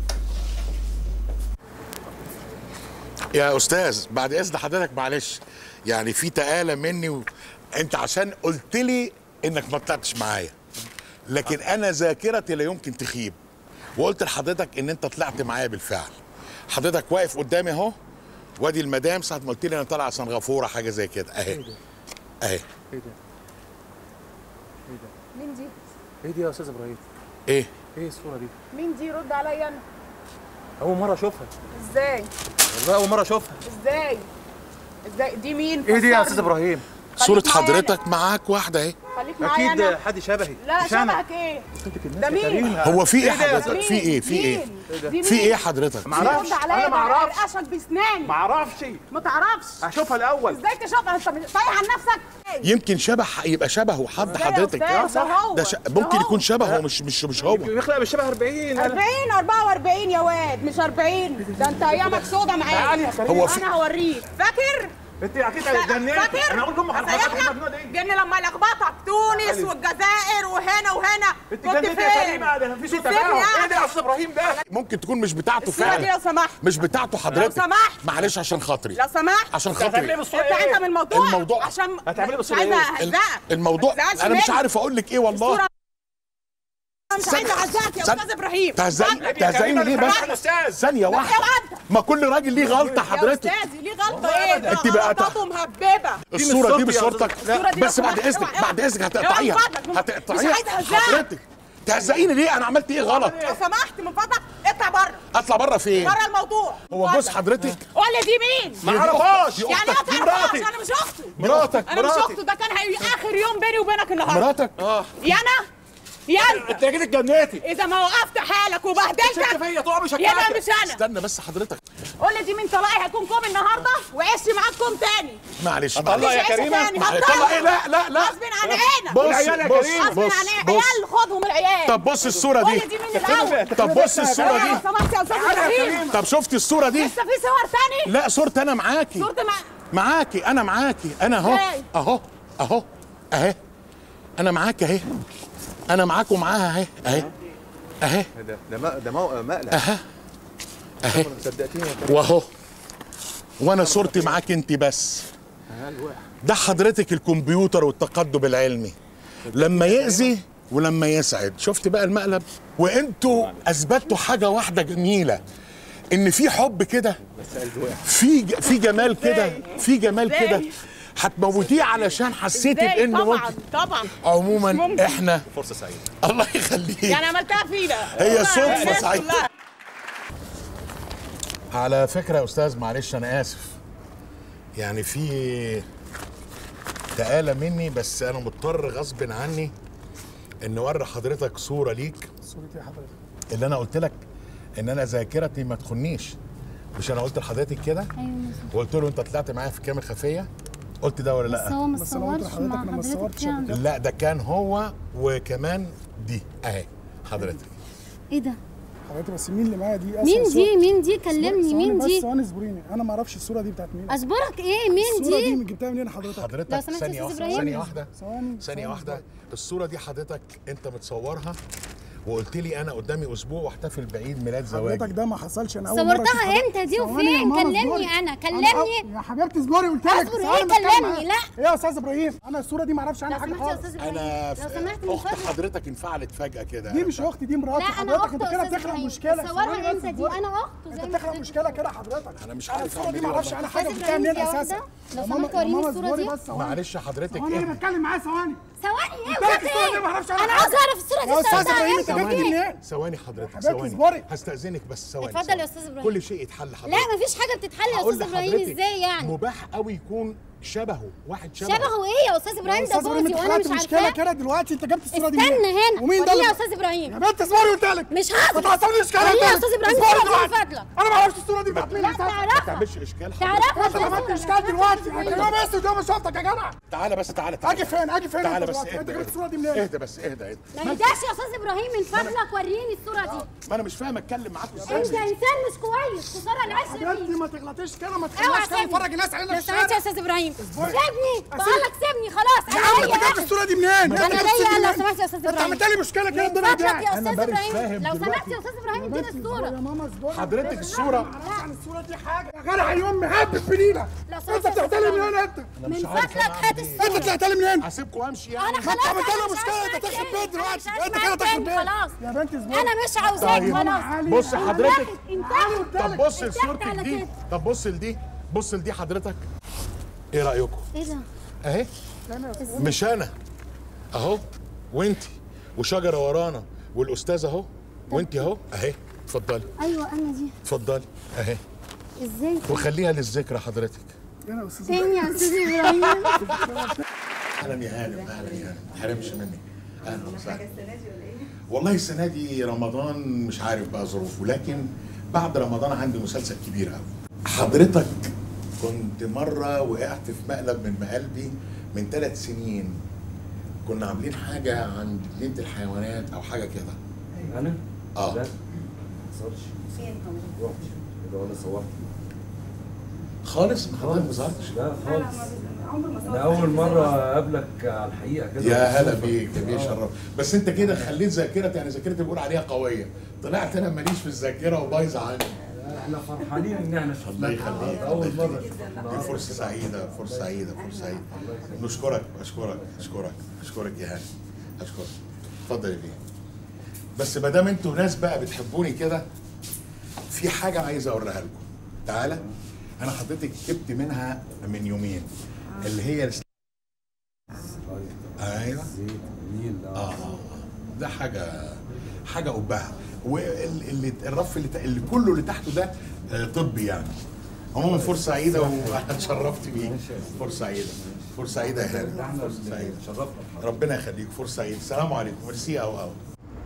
Speaker 2: يا استاذ بعد اذن حضرتك معلش يعني في تقاله مني و... انت عشان قلت لي انك ما طلعتش معايا لكن انا ذاكرتي لا يمكن تخيب وقلت لحضرتك ان انت طلعت معايا بالفعل حضرتك واقف قدامي اهو وادي المدام ساعه ما قلت لي انا طالع عشان غفوره حاجه زي كده اهي اهي
Speaker 12: ايه ده؟
Speaker 8: مين دي؟
Speaker 12: ايه دي يا استاذ ابراهيم؟
Speaker 2: ايه
Speaker 12: ايه الصوره دي؟
Speaker 8: مين دي رد عليا انا
Speaker 12: اول مره اشوفها
Speaker 8: ازاي
Speaker 12: والله اول مره اشوفها
Speaker 8: ازاي ازاي دي مين
Speaker 12: ايه دي يا
Speaker 8: فسرني.
Speaker 12: استاذ ابراهيم؟
Speaker 2: صوره
Speaker 8: معايا أنا.
Speaker 2: حضرتك معاك واحده اهي
Speaker 8: خليك معايا
Speaker 12: اكيد
Speaker 8: انا
Speaker 12: حد شبهي
Speaker 8: لا
Speaker 12: مش أنا.
Speaker 8: شبهك ايه ده مين
Speaker 2: هو في ايه
Speaker 8: إيه ده يا
Speaker 2: حضرتك
Speaker 8: أستاذ؟
Speaker 2: في ايه في ايه
Speaker 8: دي
Speaker 2: في
Speaker 8: مين؟
Speaker 2: ايه حضرتك
Speaker 8: رد عليا
Speaker 20: أنا معرفش.
Speaker 8: ارقشك باسناني
Speaker 20: معرفش
Speaker 8: ما تعرفش
Speaker 20: هشوفها الاول
Speaker 8: ازاي تشوفها انت مش- طايح عن نفسك
Speaker 2: يمكن شبه يبقى شبهه حد
Speaker 8: إزاي يا
Speaker 2: حضرتك
Speaker 8: أستاذ؟ ده هو.
Speaker 2: ده ش...
Speaker 8: ده
Speaker 2: ممكن
Speaker 8: هو.
Speaker 2: يكون شبهه مش مش مش هو
Speaker 20: يخلق بالشبه 40
Speaker 8: 40 44 يا واد مش 40 ده انت ايامك سودا معايا
Speaker 20: تعالي يا كريم.
Speaker 2: هو في-
Speaker 8: انا هوريك فاكر
Speaker 20: انت اكيد
Speaker 8: لا،
Speaker 20: جننت
Speaker 8: فاكر
Speaker 20: انا اقول لامك على الحاجات
Speaker 8: هسيحلك؟
Speaker 20: المجنونه دي
Speaker 8: جن لما لخبطك تونس
Speaker 20: تعالي.
Speaker 8: والجزائر وهنا وهنا
Speaker 20: انت
Speaker 8: كنت
Speaker 20: جننت يا
Speaker 8: فين؟
Speaker 20: كريمه ده مفيش
Speaker 8: بتسيبني
Speaker 20: تفاهم ايه
Speaker 8: قاعدة.
Speaker 20: ده يا استاذ ابراهيم ده
Speaker 2: ممكن تكون مش بتاعته
Speaker 8: الصورة دي
Speaker 2: فعلا
Speaker 8: لو سمحت
Speaker 2: مش بتاعته حضرتك
Speaker 8: لو سمحت.
Speaker 2: معلش عشان خاطري
Speaker 8: لو سمحت
Speaker 2: عشان
Speaker 20: هتعملي
Speaker 2: خاطري
Speaker 20: بالصورة
Speaker 8: انت
Speaker 20: ايه؟
Speaker 8: انت من الموضوع
Speaker 2: الموضوع-
Speaker 8: عشان
Speaker 20: هتعملي
Speaker 8: مش
Speaker 20: بالصورة
Speaker 8: عايزه
Speaker 20: ايه؟
Speaker 8: اهزقك
Speaker 2: الموضوع
Speaker 8: ما تزعلش
Speaker 2: انا مش
Speaker 8: مني.
Speaker 2: عارف اقول لك ايه والله
Speaker 8: الصورة انا مش عايزه اهزقك يا
Speaker 2: ثانية.
Speaker 8: استاذ ابراهيم
Speaker 2: تهزقني تهزقني ليه بس ثانية واحدة ما كل راجل ليه غلطة حضرتك
Speaker 8: يا استاذي ليه غلطه ايه ده
Speaker 2: انت بقى
Speaker 8: غلطاته مهببه
Speaker 2: الصورة دي مش صورتك
Speaker 8: الصورة دي
Speaker 2: بس
Speaker 8: لو
Speaker 2: بعد
Speaker 8: سمحت
Speaker 2: اذنك
Speaker 8: اوعى.
Speaker 2: بعد اذنك
Speaker 8: اوعى
Speaker 2: هتقطعيها
Speaker 8: من فضلك. مش
Speaker 2: هتقطعيها
Speaker 8: عايزه اهزقك
Speaker 2: حضرتك تهزقيني ليه انا عملت ايه غلط
Speaker 8: لو سمحت من فضلك اطلع بره
Speaker 2: اطلع بره فين
Speaker 8: بره الموضوع
Speaker 2: هو جوز حضرتك
Speaker 8: ولا دي مين؟
Speaker 2: ما اعرفهاش. دي
Speaker 8: يعني
Speaker 2: أختك.
Speaker 8: ايه
Speaker 2: دي
Speaker 8: تعرفهاش؟
Speaker 2: مراتي.
Speaker 8: انا مش اخته
Speaker 2: مراتك.
Speaker 8: انا مش
Speaker 2: مراتي.
Speaker 8: اخته ده كان هي اخر يوم بيني وبينك النهارده
Speaker 2: مراتك اه
Speaker 8: يا انا يا انا
Speaker 2: انت كده اتجننتي
Speaker 8: اذا ما وقفت حالك وبهدلتك
Speaker 2: شك فيا طبعا مش
Speaker 8: يبقى مش انا
Speaker 2: استنى بس حضرتك
Speaker 8: قول لي دي من طلاقي هيكون كوم النهارده وعشت معاك كوم تاني
Speaker 2: معلش
Speaker 8: طلع
Speaker 2: معلش.
Speaker 8: يا كريمة.
Speaker 2: معلش.
Speaker 8: هتطلع.
Speaker 2: طلع ايه لا لا لا
Speaker 8: غصب عن عينك
Speaker 2: بص
Speaker 8: والعيال يا
Speaker 2: بص
Speaker 8: كريم. غصب
Speaker 2: بص
Speaker 8: عن
Speaker 2: بص
Speaker 8: عيال خدهم العيال
Speaker 2: طب بص الصورة دي
Speaker 8: قول لي دي مين الاول
Speaker 2: طب بص الصورة دي
Speaker 8: لو سمحت يا استاذ ابراهيم
Speaker 2: طب شفتي الصورة دي
Speaker 8: لسه في صور تاني
Speaker 2: لا صورتي انا معاكي
Speaker 8: صورتي مع
Speaker 2: معاكي انا معاكي انا اهو
Speaker 8: ازاي؟
Speaker 2: اهو اهو اهي انا معاكي اهي انا معاك ومعاها اهي اهي اهي
Speaker 12: ده ده م- ده مو- مقلب
Speaker 2: اهي اهي
Speaker 12: صدقتيني يا كريم
Speaker 2: واهو وانا صورتي معاك انت بس ده حضرتك الكمبيوتر والتقدم العلمي لما يأذي ولما يسعد شفت بقى المقلب وانتوا اثبتوا حاجه واحده جميله ان في حب كده
Speaker 12: بس قلبي وقع
Speaker 2: في ج- في جمال كده في جمال
Speaker 8: إزاي؟
Speaker 2: كده هتموتيه علشان حسيتي
Speaker 8: ازاي؟
Speaker 2: بان
Speaker 8: طبعا
Speaker 2: ممكن
Speaker 8: طبعا مش
Speaker 2: عموما
Speaker 8: ممكن.
Speaker 2: احنا
Speaker 12: فرصه سعيده
Speaker 2: الله يخليك
Speaker 8: يعني عملتها فينا
Speaker 2: هي
Speaker 8: والله
Speaker 2: صدفة
Speaker 8: الناس
Speaker 2: سعيدة.
Speaker 8: كلها.
Speaker 2: على فكرة يا أستاذ معلش أنا آسف يعني في تقالة مني بس أنا مضطر غصب عني إن أوري حضرتك صورة ليك
Speaker 9: صورتي يا حضرتك
Speaker 2: اللي أنا قلت لك إن أنا ذاكرتي ما تخنيش مش أنا قلت لحضرتك كده
Speaker 15: ايوه
Speaker 2: وقلت له أنت طلعت معايا في كاميرا خفية قلت ده ولا
Speaker 15: بس
Speaker 2: لا
Speaker 15: هو ما
Speaker 9: بس أنا قلت
Speaker 15: صورش
Speaker 9: لحضرتك
Speaker 15: مع
Speaker 9: أنا ما
Speaker 15: حضرتك
Speaker 9: صورتش
Speaker 15: يعني
Speaker 2: لا ده كان هو وكمان دي أهي حضرتك
Speaker 15: ايه ده
Speaker 9: حضرتك بس مين اللي معايا دي أصلاً
Speaker 15: مين
Speaker 9: صورة-
Speaker 15: دي مين دي
Speaker 9: ثواني-
Speaker 15: كلمني مين
Speaker 9: بس
Speaker 15: دي
Speaker 9: ثواني اصبريني انا ما اعرفش الصوره دي بتاعت مين
Speaker 15: اصبرك ايه مين
Speaker 9: الصوره دي
Speaker 15: دي
Speaker 9: جبتها منين حضرتك
Speaker 15: لو
Speaker 2: حضرتك
Speaker 15: سمحت يا
Speaker 2: ثانية
Speaker 15: أستاذ
Speaker 2: واحدة
Speaker 15: إبراهيم.
Speaker 2: ثانية واحدة
Speaker 9: ثواني
Speaker 2: ثانية واحدة الصورة دي حضرتك أنت متصورها وقلت لي أنا قدامي أسبوع واحتفل بعيد ميلاد زواجي
Speaker 9: حضرتك ده ما حصلش انا اول مره
Speaker 15: صورتها
Speaker 9: أشوف حضرتك.
Speaker 15: امتى دي
Speaker 9: ثواني يا
Speaker 15: وفين
Speaker 9: ماما،
Speaker 15: كلمني
Speaker 9: اصبري.
Speaker 15: انا
Speaker 9: أنا-
Speaker 15: كلمني
Speaker 9: يا حبيبتي اصبري قلت لك
Speaker 15: اصبر
Speaker 9: ثواني
Speaker 15: ايه
Speaker 9: بتكلم
Speaker 15: كلمني
Speaker 9: معاك.
Speaker 15: لا
Speaker 9: ايه يا استاذ ابراهيم انا الصوره دي ما اعرفش عنها
Speaker 15: لو
Speaker 9: حاجه
Speaker 15: سمحت يا
Speaker 9: خالص
Speaker 15: استاذ ابراهيم
Speaker 2: أنا
Speaker 15: لو سمحت من
Speaker 2: أخت
Speaker 15: فضلك
Speaker 2: حضرتك انفعلت فجأة كده
Speaker 9: دي مش اختي دي مراتي
Speaker 15: لا انا
Speaker 9: حضرتك
Speaker 15: اخته
Speaker 9: انت
Speaker 15: يا
Speaker 9: كده
Speaker 15: استاذ
Speaker 9: بتخلق
Speaker 15: ابراهيم
Speaker 9: مشكله ثواني
Speaker 15: صورها
Speaker 9: بس
Speaker 15: امتى دي
Speaker 9: اصبري.
Speaker 15: انا اخته
Speaker 9: انت
Speaker 15: زي ما
Speaker 9: بتخلق
Speaker 15: حضرتك
Speaker 9: مشكله كده حضرتك
Speaker 2: أنا مش
Speaker 9: انا
Speaker 2: عارف
Speaker 9: الصوره دي
Speaker 2: أعمل
Speaker 9: ما
Speaker 2: إيه
Speaker 9: اعرفش عنها حاجه
Speaker 15: أستاذ
Speaker 9: جبتها منين
Speaker 15: إبراهيم يا
Speaker 9: اساسا
Speaker 15: وردة، لو
Speaker 9: يا
Speaker 15: سمحت
Speaker 9: ماما- يا
Speaker 15: وريني
Speaker 9: ماما
Speaker 15: الصورة
Speaker 9: اصبري
Speaker 15: دي.
Speaker 9: بس ثواني
Speaker 2: معلش حضرتك
Speaker 9: ثواني انا
Speaker 2: إيه
Speaker 9: بتكلم معاه ثواني
Speaker 15: ثواني ايه
Speaker 9: قلت لك
Speaker 15: وقت
Speaker 9: الصورة دي ما
Speaker 15: ايه
Speaker 9: اعرفش عنها
Speaker 15: انا
Speaker 9: حاجة.
Speaker 15: عاوزه اعرف الصوره دي
Speaker 9: يا استاذ
Speaker 15: صورتها
Speaker 9: ابراهيم انت
Speaker 15: امتى
Speaker 9: جبت
Speaker 15: دي
Speaker 9: منين
Speaker 2: ثواني حضرتك
Speaker 9: حضرتك
Speaker 2: ثواني
Speaker 9: اصبري.
Speaker 2: هستأذنك بس ثواني
Speaker 15: اتفضل
Speaker 2: ثواني.
Speaker 15: يا أستاذ إبراهيم.
Speaker 2: كل شيء يتحل حضرتك
Speaker 15: لا مفيش حاجه بتتحل يا
Speaker 2: هقول
Speaker 15: استاذ ابراهيم
Speaker 2: لحضرتك
Speaker 15: ازاي يعني
Speaker 2: مباح قوي يكون شبهه واحد شبهه
Speaker 15: شبهه ايه يا استاذ ابراهيم ده
Speaker 9: استاذ ابراهيم
Speaker 15: جوزي
Speaker 9: انت
Speaker 15: وانا
Speaker 9: خلقت
Speaker 15: مش
Speaker 9: مشكله
Speaker 15: عارفاه
Speaker 9: كده دلوقتي انت جبت الصوره دي
Speaker 15: استنى
Speaker 9: منين؟
Speaker 15: هنا
Speaker 9: ومين ده
Speaker 15: وريني يا
Speaker 9: اللي-
Speaker 15: استاذ ابراهيم
Speaker 9: يا بنت اصبري قلت لك
Speaker 15: مش
Speaker 9: ما
Speaker 15: هقدر
Speaker 9: تعصبنيش كده
Speaker 15: وريني يا
Speaker 9: قلت لك.
Speaker 15: استاذ ابراهيم
Speaker 9: اصبري
Speaker 15: صورتها من
Speaker 9: دلوقتي.
Speaker 15: فضلك
Speaker 9: انا ما اعرفش الصوره دي بتاعت مين
Speaker 15: لا
Speaker 9: اساسا
Speaker 2: ما
Speaker 15: تعرفها
Speaker 2: تعملش اشكال
Speaker 15: تعرفها
Speaker 9: انت عملت اشكال دلوقتي انا بس قدام شفتك يا جدع
Speaker 2: تعالى بس تعالى تعالى
Speaker 9: اجي فين اجي فين
Speaker 2: تعالى
Speaker 9: انت
Speaker 2: بس
Speaker 9: دلوقتي؟ انت
Speaker 2: اهدى
Speaker 9: جبت الصوره دي منين
Speaker 2: اهدى بس اهدى اهدى
Speaker 15: ما يهداش يا استاذ ابراهيم من فضلك وريني الصوره دي
Speaker 2: ما انا مش فاهم اتكلم معاك ازاي
Speaker 15: انت انسان مش كويس خساره العشره
Speaker 9: يا بنتي
Speaker 15: فيك
Speaker 9: ما تغلطيش كده ما
Speaker 15: اوعى
Speaker 9: تخليش كده
Speaker 15: سيبني
Speaker 9: نفرج الناس علينا
Speaker 15: لو
Speaker 9: في
Speaker 15: سمحت يا
Speaker 9: الشارع
Speaker 15: استاذ ابراهيم سيبني بقول لك سيبني خلاص
Speaker 9: يا
Speaker 15: انا
Speaker 9: عم
Speaker 15: ليا
Speaker 9: انت جبت
Speaker 15: أهل.
Speaker 9: الصوره دي منين؟
Speaker 15: انا
Speaker 9: انت جبت
Speaker 15: ليا
Speaker 9: الصورة
Speaker 15: لو
Speaker 9: دي
Speaker 15: سمحت يا استاذ
Speaker 9: انت
Speaker 15: ابراهيم
Speaker 9: عملت لي مشكله كده
Speaker 15: من
Speaker 9: قدام
Speaker 15: فضلك
Speaker 9: الجاي
Speaker 15: يا
Speaker 2: أنا
Speaker 15: استاذ
Speaker 2: مش
Speaker 15: ابراهيم
Speaker 2: فاهم
Speaker 15: لو
Speaker 2: دلوقتي.
Speaker 15: سمحت يا استاذ ابراهيم اديني الصوره
Speaker 9: يا ماما اصبري
Speaker 2: حضرتك الصورة
Speaker 9: عن الصوره دي حاجه يا جدع يوم مهبب بنيله
Speaker 15: لو
Speaker 9: انت
Speaker 15: سمحت يا
Speaker 9: طلعت
Speaker 15: أستاذ
Speaker 9: لي
Speaker 15: إبراهيم.
Speaker 9: منين انت؟
Speaker 15: من فضلك هات
Speaker 9: انت
Speaker 15: الصوره
Speaker 9: طلعت لي منين؟
Speaker 2: هسيبكم وامشي يعني
Speaker 15: انا
Speaker 9: ما انت
Speaker 15: خلاص
Speaker 9: عملت
Speaker 15: أنا
Speaker 9: لي
Speaker 15: مش
Speaker 9: مشكله
Speaker 15: عايزة
Speaker 9: انت تخرب
Speaker 15: تاني.
Speaker 9: بيت دلوقتي
Speaker 15: أنا مش
Speaker 9: انت
Speaker 15: عايزة
Speaker 9: كده تخرب
Speaker 15: تاني،
Speaker 9: بيت
Speaker 15: خلاص
Speaker 9: يا بنت اصبري
Speaker 15: انا مش عاوزاك
Speaker 2: طيب.
Speaker 15: خلاص
Speaker 2: بص حضرتك
Speaker 15: انتهت
Speaker 2: طب بص
Speaker 15: انتهت
Speaker 2: لصورتك
Speaker 15: على
Speaker 2: دي
Speaker 15: كده.
Speaker 2: طب بص لدي بص لدي حضرتك ايه رايكم
Speaker 15: ايه ده
Speaker 2: اهي مش انا اهو وانتي وشجره ورانا والاستاذ اهو وانتي اهو اهي اتفضلي
Speaker 15: ايوه انا دي
Speaker 2: اتفضلي اهي
Speaker 15: ازاي
Speaker 2: وخليها للذكرى حضرتك
Speaker 9: انا يا استاذ
Speaker 15: تاني يا استاذ ابراهيم
Speaker 2: اهلا يا هانم اهلا يا هانم ما تحرمش مني اهلا وسهلا والله السنه دي رمضان مش عارف بقى ظروفه لكن بعد رمضان عندي مسلسل كبير قوي حضرتك كنت مره وقعت في مقلب من مقلبي من ثلاث سنين كنا عاملين حاجه عند جنينه الحيوانات او حاجه كده
Speaker 12: انا؟
Speaker 2: اه
Speaker 12: لا ما صورتش فين رحتش ده ولا صورت
Speaker 2: خالص حضرتك ما ظهرتش
Speaker 12: لا خالص انا اول مره اقابلك على الحقيقه كده
Speaker 2: يا هلا بيك يا بيه شرف بس انت كده خليت ذاكرتي يعني ذاكرتي بقول عليها قويه طلعت انا ماليش في الذاكره وبايظه عني
Speaker 12: احنا فرحانين ان احنا
Speaker 2: الله
Speaker 12: شفناك
Speaker 2: يخليك
Speaker 12: اول مره
Speaker 2: دي
Speaker 12: شفناك
Speaker 2: فرصة سعيدة فرصة سعيدة فرصة سعيدة نشكرك أشكرك أشكرك أشكرك يا هاني أشكرك اتفضل يا بيه بس ما دام انتوا ناس بقى بتحبوني كده في حاجه عايز اوريها لكم تعالى انا حضرتك جبت منها من يومين اللي هي الس- ايوه اه آه. ده حاجه حاجه قبها واللي الرف اللي, ت- اللي كله اللي تحته ده آه، طبي يعني عموما فرصه سعيده وانا اتشرفت بيك فرصه سعيده فرصه سعيده يا هاني فرصه سعيده ربنا يخليك فرصه سعيده السلام عليكم ميرسي او او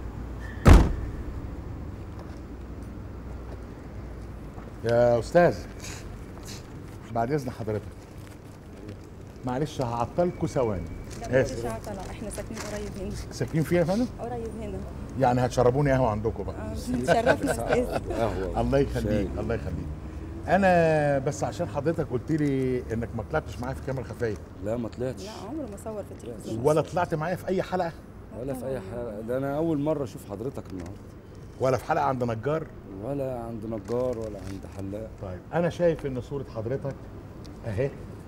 Speaker 2: يا استاذ بعد اذن حضرتك معلش هعطلكوا ثواني اسف
Speaker 4: احنا ساكنين قريب هنا
Speaker 2: ساكنين فيها يا فندم
Speaker 4: قريب هنا
Speaker 2: يعني هتشربوني قهوه عندكم بقى
Speaker 4: آه، تشرفنا استاذ
Speaker 2: الله يخليك الله يخليك انا بس عشان حضرتك قلت لي انك ما طلعتش معايا في كاميرا خفيه
Speaker 12: لا ما طلعتش
Speaker 4: لا عمره ما صور في التلفزيون
Speaker 2: ولا طلعت معايا في اي حلقه
Speaker 12: ولا في اي حلقه ده انا اول مره اشوف حضرتك النهارده
Speaker 2: ولا في حلقه عند نجار
Speaker 12: ولا عند نجار ولا عند حلاق
Speaker 2: طيب انا شايف ان صوره حضرتك اهي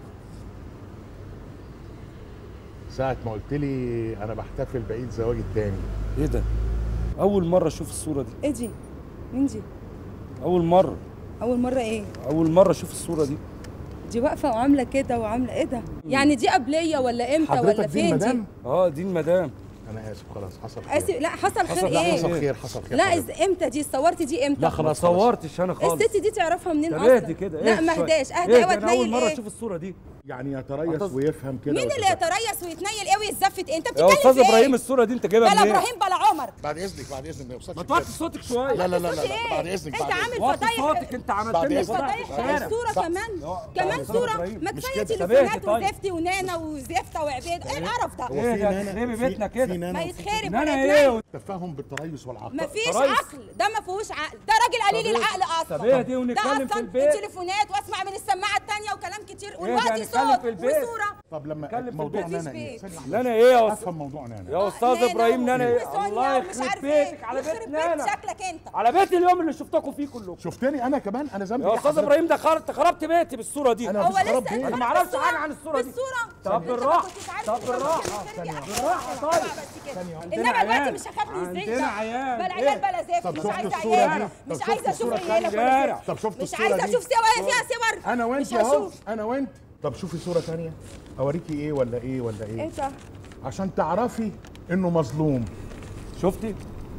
Speaker 2: ساعة ما قلت لي انا بحتفل بعيد زواجي التاني
Speaker 12: ايه ده اول مره اشوف الصوره دي
Speaker 4: ايه دي مين دي
Speaker 12: اول مره
Speaker 4: اول مره ايه
Speaker 12: اول مره اشوف الصوره دي
Speaker 4: دي واقفه وعامله كده وعامله ايه ده يعني دي قبليه ولا امتى
Speaker 2: حضرتك
Speaker 4: ولا
Speaker 2: دي
Speaker 4: فين دي
Speaker 2: المدام
Speaker 12: اه دي المدام
Speaker 2: انا اسف خلاص حصل خير
Speaker 4: اسف لا حصل خير
Speaker 12: حصل-
Speaker 4: ايه
Speaker 2: حصل خير حصل خير
Speaker 4: لا
Speaker 2: حضرتك.
Speaker 4: إز... امتى دي صورتي دي امتى
Speaker 12: لا خلاص ما صورتش انا خالص
Speaker 4: الست دي تعرفها منين
Speaker 12: طب
Speaker 4: اصلا
Speaker 12: اهدي كده
Speaker 4: لا
Speaker 12: اهدي
Speaker 4: ما
Speaker 12: شوية.
Speaker 4: اهداش اهدى
Speaker 12: اهدي،
Speaker 4: ايوه
Speaker 12: انا اول
Speaker 4: تنيل
Speaker 12: مره
Speaker 4: ايه
Speaker 12: اشوف الصوره دي
Speaker 2: يعني يتريث
Speaker 12: أنت-
Speaker 2: ويفهم كده
Speaker 4: مين اللي
Speaker 2: ويتذكر.
Speaker 4: يتريث ويتنيل ايه ويتزفت ايه انت
Speaker 12: يا
Speaker 4: بتتكلم
Speaker 12: استاذ
Speaker 4: في ايه
Speaker 12: ابراهيم الصوره دي انت جايبها
Speaker 4: بلا
Speaker 12: منين
Speaker 4: ابراهيم بلا عمر
Speaker 2: بعد اذنك بعد اذنك ما يوصلش
Speaker 12: ما توطي
Speaker 2: كده.
Speaker 12: صوتك شويه
Speaker 2: لا لا لا لا,
Speaker 4: صوتي
Speaker 2: لا.
Speaker 4: ايه؟
Speaker 2: بعد اذنك
Speaker 4: انت
Speaker 2: بعد
Speaker 4: عامل
Speaker 2: إذنك.
Speaker 12: وطي
Speaker 4: فضايح
Speaker 12: صوتك انت عملت
Speaker 2: بعد
Speaker 12: لي
Speaker 2: إذنك.
Speaker 12: فضايح
Speaker 4: فضايح
Speaker 12: الشارع
Speaker 4: الصورة
Speaker 2: صح.
Speaker 4: كمان
Speaker 12: لا،
Speaker 4: كمان
Speaker 12: أستاذ
Speaker 4: صورة
Speaker 12: إبراهيم.
Speaker 4: ما
Speaker 2: مش
Speaker 4: كفاية
Speaker 2: كده.
Speaker 12: طب اهدي
Speaker 4: تليفونات
Speaker 12: طيب.
Speaker 4: وزفتي ونانا وزفتة وعبيد ايه القرف ده؟
Speaker 2: هو
Speaker 12: ايه
Speaker 2: في
Speaker 12: ده
Speaker 2: نانا-
Speaker 12: تخربي
Speaker 2: في-
Speaker 12: بيتنا
Speaker 2: في
Speaker 12: كده
Speaker 2: نانا
Speaker 4: ما
Speaker 2: وفي-
Speaker 4: يتخرب
Speaker 12: نانا
Speaker 4: ولا
Speaker 12: ايه
Speaker 4: يتنيل
Speaker 2: تفهم بالتريث والعقل
Speaker 4: مفيش
Speaker 12: تريث.
Speaker 4: عقل ده ما فيهوش عقل ده راجل قليل
Speaker 12: طب إيه؟
Speaker 4: العقل اصلا
Speaker 12: طب اهدي
Speaker 4: ده
Speaker 12: ونتكلم في
Speaker 4: اصلا
Speaker 12: البيت.
Speaker 4: تليفونات واسمع من السماعه الثانيه وكلام كتير
Speaker 12: ايه
Speaker 4: والوقت
Speaker 12: ده هنتكلم
Speaker 4: صوت
Speaker 12: في البيت.
Speaker 4: وصوره
Speaker 2: طب لما
Speaker 12: نتكلم في
Speaker 2: موضوع
Speaker 12: البيت.
Speaker 2: نانا
Speaker 4: مفيش
Speaker 2: ايه
Speaker 4: بيت.
Speaker 2: ثانية واحدة
Speaker 12: نانا
Speaker 2: بس.
Speaker 12: ايه يا
Speaker 2: افهم موضوع نانا
Speaker 12: يا استاذ
Speaker 4: نانا
Speaker 12: ابراهيم نانا ايه
Speaker 4: وسونيا
Speaker 12: الله
Speaker 4: ومش
Speaker 12: يخرب
Speaker 4: عارف ايه
Speaker 12: بيتك على بيت
Speaker 4: يخرب بيت
Speaker 12: نانا
Speaker 4: شكلك انت
Speaker 12: على بيت اليوم اللي شفتكم فيه كلكم
Speaker 2: شفتني انا كمان انا ذنبي
Speaker 12: يا
Speaker 2: إيه
Speaker 12: استاذ
Speaker 2: حضرتك؟
Speaker 12: ابراهيم ده خربت خربت بيتي بالصوره دي
Speaker 2: انا
Speaker 4: هو
Speaker 2: مفيش خراب
Speaker 4: لسه
Speaker 2: بيت.
Speaker 12: انا ما اعرفش حاجه عن الصوره دي
Speaker 4: بالصوره
Speaker 12: طب
Speaker 4: أنت ما
Speaker 12: بالراحه
Speaker 4: كنتش عارف
Speaker 12: طب
Speaker 4: إنت
Speaker 12: بالراحه
Speaker 4: ممكن ترجع.
Speaker 12: بالراحه
Speaker 4: بالراحة
Speaker 12: طيب
Speaker 4: بس كده.
Speaker 12: ثانية واحدة.
Speaker 4: انما
Speaker 12: عندنا
Speaker 4: دلوقتي
Speaker 12: عيال.
Speaker 4: مش هخاف من الزيت
Speaker 12: عندنا
Speaker 4: ده
Speaker 12: عيال.
Speaker 4: بلا عيال
Speaker 12: إيه؟
Speaker 4: بلا زفت
Speaker 2: طب
Speaker 4: مش
Speaker 2: شفت
Speaker 4: عايزه
Speaker 2: الصورة
Speaker 4: عيال
Speaker 2: دي؟
Speaker 4: مش
Speaker 2: طب
Speaker 4: عايزه
Speaker 2: شفت
Speaker 4: اشوف
Speaker 2: الصورة
Speaker 4: عيالك
Speaker 12: التانية؟
Speaker 4: ولا
Speaker 2: طب شفت
Speaker 4: مش
Speaker 2: الصورة
Speaker 4: عايزه
Speaker 2: دي؟
Speaker 4: اشوف صور فيها صور
Speaker 2: انا وانت
Speaker 4: مش
Speaker 2: اهو
Speaker 4: هشوف
Speaker 2: انا وانت طب شوفي صورة تانية اوريكي ايه ولا ايه ولا ايه
Speaker 4: انت
Speaker 2: عشان تعرفي انه مظلوم
Speaker 12: شفتي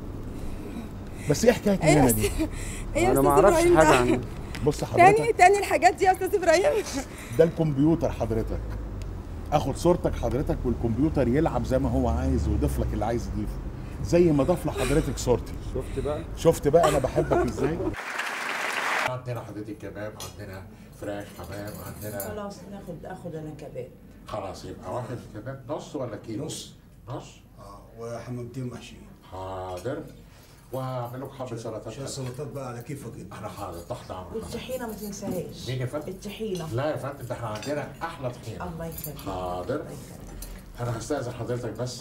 Speaker 2: بس ايه حكايه
Speaker 4: ايه
Speaker 2: نانا
Speaker 4: بس
Speaker 2: دي
Speaker 4: ايه يا
Speaker 12: انا
Speaker 4: استاذ
Speaker 12: ما اعرفش
Speaker 4: ابراهيم
Speaker 12: حاجه
Speaker 4: ده؟
Speaker 12: عنه
Speaker 2: بص
Speaker 4: تاني
Speaker 2: حضرتك
Speaker 4: تاني الحاجات دي يا استاذ ابراهيم
Speaker 2: ده الكمبيوتر حضرتك اخد صورتك حضرتك والكمبيوتر يلعب زي ما هو عايز ويضيف لك اللي عايز يضيفه زي ما ضاف لحضرتك صورتي
Speaker 12: شفت بقى
Speaker 2: شفت بقى انا بحبك ازاي عندنا حضرتك كباب عندنا فراخ حمام عندنا
Speaker 19: خلاص ناخد اخد انا كباب
Speaker 2: خلاص يبقى واحد كباب نص ولا كيلو
Speaker 16: نص.
Speaker 2: نص
Speaker 16: اه وحمامتين محشيين
Speaker 2: حاضر واعمل لك حبه سلطات
Speaker 16: عشان السلطات بقى على كيفك انت
Speaker 2: انا حاضر تحت امرك
Speaker 19: والطحينه ما تنساهاش
Speaker 2: مين يا فندم؟
Speaker 19: الطحينه
Speaker 2: لا يا فندم ده احنا عندنا احلى طحينه
Speaker 19: الله يخليك
Speaker 2: حاضر انا هستاذن حضرتك بس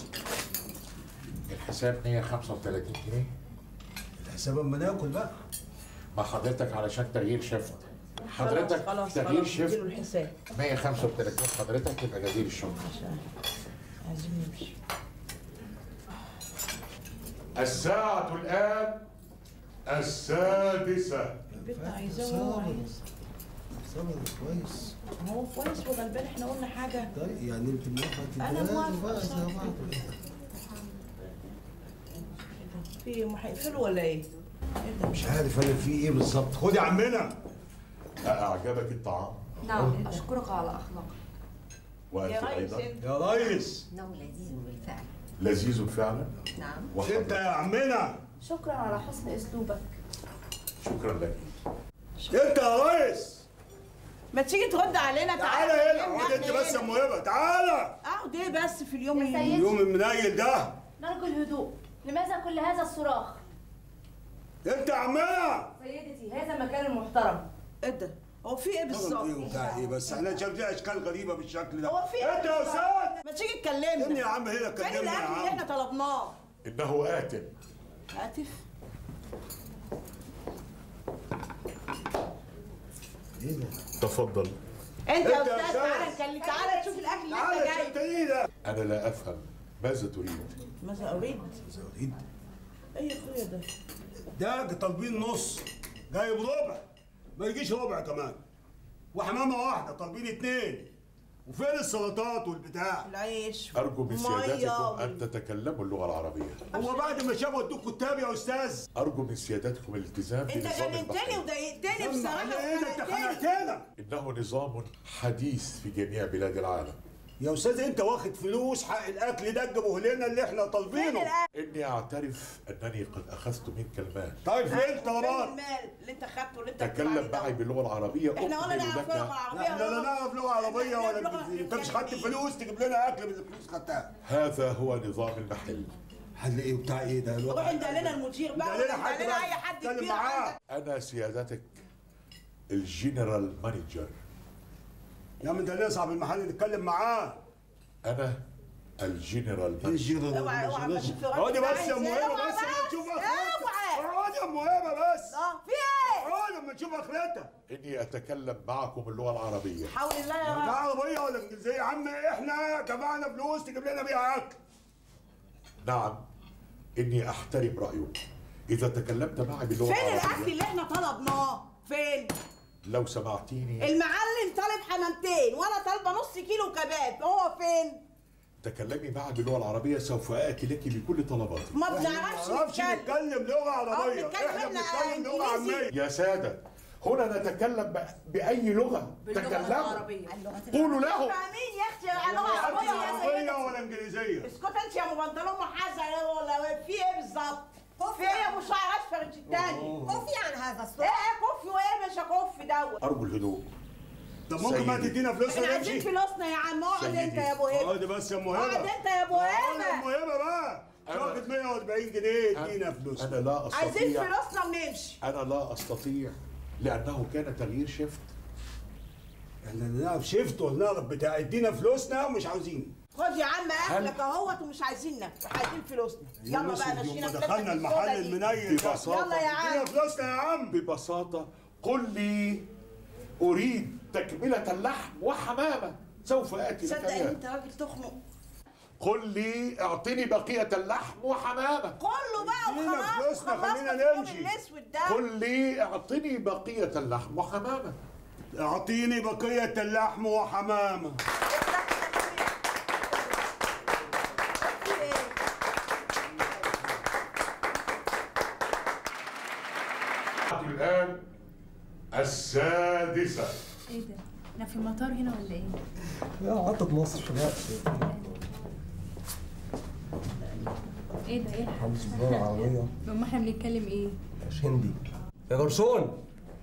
Speaker 2: الحساب 135 جنيه
Speaker 16: الحساب اما ناكل بقى
Speaker 2: مع حضرتك علشان تغيير شفت حضرتك
Speaker 19: خلاص
Speaker 2: تغيير
Speaker 19: خلاص
Speaker 2: شفت
Speaker 19: اديله الحساب
Speaker 2: 135 حضرتك يبقى جزيل الشكر
Speaker 19: عشان عايزين نمشي
Speaker 2: الساعة الآن السادسة
Speaker 19: البنت عايزاه وهو عايز
Speaker 16: صبر كويس
Speaker 19: ما هو كويس وغلبان احنا قلنا حاجه
Speaker 16: طيب يعني انت موافقه
Speaker 19: أنا
Speaker 16: تتجوزوا
Speaker 19: موافقة
Speaker 16: بقى
Speaker 19: صح.
Speaker 16: زي بعض
Speaker 19: في هم هيقفلوا ولا ايه؟
Speaker 16: مش عارف انا في ايه بالظبط خد يا عمنا
Speaker 2: أعجبك الطعام
Speaker 23: نعم أشكرك على أخلاقك
Speaker 2: وأنت أيضا
Speaker 16: يا ريس
Speaker 23: إنه لذيذ بالفعل
Speaker 2: لذيذ فعلا
Speaker 23: نعم
Speaker 16: انت يا عمنا
Speaker 23: شكرا على حسن أسلوبك
Speaker 2: شكرا لك
Speaker 16: انت يا ريس
Speaker 19: ما تيجي ترد علينا
Speaker 16: تعالى هنا اقعد انت بس يا موهبه تعالى
Speaker 19: اقعد ايه بس في اليوم
Speaker 23: يا
Speaker 19: اللي
Speaker 23: سيدي.
Speaker 16: اليوم المنيل ده
Speaker 23: نرجو الهدوء لماذا كل هذا الصراخ؟
Speaker 16: انت يا عمنا
Speaker 23: سيدتي هذا مكان محترم
Speaker 19: ايه ده؟ هو في ايه
Speaker 16: ايه
Speaker 19: بالظبط؟
Speaker 16: وبتاع ايه بس احنا شايف دي اشكال غريبه بالشكل ده
Speaker 19: هو في ايه
Speaker 16: انت يا
Speaker 19: بالظبط؟
Speaker 16: استاذ
Speaker 19: ما تيجي تكلمنا
Speaker 16: استني يا عم هنا
Speaker 19: فين
Speaker 16: كلمني يا
Speaker 19: الاكل اللي
Speaker 16: عم
Speaker 19: احنا طلبناه؟
Speaker 2: إنه آت
Speaker 19: هاتف
Speaker 16: ايه ده
Speaker 2: تفضل
Speaker 19: انت يا
Speaker 16: انت يا
Speaker 19: استاذ
Speaker 16: أستاذ.
Speaker 19: تعالى نكلم تعالى تشوف الاكل اللي
Speaker 16: تعالى
Speaker 19: انت جايبه
Speaker 16: شتاني ده
Speaker 2: أنا لا أفهم ماذا تريد
Speaker 19: ماذا اريد؟
Speaker 16: زودين
Speaker 5: ايه يا اخويا ده
Speaker 16: ده طالبين نص جايب ربع ما يجيش ربع كمان وحمامه واحده طالبين اتنين وفين السلطات والبتاع
Speaker 5: العيش
Speaker 2: أرجو من
Speaker 5: مية
Speaker 2: سيادتكم
Speaker 5: وال-
Speaker 2: أن تتكلموا اللغة العربية
Speaker 16: هو بعد ما شافوا ادوك كتاب يا استاذ
Speaker 2: أرجو من سيادتكم الالتزام
Speaker 5: انت
Speaker 2: بنظام
Speaker 5: جننتني
Speaker 2: البحث
Speaker 5: وضايقتني
Speaker 16: ذنب
Speaker 5: بصراحه
Speaker 16: على ايه ده انت
Speaker 5: وخنقتني.
Speaker 16: خنقتنا
Speaker 2: إنه نظام حديث في جميع بلاد العالم
Speaker 16: يا استاذ انت واخد فلوس حق الاكل ده تجيبه لنا اللي احنا طالبينه
Speaker 2: إني أعترف أنني قد أخذت منك المال
Speaker 16: طيب فين
Speaker 5: فين
Speaker 16: طلبات
Speaker 5: المال اللي انت خدته اللي انت
Speaker 2: تكلم معي باللغة العربية
Speaker 5: احنا ولا
Speaker 2: أكمل
Speaker 5: نعرف
Speaker 2: لك
Speaker 5: لغه عربيه
Speaker 16: احنا لا نعرف لغه عربيه ولا
Speaker 5: لغة
Speaker 16: انجليزيه انت مش خدت فلوس تجيب لنا اكل من الفلوس خدتها
Speaker 2: هذا هو نظام المحل
Speaker 16: حل ايه وبتاع ايه ده
Speaker 5: روح انت لنا المدير بقى
Speaker 16: ده لنا
Speaker 5: ولا
Speaker 16: حد
Speaker 5: انت لنا
Speaker 16: بقى
Speaker 5: اي حد
Speaker 16: اتكلم
Speaker 5: كبير
Speaker 16: معاه
Speaker 5: عندك
Speaker 2: أنا سيادتك الجنرال مانجر
Speaker 16: يا من ده ليه صاحب المحل نتكلم معاه
Speaker 2: أنا الجنرال مانجر
Speaker 16: الجنرال
Speaker 5: اوعى اوعى ما تشوف
Speaker 16: اقعدي بس يا ام هبه
Speaker 5: اوعى
Speaker 16: بس لما تشوف اخرتها
Speaker 5: اوعى
Speaker 16: اقعدي يا ام هبه بس
Speaker 5: اه في ايه؟
Speaker 16: اقعدي لما تشوف اخرتها
Speaker 2: إني أتكلم معكم اللغة العربية
Speaker 5: حول الله يا
Speaker 16: ده
Speaker 5: رب
Speaker 16: عربيه ولا انجليزيه يا عم احنا دفعنا فلوس تجيب لنا بيها اكل
Speaker 2: نعم إني أحترم رأيك إذا تكلمت معي باللغة
Speaker 5: فين الاكل
Speaker 2: العربية
Speaker 5: اللي احنا طلبناه؟ فين؟
Speaker 2: لو سمعتيني
Speaker 5: المعلم طالب حمامتين وانا طالبه نص كيلو كباب هو فين؟
Speaker 2: تكلمي معي باللغة العربية سوف آتي لك بكل طلباتك
Speaker 5: ما
Speaker 16: احنا ما
Speaker 5: بنعرفش
Speaker 16: نعرفش
Speaker 5: نتكلم
Speaker 16: نتكلم لغه عربيه
Speaker 5: اه، بنتكلم
Speaker 16: احنا
Speaker 5: احنا
Speaker 16: بنتكلم لغه
Speaker 5: انجليزي.
Speaker 16: عاميه
Speaker 2: يا سادة هنا نتكلم ب- بأي لغة
Speaker 5: باللغه
Speaker 2: تكلموا
Speaker 5: العربيه
Speaker 2: قولوا لهم
Speaker 5: فاهمين يا اختي اللغه
Speaker 16: لا
Speaker 5: العربيه يا
Speaker 16: عربيه
Speaker 5: سيدي
Speaker 16: ولا انجليزيه
Speaker 5: اسكت انت يا ابو بنطلون محزن ولا في ايه بالظبط؟ في ايه يا ابو شعر اصفر انت التاني؟ كفي عن هذا الصوت ايه ايه كفي وايه مش كفي دوت
Speaker 2: أرجو الهدوء
Speaker 16: طب ممكن ما
Speaker 2: سيدي.
Speaker 16: تدينا فلوس
Speaker 5: احنا عايزين
Speaker 16: ونمشي
Speaker 5: فلوسنا يا عم اقعد
Speaker 2: سيدي.
Speaker 5: انت يا ابو هبه
Speaker 16: اقعدي بس يا ام هبه
Speaker 5: اقعد انت يا ابو
Speaker 16: اقعد يا ام
Speaker 5: هبه
Speaker 16: هبه بقى واخد 140 جنيه ادينا فلوس
Speaker 2: أنا لا
Speaker 5: عايزين
Speaker 2: أستطيع
Speaker 5: فلوسنا ونمشي
Speaker 2: أنا لا أستطيع لأنه كان تغيير شفت
Speaker 16: احنا نعرف شفت ولا نعرف بتاع ادينا فلوسنا ومش عاوزين
Speaker 5: خد يا عم اكلك اهوت ومش عايزيننا عايزين فلوسنا يلا بقى مشينا
Speaker 16: يوم ما دخلنا المحل المنيل ده
Speaker 2: ببساطة
Speaker 5: يلا يا عم
Speaker 16: ادينا فلوسنا يا عم
Speaker 2: ببساطة قل لي أريد تكملة اللحم وحمامة سوف آتي لك
Speaker 5: تصدق ان
Speaker 2: بها.
Speaker 5: انت راجل تخنق
Speaker 2: قل لي اعطني بقية اللحم وحمامة
Speaker 5: كله بقى
Speaker 16: ادينا
Speaker 5: وخلاص
Speaker 16: فلوسنا،
Speaker 5: خلصنا
Speaker 16: خلينا
Speaker 5: في اليوم
Speaker 16: نمشي.
Speaker 5: الاسود ده
Speaker 2: قل لي اعطني بقية اللحم وحمامة
Speaker 16: اعطيني بقية اللحم وحمامة
Speaker 2: الآن السادسة
Speaker 23: ايه ده؟ احنا في المطار هنا ولا ايه؟
Speaker 12: لا عطت مصر لا
Speaker 23: ايه ده ايه
Speaker 12: حمص بضاعة عربية
Speaker 23: امال احنا بنتكلم ايه؟
Speaker 12: مش هندي يا جرسون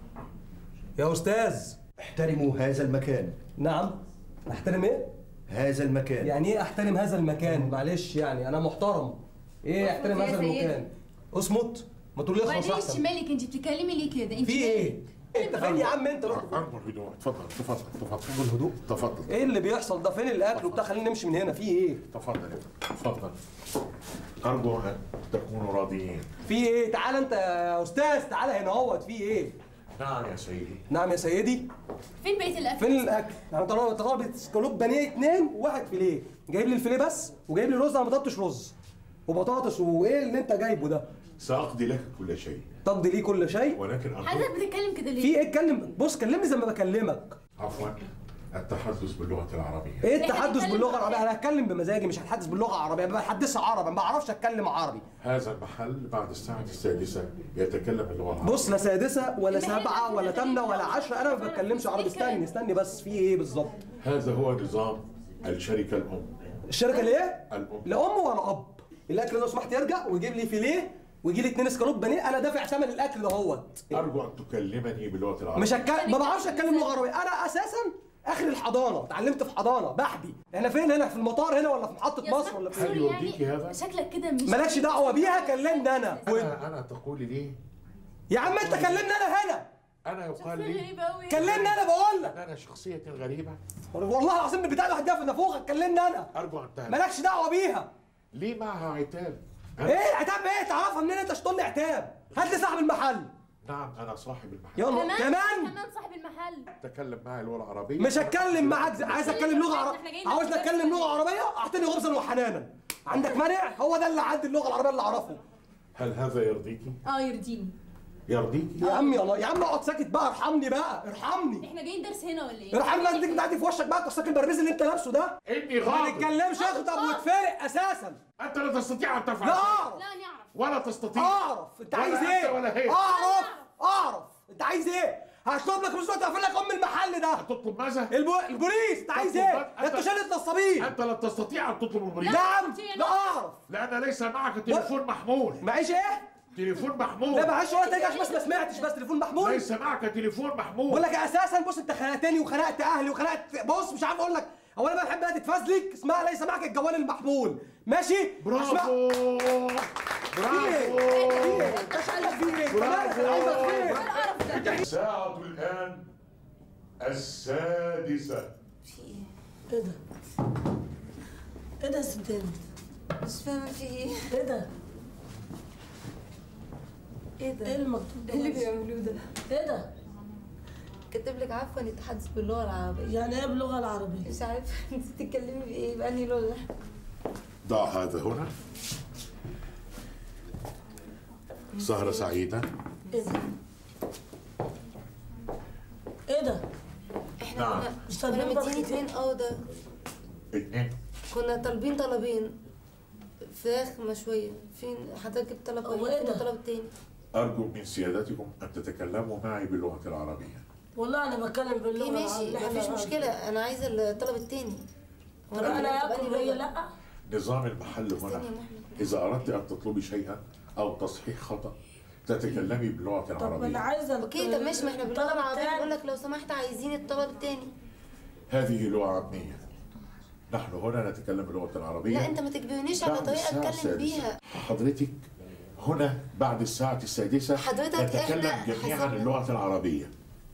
Speaker 12: يا استاذ
Speaker 11: احترموا هذا المكان
Speaker 12: نعم احترم ايه؟
Speaker 11: هذا المكان
Speaker 12: يعني ايه احترم هذا المكان؟ معلش يعني انا محترم ايه احترم
Speaker 23: يا
Speaker 12: هذا
Speaker 23: سيدي.
Speaker 12: المكان؟ اصمت ما تقول لي اخلص
Speaker 23: وبعدين
Speaker 12: احسن
Speaker 23: مالك انت بتتكلمي ليه كده؟ انت
Speaker 12: في ايه؟ انت فين يا عم انت روح
Speaker 2: أكبر هدوء تفضل تفضل تفضل
Speaker 12: الهدوء
Speaker 2: تفضل
Speaker 12: ايه اللي بيحصل ده فين الاكل وبتاع خلينا نمشي من هنا في ايه؟
Speaker 2: تفضل تفضل أرجو أن تكونوا راضيين
Speaker 12: في ايه؟ تعالى انت يا استاذ تعالى هنا اهوت في ايه؟
Speaker 2: نعم يا سيدي
Speaker 12: نعم يا سيدي
Speaker 23: فين بقيه الاكل؟
Speaker 12: فين الاكل؟ انا طلبت طلبت اسكالوب بانيه اتنين وواحد فيليه جايب لي الفيليه بس وجايب لي رز انا ما طلبتش رز وبطاطس وايه اللي انت جايبه ده؟
Speaker 2: سأقضي لك كل شيء
Speaker 12: تقضي ليه كل شيء
Speaker 2: ولكن أرجو
Speaker 23: حضرتك بتتكلم كده ليه؟
Speaker 12: في ايه اتكلم بص كلمني زي ما بكلمك
Speaker 2: عفوا التحدث باللغة العربية
Speaker 12: ايه
Speaker 23: إحنا
Speaker 12: التحدث
Speaker 23: بنتكلم
Speaker 12: باللغه
Speaker 23: عربي.
Speaker 12: العربيه انا هتكلم بمزاجي مش هتحدث باللغه العربيه انا بحدثها عربي ما بعرفش اتكلم عربي
Speaker 2: هذا المحل بعد الساعة السادسة يتكلم اللغة العربية
Speaker 12: بص لا سادسه ولا
Speaker 23: المهم
Speaker 12: سبعه
Speaker 23: إحنا
Speaker 12: ولا
Speaker 23: داخلين
Speaker 12: ثامنه ولا
Speaker 23: نقعد.
Speaker 12: عشرة انا ما بتكلمش عربي استني استني بس في ايه بالظبط
Speaker 2: هذا هو نظام الشركة الأم
Speaker 12: الشركه ليه
Speaker 2: الأم
Speaker 12: لا ام ولا اب الاكل لو سمحت يرجع ويجيب لي فيليه ويجي لي اتنين اسكالوب بانيه انا دافع ثمن الاكل دهوت
Speaker 2: أرجو أن تكلمني باللغة العربية
Speaker 12: مش هتكلم ما بعرفش اتكلم لغه عربيه انا اساسا اخر الحضانه اتعلمت في حضانه بحبي احنا فين هنا في المطار هنا ولا في محطه
Speaker 23: يا
Speaker 12: مصر ولا
Speaker 23: سوري
Speaker 12: فين
Speaker 2: هل يرضيك
Speaker 23: يعني
Speaker 2: هذا؟
Speaker 23: شكلك كده مش
Speaker 12: مالكش دعوه بيها كلمني انا
Speaker 2: أنا أنا تقولي لي
Speaker 12: يا عم انت كلمني انا هنا
Speaker 2: أنا يقال لي
Speaker 23: غريبة أوي
Speaker 12: كلمني انا بقول لك
Speaker 2: أن أنا شخصية غريبة
Speaker 12: والله العظيم بتاع الواحد ده في نافوخك كلمني انا
Speaker 2: أرجو أن تعلم
Speaker 12: مالكش دعوه بيها
Speaker 2: لي معها عتاب أنا-
Speaker 12: ايه عتاب ايه تعرفها منين انت تقول لي عتاب هات لي صاحب المحل
Speaker 2: نعم أنا صاحب المحل
Speaker 12: يلا كمان
Speaker 23: كمان صاحب المحل
Speaker 2: تكلم معي اللغة العربية
Speaker 12: مش هتكلم معاك عايز اتكلم لغه
Speaker 23: إحنا
Speaker 12: عربيه
Speaker 23: جايين
Speaker 12: عاوزني
Speaker 23: نتكلم.
Speaker 12: اتكلم لغه عربيه اعطيني غمزا وحنانا عندك مانع هو ده اللي عندي اللغه العربيه اللي اعرفه
Speaker 2: هل هذا يرضيكي؟
Speaker 8: اه يرضيني
Speaker 2: يرضيكي؟
Speaker 12: يا عمي الله يا عم اقعد ساكت بقى ارحمني بقى ارحمني
Speaker 8: احنا جايين درس هنا ولا ايه؟
Speaker 12: ارحمني لا اديك بتاعتي في وشك بقى قصتك البربيز اللي انت لابسه ده
Speaker 21: اني
Speaker 12: ما
Speaker 21: غاضب
Speaker 12: تتكلمش اخطب وتفارق اساسا
Speaker 21: انت لا تستطيع ان تفعل
Speaker 12: لا
Speaker 21: شيء.
Speaker 12: اعرف
Speaker 8: لا نعرف
Speaker 21: ولا تستطيع
Speaker 12: اعرف انت
Speaker 21: ولا
Speaker 12: عايز
Speaker 21: أنت
Speaker 12: ايه
Speaker 21: ولا هي.
Speaker 12: اعرف اعرف انت عايز ايه هطلب لك فلوس دلوقتي اقفل لك ام المحل ده
Speaker 21: تطلب ماذا؟
Speaker 12: البو... البوليس انت عايز
Speaker 21: تطلب
Speaker 12: ايه
Speaker 21: ماذا؟
Speaker 12: ده انت
Speaker 21: أنت-
Speaker 12: شلة نصابين
Speaker 21: انت لا تستطيع ان تطلب البوليس
Speaker 12: نعم لا اعرف
Speaker 21: لان ليس معك تليفون محمول
Speaker 12: معيش ايه
Speaker 21: تليفون محمول
Speaker 12: لا معلش ولا ترجعش بس ما سمعتش بس تليفون محمول
Speaker 21: ليس معك تليفون محمول
Speaker 12: بقول لك اساسا بص انت خنقتني وخنقت اهلي وخنقت بص مش عارف اقول لك هو انا بقى بحب بقى تتفزلك اسمها ليس معك الجوال المحمول ماشي
Speaker 21: برافو
Speaker 12: برافو انت عايز فيه ايه انت مالك انا عايزك فيه
Speaker 2: الساعة الآن السادسة
Speaker 5: ايه ده؟ ايه ده يا ست هند؟
Speaker 23: مش فاهمه في ايه
Speaker 5: ايه ده؟
Speaker 23: ايه ده
Speaker 5: ايه المكتوب ده؟
Speaker 23: ايه اللي بيعملوه ده
Speaker 5: ايه ده؟
Speaker 23: كاتب لك عفوا يتحدث باللغه العربيه
Speaker 5: يعني ايه باللغه العربيه؟
Speaker 23: مش عارفه انت بتتكلمي بايه بأنهي لغه
Speaker 2: ضع هذا هنا سهرة سعيدة
Speaker 5: ايه ده؟ ايه ده؟
Speaker 23: احنا
Speaker 2: نعم.
Speaker 23: كنا
Speaker 5: مش
Speaker 23: كنا
Speaker 5: طالبين
Speaker 23: مديني
Speaker 5: بطيخ؟
Speaker 23: اتنين اوضه
Speaker 2: اثنين
Speaker 23: كنا طالبين طلبين فراخ مشويه فين حضرتك جبت طلب
Speaker 5: هو
Speaker 23: واحد
Speaker 5: إيه
Speaker 23: فين
Speaker 5: ده؟
Speaker 23: الطلب التاني
Speaker 2: أرجو من سيادتكم أن تتكلموا معي باللغة العربية
Speaker 5: والله انا بتكلم باللغه
Speaker 23: اوكي ماشي
Speaker 5: العربية.
Speaker 23: مفيش مشكله انا عايزه الطلب التاني
Speaker 5: طب انا اكل وهي لا؟
Speaker 2: نظام المحل هنا إذا أردت أن تطلبي شيئا أو تصحيح خطأ تتكلمي باللغة
Speaker 5: طب انا
Speaker 2: العربية
Speaker 5: عايزه
Speaker 23: اوكي طب ماشي ما احنا باللغه
Speaker 5: الطلب
Speaker 23: العربيه
Speaker 5: التاني.
Speaker 23: بقول لك لو سمحت عايزين الطلب التاني
Speaker 2: هذه لغة عامية نحن هنا نتكلم باللغة العربية
Speaker 23: لا انت ما تجبرنيش على
Speaker 2: بعد
Speaker 23: طريقه
Speaker 2: الساعة
Speaker 23: اتكلم
Speaker 2: السادسة.
Speaker 23: بيها
Speaker 2: حضرتك هنا بعد الساعة السادسة
Speaker 23: حضرتك
Speaker 2: نتكلم
Speaker 23: إحنا
Speaker 2: جميعا
Speaker 23: حسبنا.
Speaker 2: اللغة العربية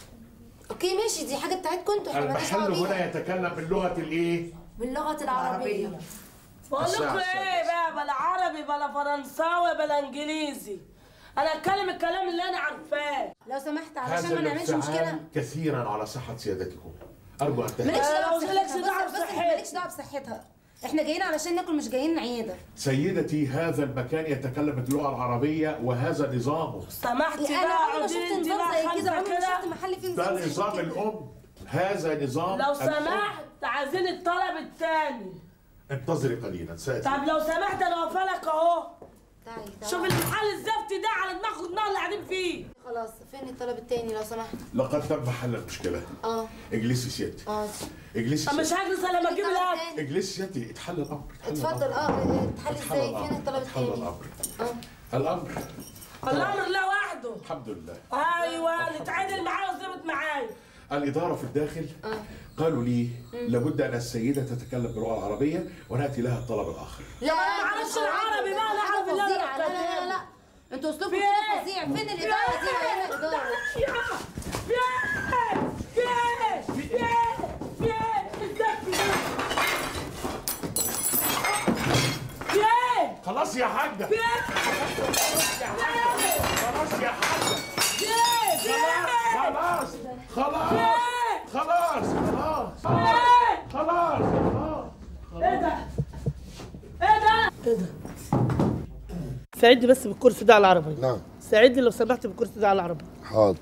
Speaker 23: اوكي ماشي دي حاجه بتاعتكم انتوا احنا مالناش
Speaker 2: المحل
Speaker 23: دعوه بيها
Speaker 2: هنا يتكلم باللغة الإيه؟
Speaker 23: باللغه العربيه
Speaker 5: بقول لكم
Speaker 2: الساعة
Speaker 5: ايه بقى بلا عربي بلا فرنساوي بلا انجليزي انا اتكلم الكلام اللي انا عارفاه
Speaker 23: لو سمحت
Speaker 2: هذا
Speaker 23: علشان ما نعملش
Speaker 2: الانفعال
Speaker 23: مشكله
Speaker 2: كثيرا على صحة سيادتكم أرجو أن
Speaker 23: مالكش
Speaker 2: تهدأ
Speaker 23: دعوه
Speaker 5: لو مالكش
Speaker 23: بصحتها
Speaker 5: دعوة
Speaker 23: بس- بس
Speaker 5: بصحتها.
Speaker 23: مالكش دعوه بصحتها احنا جايين علشان ناكل مش جايين عياده
Speaker 2: سيدتي هذا المكان يتكلم باللغة العربية وهذا نظامه
Speaker 5: سمحتي
Speaker 23: انا
Speaker 5: بقى
Speaker 23: عمري ما
Speaker 5: اقعدي
Speaker 23: شفت
Speaker 5: انت
Speaker 23: نظام
Speaker 5: بقى
Speaker 23: زي كده
Speaker 5: خمسه
Speaker 23: عمري ما شفت
Speaker 5: كده
Speaker 23: محل فيه
Speaker 2: ده
Speaker 23: نظام زي
Speaker 2: نظام
Speaker 23: كده
Speaker 2: الأم هذا نظام
Speaker 5: لو
Speaker 2: الأم.
Speaker 5: سمحت عايزين الطلب التاني
Speaker 2: انتظري قليلا سأتي
Speaker 5: طب لو سمحت انا واقفه اهو
Speaker 23: تعالي تعالي
Speaker 5: شوف المحل الزفتي ده على دماغ النار اللي قاعدين فيه
Speaker 23: خلاص فين الطلب التاني لو سمحت
Speaker 2: لقد تم حل المشكلة
Speaker 23: اه
Speaker 2: اجلسي سيادتي
Speaker 23: اه
Speaker 2: اجلسي
Speaker 5: طب مش
Speaker 2: سيادتي
Speaker 5: هجلس الا لما اجيب الاكل
Speaker 2: اجلسي سيادتي اتحل الأمر اتحل
Speaker 23: اتفضل
Speaker 2: الأمر.
Speaker 23: اه اتحل
Speaker 2: اتحل
Speaker 23: ازاي
Speaker 2: الأمر.
Speaker 23: فين الطلب
Speaker 2: اتحل
Speaker 23: التاني
Speaker 2: الأمر
Speaker 23: اه
Speaker 2: الأمر
Speaker 5: الامر لا وحده
Speaker 2: الحمد لله
Speaker 5: ايوه نتعادل معاه وظبط معايا
Speaker 2: الإدارة في الداخل قالوا لي لابد أن السيدة تتكلم باللغة العربية ونأتي لها الطلب الآخر
Speaker 23: لا
Speaker 5: ما اعرفش العربي بقى لا اعرف اللي
Speaker 23: فظيع
Speaker 5: انا
Speaker 23: لا لا لا لا انتوا اسلوبكم
Speaker 5: في
Speaker 23: كده
Speaker 5: ايه؟
Speaker 23: فظيع فين الاداره دي وين الاداره
Speaker 5: في ايه؟ في ايه؟ في ايه؟ في ايه؟ الزفتي ده في ايه؟
Speaker 21: خلاص يا حاجة
Speaker 5: في ايه؟
Speaker 21: خلاص يا حاجة خلاص يا حاجة
Speaker 5: في ايه؟ في ايه؟
Speaker 21: خلاص خلاص
Speaker 5: في
Speaker 21: خلاص
Speaker 5: ايه؟
Speaker 21: خلاص خلاص
Speaker 5: في ايه؟
Speaker 21: خلاص خلاص
Speaker 5: ايه ده؟ ايه ده؟ ايه ده؟
Speaker 14: ساعدني بس بالكرسي ده على العربية
Speaker 18: نعم
Speaker 14: ساعدني لو سمحت بالكرسي ده على العربية
Speaker 18: حاضر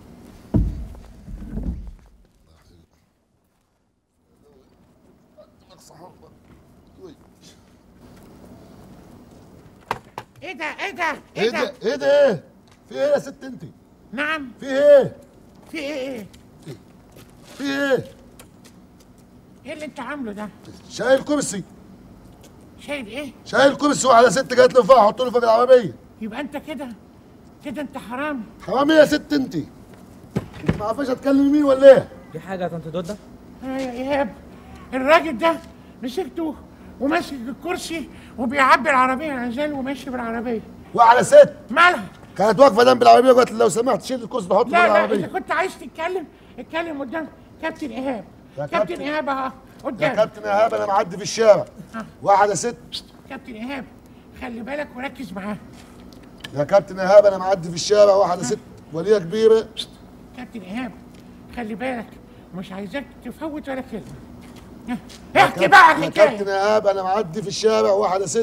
Speaker 6: ايه ده ايه ده
Speaker 18: ايه ده ايه ده ايه في ايه يا ست انت
Speaker 6: نعم
Speaker 18: في ايه
Speaker 6: في ايه
Speaker 18: في ايه
Speaker 6: ايه اللي انت عامله ده
Speaker 18: شايل كرسي
Speaker 6: شايف ايه
Speaker 18: شايل كرسي وعلى ست جات له فوق حط له فوق العربيه
Speaker 6: يبقى انت كده كده انت حرام
Speaker 18: حرام ايه يا ست انت انت ما عارفاش هتكلم مين ولا ايه
Speaker 7: في حاجه يا طنط دوده
Speaker 6: آه يا ايهاب الراجل ده مسكته وماسك الكرسي وبيعبي العربيه عزال وماشي بالعربيه
Speaker 18: وعلى ست
Speaker 6: مالها
Speaker 18: كانت واقفه جنب العربيه وقالت لي لو سمحت شيل الكرسي ده حطه فوق
Speaker 6: لا لا اذا
Speaker 18: العربيه
Speaker 6: كنت عايز تتكلم اتكلم قدام كابتن ايهاب
Speaker 18: يا
Speaker 6: كابتن
Speaker 18: كابتن.
Speaker 6: ايهاب اهو
Speaker 18: يا
Speaker 6: قدام
Speaker 18: كابتن ايهاب انا معدي في الشارع واحده ست
Speaker 6: كابتن ايهاب خلي بالك وركز معاه
Speaker 18: يا كابتن ايهاب انا معدي في الشارع واحده ست وليها كبيره
Speaker 6: كابتن ايهاب خلي بالك مش عايزاك تفوت ولا كلمه ها،
Speaker 18: يا
Speaker 6: احكي
Speaker 18: كاب-
Speaker 6: بقى
Speaker 18: يا
Speaker 6: الحكايه
Speaker 18: كابتن ايهاب انا معدي في الشارع واحده ست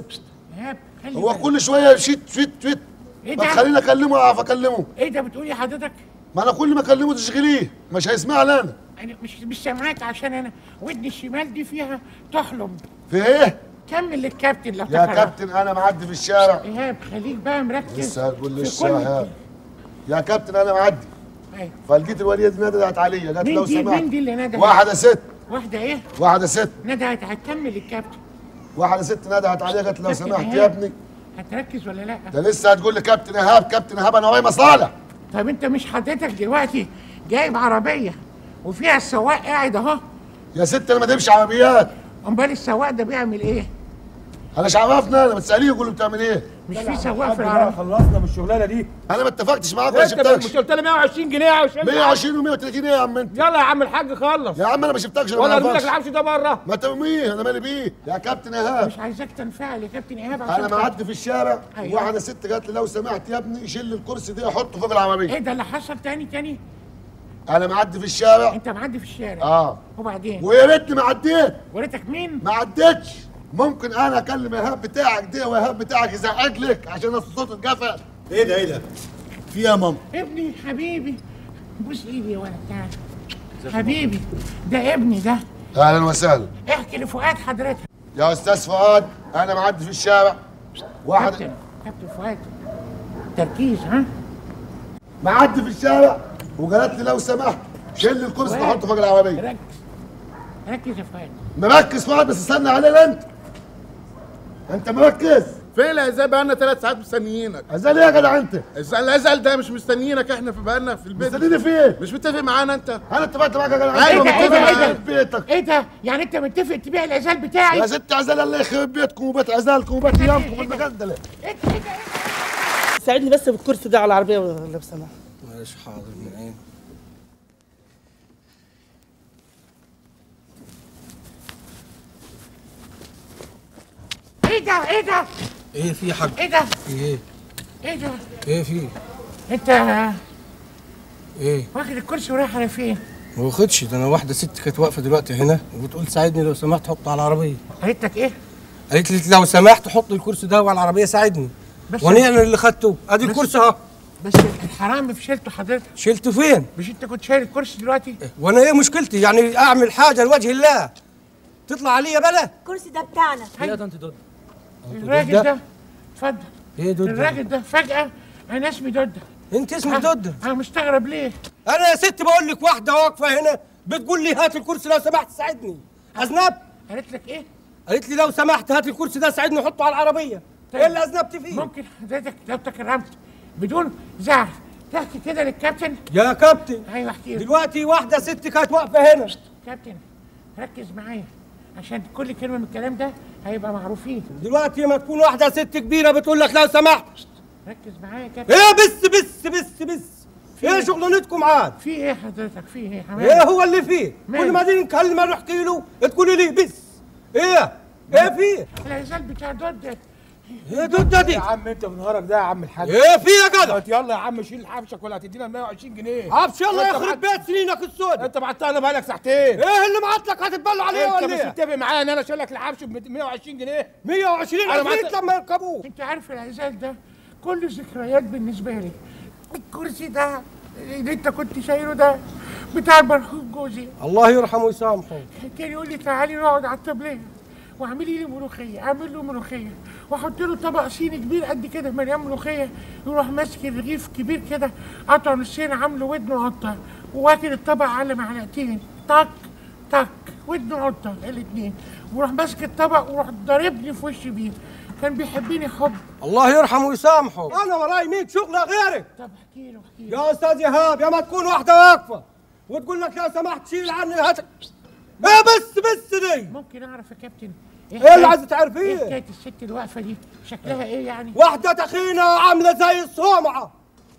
Speaker 6: ايهاب خلي
Speaker 18: هو
Speaker 6: بالك.
Speaker 18: كل شويه شيت شيت شيت
Speaker 6: ايه
Speaker 18: ما
Speaker 6: ده؟
Speaker 18: تخليني اكلمه اعرف اكلمه
Speaker 6: ايه ده بتقول يا حضرتك
Speaker 18: ما انا كل ما اكلمه تشغليه مش هيسمعني انا
Speaker 6: انا مش مش سامعاك عشان انا ودني الشمال دي فيها تحلم
Speaker 18: في ايه
Speaker 6: كمل للكابتن لو
Speaker 18: يا
Speaker 6: تكرم.
Speaker 18: كابتن انا معدي في الشارع
Speaker 6: ايهاب خليك بقى مركز
Speaker 18: لسه هتقول لي
Speaker 6: في
Speaker 18: الشارع
Speaker 6: كل
Speaker 18: يا كابتن انا معدي
Speaker 6: أيوة.
Speaker 18: فلقيت الوليه دي ندهت عليا قالت
Speaker 6: مين
Speaker 18: لو
Speaker 6: دي
Speaker 18: سمحت
Speaker 6: مين دي اللي ندهت
Speaker 18: واحده ست
Speaker 6: واحده ايه
Speaker 18: واحده ست
Speaker 6: ندهت هتكمل الكابتن
Speaker 18: واحده ست ندهت عليا قالت لو
Speaker 6: كابتن
Speaker 18: سمحت
Speaker 6: إيهاب.
Speaker 18: يا ابني
Speaker 6: هتركز ولا لا
Speaker 18: ده لسه هتقول لي كابتن ايهاب كابتن ايهاب انا ورايا مصالح
Speaker 6: طب انت مش حضرتك دلوقتي جايب عربيه وفيها السواق قاعد اهو
Speaker 18: يا ست انا ما تمشي عربيات
Speaker 6: امال السواق ده بيعمل ايه
Speaker 18: انا مش عرفنا انا بتساليه يقول له بتعمل ايه
Speaker 6: مش في سواق في العربيه
Speaker 12: خلصنا من الشغلانه دي
Speaker 18: انا ما اتفقتش معاك ولا
Speaker 12: انت
Speaker 18: شفتكش
Speaker 12: مش قلت لي 120 جنيه يا عشان
Speaker 18: 120 و130 ايه يا عم انت
Speaker 12: يلا يا عم الحاج خلص
Speaker 18: يا عم انا ما شفتكش أنا
Speaker 12: ولا
Speaker 18: ما
Speaker 12: ارمي لك
Speaker 18: أعرفكش.
Speaker 12: العفش ده بره
Speaker 18: ما ترميه انا مالي بيه يا كابتن ايهاب
Speaker 6: مش عايزاك تنفعل يا كابتن ايهاب عشان
Speaker 18: انا معدي في الشارع
Speaker 6: أيوة.
Speaker 18: واحده ست قالت لي لو سمحت يا ابني شيل الكرسي ده حطه فوق العربيه
Speaker 6: ايه ده اللي حصل تاني تاني
Speaker 18: انا معدي في الشارع
Speaker 6: انت معدي في الشارع
Speaker 18: اه
Speaker 6: وبعدين
Speaker 18: ويا ريتني ما عديت
Speaker 6: وريتك مين
Speaker 18: ما عديتش ممكن انا اكلم ايهاب بتاعك ده وايهاب بتاعك يزعج لك عشان الصوت اتقفل
Speaker 16: ايه ده ايه ده؟ في إيه يا ماما
Speaker 6: ابني حبيبي بوس ايدي يا ولد تعال حبيبي ده ابني ده
Speaker 18: اهلا وسهلا
Speaker 6: احكي لفؤاد حضرتك
Speaker 18: يا استاذ فؤاد انا معدي في الشارع واحد
Speaker 6: كابتن كابتن فؤاد تركيز ها
Speaker 18: معدي في الشارع وقالت لي لو سمحت شيل الكرسي ده حطه فوق العربيه
Speaker 6: ركز ركز يا فؤاد
Speaker 18: مركز فؤاد بس استنى علينا انت انت مركز
Speaker 17: فين الازال بقالنا ثلاث ساعات مستنيينك
Speaker 18: ازال ايه يا جدع انت
Speaker 17: الازال ده مش مستنيينك احنا في بقالنا في البيت
Speaker 18: مستنيني في ايه؟
Speaker 17: مش متفق معانا انت
Speaker 18: انا اتفقت معاك يا جدع
Speaker 6: ايه
Speaker 18: انت
Speaker 6: ده ايه
Speaker 18: متفق
Speaker 6: ده ايه
Speaker 18: معايا
Speaker 6: ده
Speaker 18: في بيتك
Speaker 6: ايه ده يعني انت متفق تبيع الازال بتاعي
Speaker 18: يا ست عزال الله يخرب بيتكم وبيت عزالكم وبيت ايامكم والمجندله
Speaker 14: ساعدني بس بالكرسي ده على العربيه لو سمحت
Speaker 12: ماشي حاضر من عين
Speaker 6: ايه ده ايه ده
Speaker 12: ايه في يا حاج
Speaker 6: ايه ده
Speaker 12: في ايه
Speaker 6: ايه ده
Speaker 12: ايه في
Speaker 6: انت
Speaker 12: ايه
Speaker 6: واخد الكرسي ورايح على فين
Speaker 12: ما واخدش ده انا واحده ست كانت واقفه دلوقتي هنا وبتقول ساعدني لو سمحت حطه على العربيه
Speaker 6: قالت لك ايه
Speaker 12: قالت لي لو سمحت حط الكرسي ده على العربيه ساعدني
Speaker 6: بس-
Speaker 12: وانا انا اللي خدته ادي الكرسي اهو
Speaker 6: بس الحرام في شيلته حضرتك
Speaker 12: شلته فين
Speaker 6: مش انت كنت شايل الكرسي دلوقتي
Speaker 12: وانا ايه مشكلتي يعني اعمل حاجه لوجه الله تطلع عليا بلا
Speaker 5: الكرسي ده بتاعنا
Speaker 12: لا ده انت ضد
Speaker 6: الراجل
Speaker 12: ده؟
Speaker 6: ده اتفضل
Speaker 12: ايه دود
Speaker 6: الراجل ده فجأة انا اسمي دودة
Speaker 12: انت اسمك
Speaker 6: أه،
Speaker 12: دودة
Speaker 6: انا مستغرب ليه
Speaker 12: انا يا ست بقول لك واحده واقفه هنا بتقول لي هات الكرسي لو سمحت ساعدني اذنب
Speaker 6: قالت لك ايه
Speaker 12: قالت لي لو سمحت هات الكرسي ده ساعدني وحطه على العربيه ايه اللي اذنبت فيه
Speaker 6: ممكن حضرتك لو تكرمت بدون زعل تحكي كده للكابتن
Speaker 12: يا كابتن
Speaker 6: ايوه احكي له.
Speaker 12: دلوقتي واحده ست كانت واقفه هنا
Speaker 6: كابتن ركز معايا عشان كل كلمة من الكلام ده هيبقى معروفين
Speaker 12: دلوقتي ما تكون واحده ست كبيره بتقول لك لو سمحت
Speaker 6: ركز معايا يا كابتن
Speaker 12: ايه بس بس بس بس ايه شغلانتكم عاد
Speaker 6: في ايه حضرتك في ايه حمام
Speaker 12: ايه هو اللي فيه
Speaker 6: مالك؟
Speaker 12: كل ما دي نكلم نحكي له تقولي لي بس ايه ايه فيه
Speaker 6: العزال بتاع دود
Speaker 12: ايه دود دي
Speaker 9: يا عم انت من نهارك ده يا عم الحاج
Speaker 12: ايه في يا جدع
Speaker 9: يلا يا عم شيل حبشك ولا هتدينا 120 جنيه
Speaker 12: عبش الله
Speaker 9: انت
Speaker 12: يخرب
Speaker 9: بعت-
Speaker 12: بيت سنينك السود
Speaker 9: انت بعتها لنا بقالك ساعتين
Speaker 12: ايه اللي بعت لك هتتبلوا عليه
Speaker 9: انت
Speaker 12: ولا
Speaker 9: مش
Speaker 12: ايه
Speaker 9: متفق معايا ان انا اشيل لك الحبش ب 120 جنيه
Speaker 12: 120
Speaker 9: انا
Speaker 12: عفريت
Speaker 9: بعت-
Speaker 12: لما يركبوه
Speaker 6: انت عارف العزال ده كله ذكريات بالنسبة لي الكرسي ده اللي انت كنت شايله ده بتاع المرحوم جوزي
Speaker 12: الله يرحمه ويسامحه
Speaker 6: كان يقول لي تعالي نقعد على الطبلية واعملي لي ملوخية اعمل له ملوخية واحط له طبق صيني كبير قد كده مليان ملوخية يروح ماسك الرغيف كبير كده قطعه نصين عامله ودنه قطة واكل الطبق على معلقتين طك طك ودنه قطة الاتنين وراح ماسك الطبق وراح ضاربني في وشي بيه كان بيحبني حب
Speaker 12: الله يرحمه ويسامحه انا وراي 100 شغله غيرك
Speaker 6: طب احكي له احكي له
Speaker 12: يا استاذ ايهاب يا ما تكون واحده واقفه وتقول لك لو سمحت شيل عني هات ايه بس بس دي
Speaker 6: ممكن اعرف يا كابتن
Speaker 12: ايه اللي
Speaker 6: حكاية-
Speaker 12: عايزه تعرفيه
Speaker 6: ايه حكايه الست الواقفه دي شكلها ايه يعني
Speaker 12: واحده تخينه عامله زي الصومعه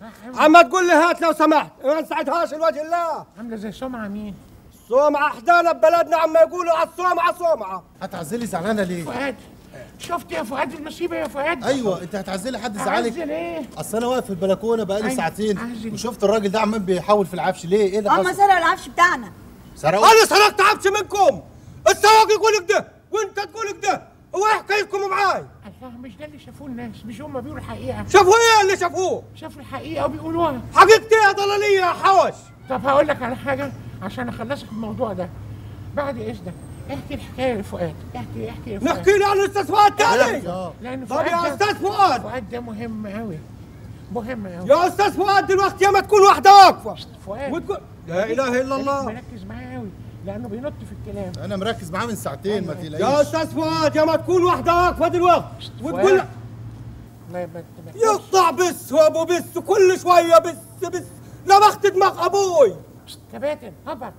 Speaker 12: عم تقول لي هات لو سمحت ما نساعدهاش لوجه الله
Speaker 6: عامله زي سمعه مين
Speaker 12: صومعه احدانا ببلدنا عم يقولوا على الصومعه صومعه
Speaker 1: هتعزلي زعلانه ليه؟
Speaker 6: فؤاد شفت يا فؤاد المصيبه يا فؤاد
Speaker 1: ايوه انت هتعزلي حد زعلك
Speaker 6: أعزل ايه
Speaker 1: اصل انا واقف في البلكونه بقالي
Speaker 6: أيوة،
Speaker 1: ساعتين
Speaker 6: أعزل.
Speaker 1: وشفت الراجل ده عمال بيحاول في العفش ليه؟ ايه اللي
Speaker 5: هم
Speaker 1: حصل؟
Speaker 5: سرقوا العفش بتاعنا
Speaker 1: سرقوا
Speaker 12: انا سرقت عفش منكم السواق يقول لك ده وانت تقول لك ده هو إيه حكايتكم معاي
Speaker 6: لا مش ده اللي شافوه الناس مش هم بيقولوا الحقيقه
Speaker 12: شافوا ايه اللي شافوه
Speaker 6: شافوا الحقيقه وبيقولوها
Speaker 12: حقيقتي يا ضلاليه يا حوش
Speaker 6: طب هقول لك على حاجه عشان اخلصك من الموضوع ده بعد اذنك احكي الحكايه لفؤاد احكي احكي لفؤاد
Speaker 12: نحكي لي عن الاستاذ فؤاد تاني
Speaker 6: لان
Speaker 12: طب
Speaker 6: فؤاد
Speaker 12: يا
Speaker 6: ده-
Speaker 12: استاذ فؤاد
Speaker 6: فؤاد ده مهم قوي مهم قوي
Speaker 12: يا استاذ فؤاد دلوقتي يا ما تكون واحده واقفه
Speaker 6: فؤاد
Speaker 12: وتقول لا اله الا الله
Speaker 6: مركز معاه قوي لانه بينط في الكلام
Speaker 1: انا مركز معاه من ساعتين ما
Speaker 12: يا
Speaker 1: تقلقيش
Speaker 12: استاذ فؤاد يا ما تكون واحده واقفه دلوقتي وتقول
Speaker 6: فؤاد. ما ما ما-
Speaker 12: يقطع بس وابو بس كل شويه بس بس لبخت دماغ ابوي
Speaker 6: كباتن هبط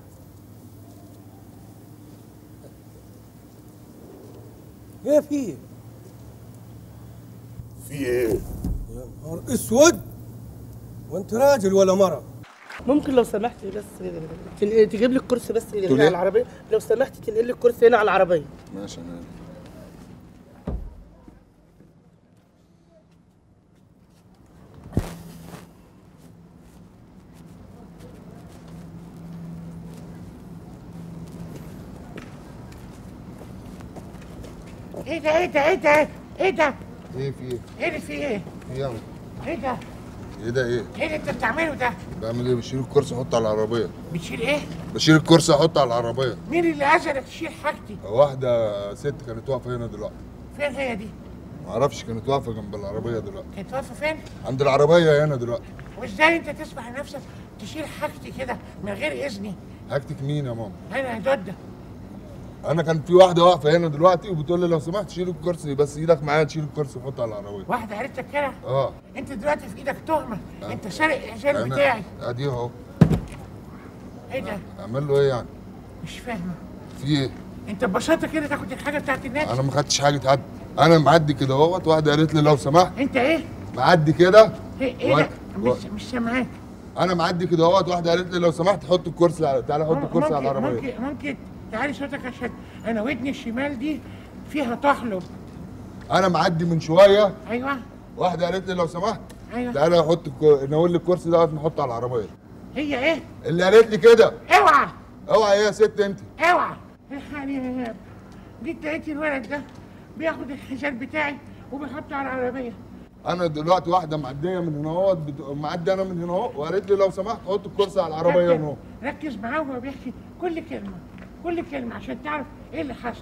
Speaker 12: ايه في
Speaker 2: في ايه؟
Speaker 12: يا نهار اسود وانت راجل ولا مره
Speaker 14: ممكن لو سمحت بس تنقل تجيب لي الكرسي بس اللي
Speaker 18: تقول
Speaker 14: هنا
Speaker 18: إيه؟
Speaker 14: على العربيه لو سمحت تنقل لي الكرسي هنا على العربيه
Speaker 18: ماشي انا
Speaker 6: ايه ده ايه ده ايه ده ايه ده
Speaker 18: ايه في ايه؟
Speaker 6: ايه اللي فيه ايه
Speaker 18: ايه يا عم؟
Speaker 6: ايه ده
Speaker 18: ايه ده ايه؟
Speaker 6: ايه اللي انت بتعمله ده
Speaker 18: بعمل ايه؟ بشيل الكرسي احطه على العربيه
Speaker 6: بتشيل ايه
Speaker 18: بشيل الكرسي احطه على العربيه
Speaker 6: مين اللي اذنك تشيل حاجتي
Speaker 18: واحده ست كانت واقفه هنا دلوقتي
Speaker 6: فين هي دي
Speaker 18: معرفش كانت واقفه جنب العربيه دلوقتي
Speaker 6: كانت واقفه فين
Speaker 18: عند العربيه هنا دلوقتي
Speaker 6: وازاي انت تسمح لنفسك تشيل حاجتي كده من غير اذني
Speaker 18: حاجتك مين يا ماما؟
Speaker 6: انا يا دودة
Speaker 18: انا كان في واحده واقفه هنا دلوقتي وبتقول لي لو سمحت شيل الكرسي بس ايدك معايا تشيل الكرسي وحطه على العربيه
Speaker 6: واحده قالت لك كده
Speaker 18: اه
Speaker 6: انت دلوقتي في ايدك تهمه
Speaker 18: آه.
Speaker 6: انت سارق الحجاب
Speaker 18: انا
Speaker 6: بتاعي
Speaker 18: ادي اهو
Speaker 6: ايه ده
Speaker 18: اعمل له ايه يعني؟
Speaker 6: مش فاهمه
Speaker 18: في ايه؟
Speaker 6: انت ببساطه كده تاخد الحاجه بتاعت الناس
Speaker 18: انا ما خدتش حاجه حد انا معدي كده اهوت واحده قالت لي لو سمحت
Speaker 6: انت ايه
Speaker 18: معدي كده
Speaker 6: ايه, إيه
Speaker 18: و-
Speaker 6: ده
Speaker 18: و-
Speaker 6: مش, مش سامعاك
Speaker 18: انا معدي كده اهوت واحده قالت لي لو سمحت حط الكرسي على تعالى حط الكرسي على
Speaker 6: ممكن
Speaker 18: العربيه
Speaker 6: ممكن ممكن تعالي صوتك عشان انا ودني الشمال دي فيها تحلب
Speaker 18: انا معدي من شويه
Speaker 6: ايوه
Speaker 18: واحده قالت لي لو سمحت
Speaker 6: ايوه
Speaker 18: تعالى حط الك- نقول لي الكرسي دوت نحطه على العربيه
Speaker 6: هي ايه
Speaker 18: اللي قالت لي كده
Speaker 6: اوعى
Speaker 18: اوعى ايه يا ست انت
Speaker 6: اوعى الحقني يا ايهاب جيت لقيت الولد ده بياخد الحجاب بتاعي وبيحطه على العربيه
Speaker 18: انا دلوقتي واحده معديه من هنا اهوت بت- معدي انا من هنا اهو وقالت لي لو سمحت حط الكرسي على العربيه
Speaker 6: كابتن،
Speaker 18: من اهو
Speaker 6: ركز معاه وهو بيحكي كل كلمه كل كلمه عشان تعرف ايه اللي حصل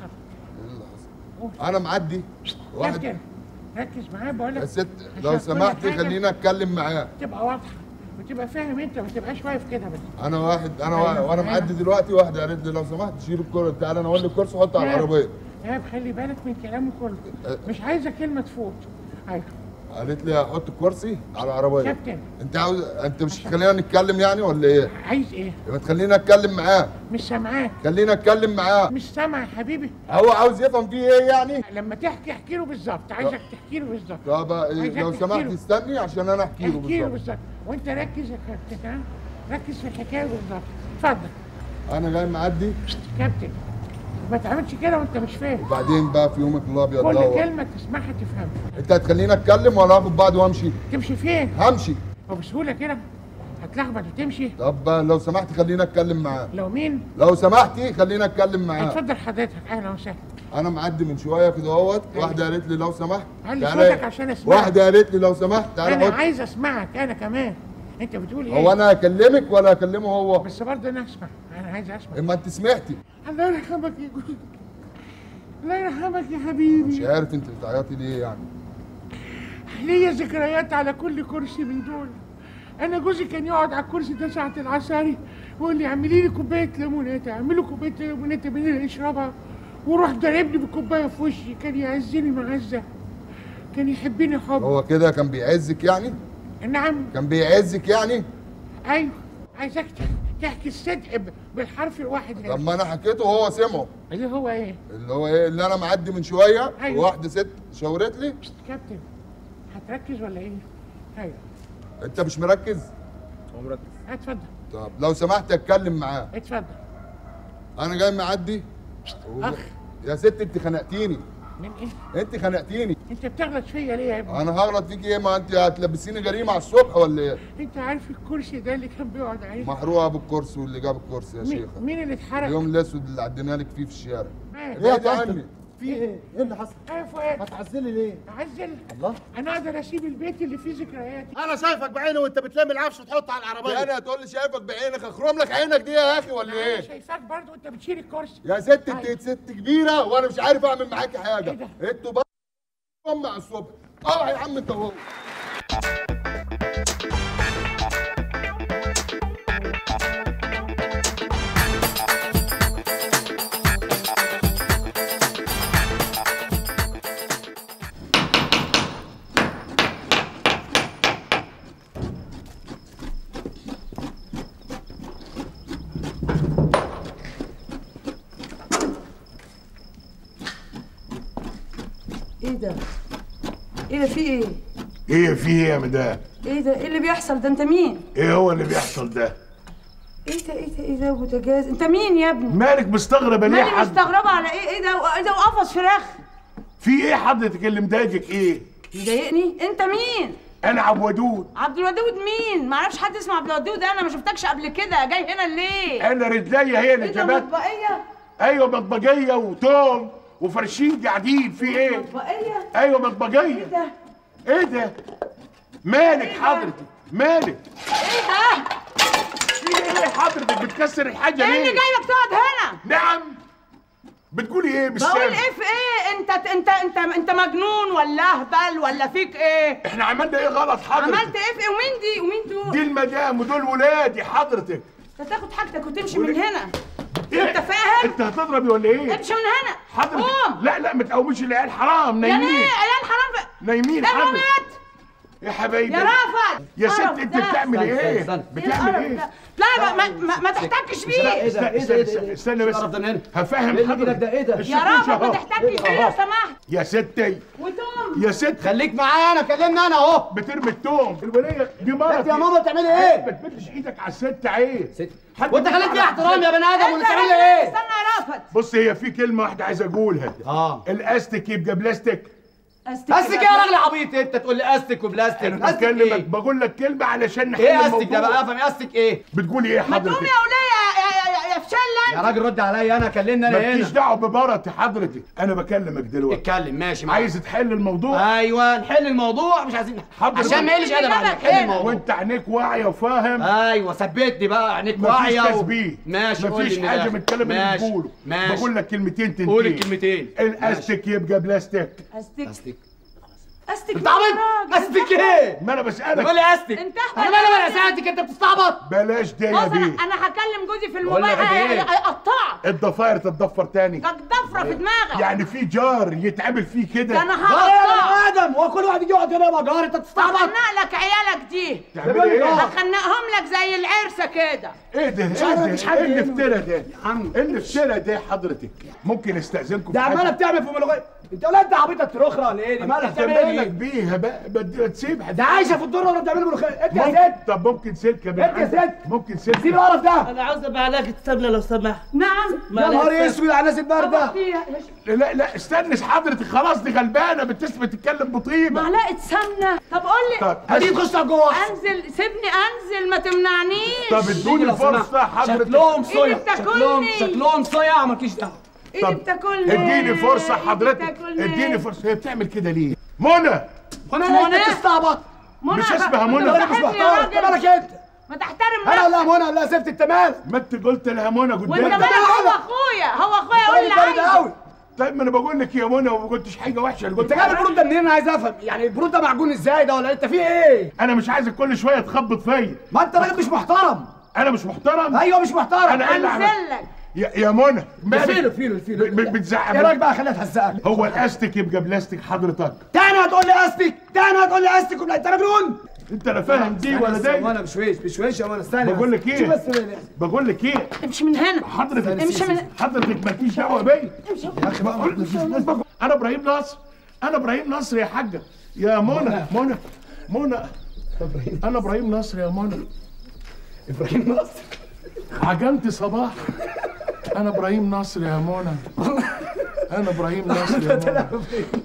Speaker 18: انا معدي واحد
Speaker 6: كابتن ركز معاه بقول لك
Speaker 18: يا ست
Speaker 6: عشان
Speaker 18: لو
Speaker 6: كل
Speaker 18: سمحتي
Speaker 6: حاجة
Speaker 18: خليني اتكلم معاه
Speaker 6: تبقى واضحه وتبقى فاهم انت ما تبقاش واقف كده بس
Speaker 18: انا واحد انا
Speaker 6: أيوة،
Speaker 18: واحد وانا
Speaker 6: أيوة.
Speaker 18: معدي دلوقتي واحده قالت لي لو سمحت شيل الكرسي تعالى انا اقول لك الكرسي حطه على
Speaker 6: إيهاب،
Speaker 18: العربيه
Speaker 6: ايهاب خلي بالك من كلامه كله
Speaker 18: أه.
Speaker 6: مش عايزه كلمه تفوت ايوه
Speaker 18: قالت لي هحط الكرسي على العربيه
Speaker 6: كابتن.
Speaker 18: انت عاوز انت مش هتخلينا نتكلم يعني ولا ايه؟
Speaker 6: عايز ايه
Speaker 18: ما تخلينا اتكلم معاه
Speaker 6: مش سامعاك
Speaker 18: خلينا اتكلم معاه
Speaker 6: مش سامع يا حبيبي
Speaker 18: هو عاوز يفهم فيه ايه يعني؟
Speaker 6: لما تحكي احكي له بالظبط عايزك تحكي له بالظبط
Speaker 18: طب
Speaker 6: عايزك
Speaker 18: لو
Speaker 6: تحكي
Speaker 18: سمحت
Speaker 6: له.
Speaker 18: استني عشان انا احكي له
Speaker 6: احكي له
Speaker 18: بالظبط
Speaker 6: بالظبط وانت ركز يا كابتن ها ركز في الحكايه بالظبط اتفضل
Speaker 18: انا جاي معدي
Speaker 6: كابتن ما تعملش كده وانت مش فاهم
Speaker 18: وبعدين بقى في يومك الابيض
Speaker 6: كل
Speaker 18: دوت
Speaker 6: كلمه تسمعها تفهمها
Speaker 18: انت هتخليني اتكلم ولا هاخد بعض وامشي؟
Speaker 6: تمشي فين
Speaker 18: همشي
Speaker 6: وبسهوله كده هتلخبط وتمشي
Speaker 18: طب لو سمحت خليني اتكلم معاه
Speaker 6: لو مين
Speaker 18: لو سمحتي خليني اتكلم معاه
Speaker 6: اتفضل حضرتك اهلا وسهلا
Speaker 18: انا معدي من شويه كده اهوت واحده قالت لي لو سمحت
Speaker 6: علي
Speaker 18: تعالى-
Speaker 6: صوتك عشان اسمعك.
Speaker 18: واحده قالت لي لو سمحت تعالى
Speaker 6: انا
Speaker 18: حط
Speaker 6: عايز اسمعك انا كمان انت بتقول ايه
Speaker 18: هو انا اكلمك ولا اكلمه هو
Speaker 6: بس برضه انا اسمع انا عايز اسمع
Speaker 18: اما انت سمعتي
Speaker 6: الله يرحمك يا جوزي الله يرحمك يا حبيبي
Speaker 18: مش عارف انت بتعيطي ليه يعني
Speaker 6: ليا ذكريات على كل كرسي من دول انا جوزي كان يقعد على الكرسي ده ساعه العصاري ويقول لي اعملي لي كوبايه ليموناته اعملي كوبايه ليموناته من اللي اشربها وروح ضربني بالكوبايه في وشي كان يعزني معزه كان يحبني حب
Speaker 18: هو كده كان بيعزك يعني
Speaker 6: نعم
Speaker 18: كان بيعزك يعني
Speaker 6: ايوه عايزك ت- تحكي الصدق ب- بالحرف الواحد
Speaker 18: طب
Speaker 6: هنا
Speaker 18: ما انا حكيته وهو سمعه
Speaker 6: اللي هو ايه
Speaker 18: اللي هو ايه اللي انا معدي من شويه
Speaker 6: أيوة.
Speaker 18: وواحده ست شاورت لي
Speaker 6: كابتن هتركز ولا ايه ايوه
Speaker 18: انت مش مركز
Speaker 12: هو مركز
Speaker 6: اتفضل
Speaker 18: طب لو سمحت اتكلم معاه
Speaker 6: اتفضل
Speaker 18: انا جاي معدي
Speaker 6: اخ
Speaker 18: يا ست انت خنقتيني
Speaker 6: من ايه
Speaker 18: انت خنقتيني
Speaker 6: انت بتغلط فيا ليه يا ابني
Speaker 18: انا هغلط فيك ايه ما انت هتلبسيني جريمه على الصبح ولا ايه
Speaker 6: انت عارف الكرسي ده اللي كان بيقعد عليه
Speaker 18: محروقه بالكرسي واللي جاب الكرسي يا
Speaker 6: مين-
Speaker 18: شيخه
Speaker 6: مين اللي اتحرق
Speaker 18: اليوم الاسود اللي عدينا لك فيه في الشارع
Speaker 6: مات.
Speaker 18: ايه يا عني
Speaker 1: في ايه؟ ايه اللي حصل؟
Speaker 6: يا فؤاد
Speaker 1: هتعزلي ليه؟
Speaker 6: عزل
Speaker 1: الله
Speaker 6: انا اقدر اسيب البيت اللي فيه ذكرياتي
Speaker 1: انا شايفك بعيني وانت بتلم العفش وتحطه على العربيه
Speaker 18: انا هتقول لي شايفك بعينك اخرم لك عينك دي يا اخي ولا
Speaker 6: انا
Speaker 18: ايه؟
Speaker 6: شايفاك برضه وانت بتشيل الكرسي
Speaker 18: يا ست انت ست كبيره وانا مش عارف اعمل معاكي حاجه انتوا بقى مع الصبح اه يا عم انت وهو
Speaker 10: ايه ده؟ ايه ده في ايه؟
Speaker 17: ايه في ايه يا مدام
Speaker 10: ايه ده؟ ايه اللي بيحصل ده؟ انت مين؟
Speaker 17: ايه هو اللي بيحصل ده
Speaker 10: ايه ده ايه ده ايه ده بوتاجاز؟ انت مين يا ابني؟
Speaker 17: مالك مستغربه ليه
Speaker 10: مالي
Speaker 17: حد
Speaker 10: مستغربة على ايه؟ ايه ده؟ ايه ده وقفص فراخ؟
Speaker 17: في ايه حضرتك اللي مضايقك ايه
Speaker 10: مضايقني؟ انت مين؟
Speaker 17: انا عبد ودود
Speaker 10: عبد الودود مين؟ معرفش حد اسمه عبد الودود انا ما شفتكش قبل كده جاي هنا ليه؟
Speaker 17: انا رجليا هي اللي
Speaker 10: ايه ده
Speaker 17: جابت
Speaker 10: مطبقية؟
Speaker 17: ايوه مطبقيه وتوم وفرشين قاعدين في ايه
Speaker 10: مطبقية؟
Speaker 17: ايوه مطبقيه
Speaker 10: ايه ده؟
Speaker 17: ايه ده مالك حضرتك مالك
Speaker 10: ايه ده؟
Speaker 17: في ايه حضرتك بتكسر الحاجه
Speaker 10: ايه
Speaker 17: ليه
Speaker 10: اللي جايبك تقعد هنا؟
Speaker 17: نعم بتقولي ايه مش
Speaker 10: بقول
Speaker 17: سامع
Speaker 10: ايه في ايه؟ انت انت انت انت مجنون ولا اهبل ولا فيك ايه؟
Speaker 17: احنا عملنا ايه غلط حضرتك
Speaker 10: عملت ايه في ايه؟ ومين دي؟ ومين دول؟
Speaker 17: دي المدام ودول ولادي حضرتك
Speaker 10: انت تاخد حاجتك وتمشي من هنا
Speaker 17: إيه؟
Speaker 10: انت فاهم؟
Speaker 17: انت هتضربي ولا ايه
Speaker 10: امشي من هنا
Speaker 17: حضرتك
Speaker 10: قوم
Speaker 17: لا لا ما تقوميش العيال حرام
Speaker 10: يعني
Speaker 17: نايمين
Speaker 10: ايه عيال حرام في...
Speaker 17: نايمين
Speaker 10: ده
Speaker 17: حضرتك
Speaker 10: الرومات
Speaker 17: يا حبايبي
Speaker 10: يا رافض
Speaker 17: يا ست
Speaker 10: قرف
Speaker 17: انت
Speaker 10: ده.
Speaker 17: بتعمل
Speaker 10: استنى،
Speaker 17: ايه
Speaker 10: استنى.
Speaker 17: بتعمل
Speaker 10: القرف
Speaker 17: ايه
Speaker 10: ده. لا ما, ما, ما تحتكش بيه
Speaker 17: استنى استنى استنى, استنى بس هفهم حضرتك
Speaker 12: ده ايه ده؟
Speaker 10: يا رافض ما تحتكش بيه لو سمحت
Speaker 17: يا ستي
Speaker 10: وتوم
Speaker 17: يا ست
Speaker 12: خليك معايا انا كلمني انا اهو
Speaker 17: بترمي التوم الوليه دي مرة
Speaker 12: انت يا ماما بتعملي ايه؟
Speaker 17: ما تمدش ايدك على الست عيب ست
Speaker 12: وانت خليك فيها احترام يا بني ادم ولا بتعمل ايه؟
Speaker 10: استنى يا رافض
Speaker 17: بص هي في كلمة واحدة عايز اقولها
Speaker 12: اه
Speaker 17: الاستك يبقى بلاستيك
Speaker 12: استك ايه يا راجل عبيط انت تقول لي استك وبلاستيك
Speaker 17: انا
Speaker 12: استك
Speaker 17: بكلمك
Speaker 12: ايه؟
Speaker 17: بقول لك كلمة علشان نحل
Speaker 12: ايه استك
Speaker 17: الموضوع.
Speaker 12: ده بقى افهم ايه استك ايه؟
Speaker 17: بتقولي ايه
Speaker 10: ما تقوم
Speaker 17: حضرتك
Speaker 10: يا وليه يا يا يا فشل
Speaker 12: يا راجل رد عليا انا كلمني انا
Speaker 17: مالكيش
Speaker 12: هنا
Speaker 17: دعوة بمرتي حضرتك انا بكلمك دلوقتي
Speaker 12: اتكلم ماشي معاك
Speaker 17: عايز تحل الموضوع
Speaker 12: ايوه نحل الموضوع مش عايزين
Speaker 17: حضرتك
Speaker 12: عشان ما يقلش ادب عليك حل الموضوع
Speaker 17: وانت عينيك واعية وفاهم
Speaker 12: ايوه ثبتني بقى عينيك
Speaker 17: مفيش
Speaker 12: واعيه و-
Speaker 17: تثبيت
Speaker 12: ماشي قول
Speaker 17: مفيش
Speaker 12: لي
Speaker 17: حاجة
Speaker 12: الآخر.
Speaker 17: من الكلام اللي
Speaker 12: ماشي.
Speaker 17: بتقوله
Speaker 12: ماشي
Speaker 17: بقول لك كلمتين تنتهي
Speaker 12: قول الكلمتين
Speaker 17: الاستك يبقى بلاستيك
Speaker 10: استك
Speaker 12: استك
Speaker 10: استك
Speaker 12: انت عبيط استك ايه؟
Speaker 17: ما انا بسألك
Speaker 12: تقول لي استك
Speaker 10: انت
Speaker 12: انا مالي مالي اساتك انت بتستعبط
Speaker 17: بلاش ده
Speaker 10: بص
Speaker 17: يا
Speaker 10: انا
Speaker 17: بيه
Speaker 10: انا هكلم جوزي في
Speaker 12: بقول لك
Speaker 10: الموبايل
Speaker 12: ايه؟
Speaker 10: اقطعك
Speaker 17: الضفاير تتضفر تاني
Speaker 10: ضفره في دماغك
Speaker 17: يعني في جار يتعمل فيه كده
Speaker 10: ده انا
Speaker 12: جار يا
Speaker 10: هقطعك
Speaker 12: بني ادم هو كل واحد يجي يقعد هنا يبقى جار انت بتستعبط
Speaker 10: هخنق لك عيالك دي
Speaker 17: تعمل ايه
Speaker 10: هخنقهم لك زي العرسه كده
Speaker 17: ايه ده
Speaker 12: مش
Speaker 17: ايه
Speaker 12: عارف
Speaker 17: ده
Speaker 12: مفيش حد
Speaker 17: ايه اللي
Speaker 12: هنا.
Speaker 17: افترى ده
Speaker 12: يا عم
Speaker 17: ايه اللي افترى ده حضرتك ممكن استاذنكم
Speaker 12: ده
Speaker 17: في حاجة؟
Speaker 12: عماله بتعمل في ملغي انت ولا انت عبيطه تروخره ولا ايه دي مالك
Speaker 17: انت
Speaker 12: بتعمل
Speaker 17: مالك
Speaker 12: ايه
Speaker 17: بيها بقى بدي تسيبها
Speaker 12: ده عايشه في الدور ولا بتعمل ملوخيه انت يا
Speaker 17: ممكن
Speaker 12: ست
Speaker 17: طب ممكن سلكه من
Speaker 12: انت يا
Speaker 17: عندك؟
Speaker 12: ست.
Speaker 17: ممكن سلكه
Speaker 12: سيب القرف ده
Speaker 14: انا عاوزه بعلاقة سمنه لو سمحت
Speaker 10: نعم
Speaker 12: يا نهار اسود على الناس البارده
Speaker 17: لا لا استنى حضرتك خلاص دي غلبانه بتسمع تتكلم بطيبه
Speaker 10: معلقه سمنه طب قول لي
Speaker 17: طب
Speaker 12: هدي تخش جوه
Speaker 10: انزل سيبني انزل ما تمنعنيش
Speaker 17: طب ادوني
Speaker 12: لو سمحت.
Speaker 17: فرصه حضرتك
Speaker 12: شكلهم صيا
Speaker 10: إيدي بتاكلني.
Speaker 12: شكلهم شكلهم صيا مالكيش دعوه
Speaker 10: ايدي
Speaker 17: طب
Speaker 10: بتاكلني
Speaker 17: اديني فرصه
Speaker 10: إيدي
Speaker 17: حضرتك
Speaker 10: بتاكلني.
Speaker 17: اديني فرصه هي بتعمل كده ليه منى
Speaker 12: وانا
Speaker 10: منى؟
Speaker 12: انت بتستعبط
Speaker 10: منى
Speaker 17: مش
Speaker 10: بقى-
Speaker 17: اسمها
Speaker 10: أنت
Speaker 17: منى.
Speaker 12: انت مش
Speaker 10: بتحبني يا
Speaker 12: محترم انت
Speaker 10: راجل
Speaker 12: مالك انت
Speaker 10: ما تحترم
Speaker 12: انا
Speaker 10: نفسك
Speaker 12: ولا منى لا سبت انت مالك
Speaker 17: ما انت قلت لها منى
Speaker 10: وانت
Speaker 17: قدامك
Speaker 10: مالك هو اخويا هو اخويا يقول لي
Speaker 12: بارد
Speaker 10: عايز
Speaker 12: قوي
Speaker 17: طيب ما انا بقول لك يا منى وما قلتش حاجه وحشه انا قلت
Speaker 12: انت جايب البرود ده منين انا عايز افهم يعني البرود ده معجون ازاي ده ولا انت فيه ايه
Speaker 17: انا مش عايزك كل شويه تخبط فيا
Speaker 12: ما انت راجل مش محترم
Speaker 17: انا مش محترم
Speaker 12: ايوه مش محترم
Speaker 17: انا ايه اللي عملت
Speaker 10: انزل لك
Speaker 17: يا يا منى مالك؟
Speaker 12: فيلو فيلو فيلو
Speaker 17: ب- ب- بتزعق
Speaker 12: ايه رايك بقى خليها تهزقك
Speaker 17: هو الاستك يبقى بلاستيك حضرتك
Speaker 12: تاني هتقول لي استك تاني هتقول لي استك ولا انت مجنون
Speaker 17: انت لا فاهم دي ولا دي
Speaker 12: وانا بشويش بشويش يا وانا استنى
Speaker 17: بقول
Speaker 12: بس.
Speaker 17: لك ايه؟
Speaker 12: شوف بس اللي-
Speaker 17: بقول لك ايه
Speaker 10: امشي من هنا
Speaker 17: حضرتك
Speaker 10: امشي من
Speaker 17: حضرتك مالكيش دعوه بيا
Speaker 12: يا اخي بقى
Speaker 17: انا ابراهيم نصر انا ابراهيم نصر يا حاجه يا منى منى منى انا ابراهيم نصر يا منى
Speaker 12: ابراهيم نصر
Speaker 17: عجنت صباح انا ابراهيم نصر يا منى انا ابراهيم نصر يا منى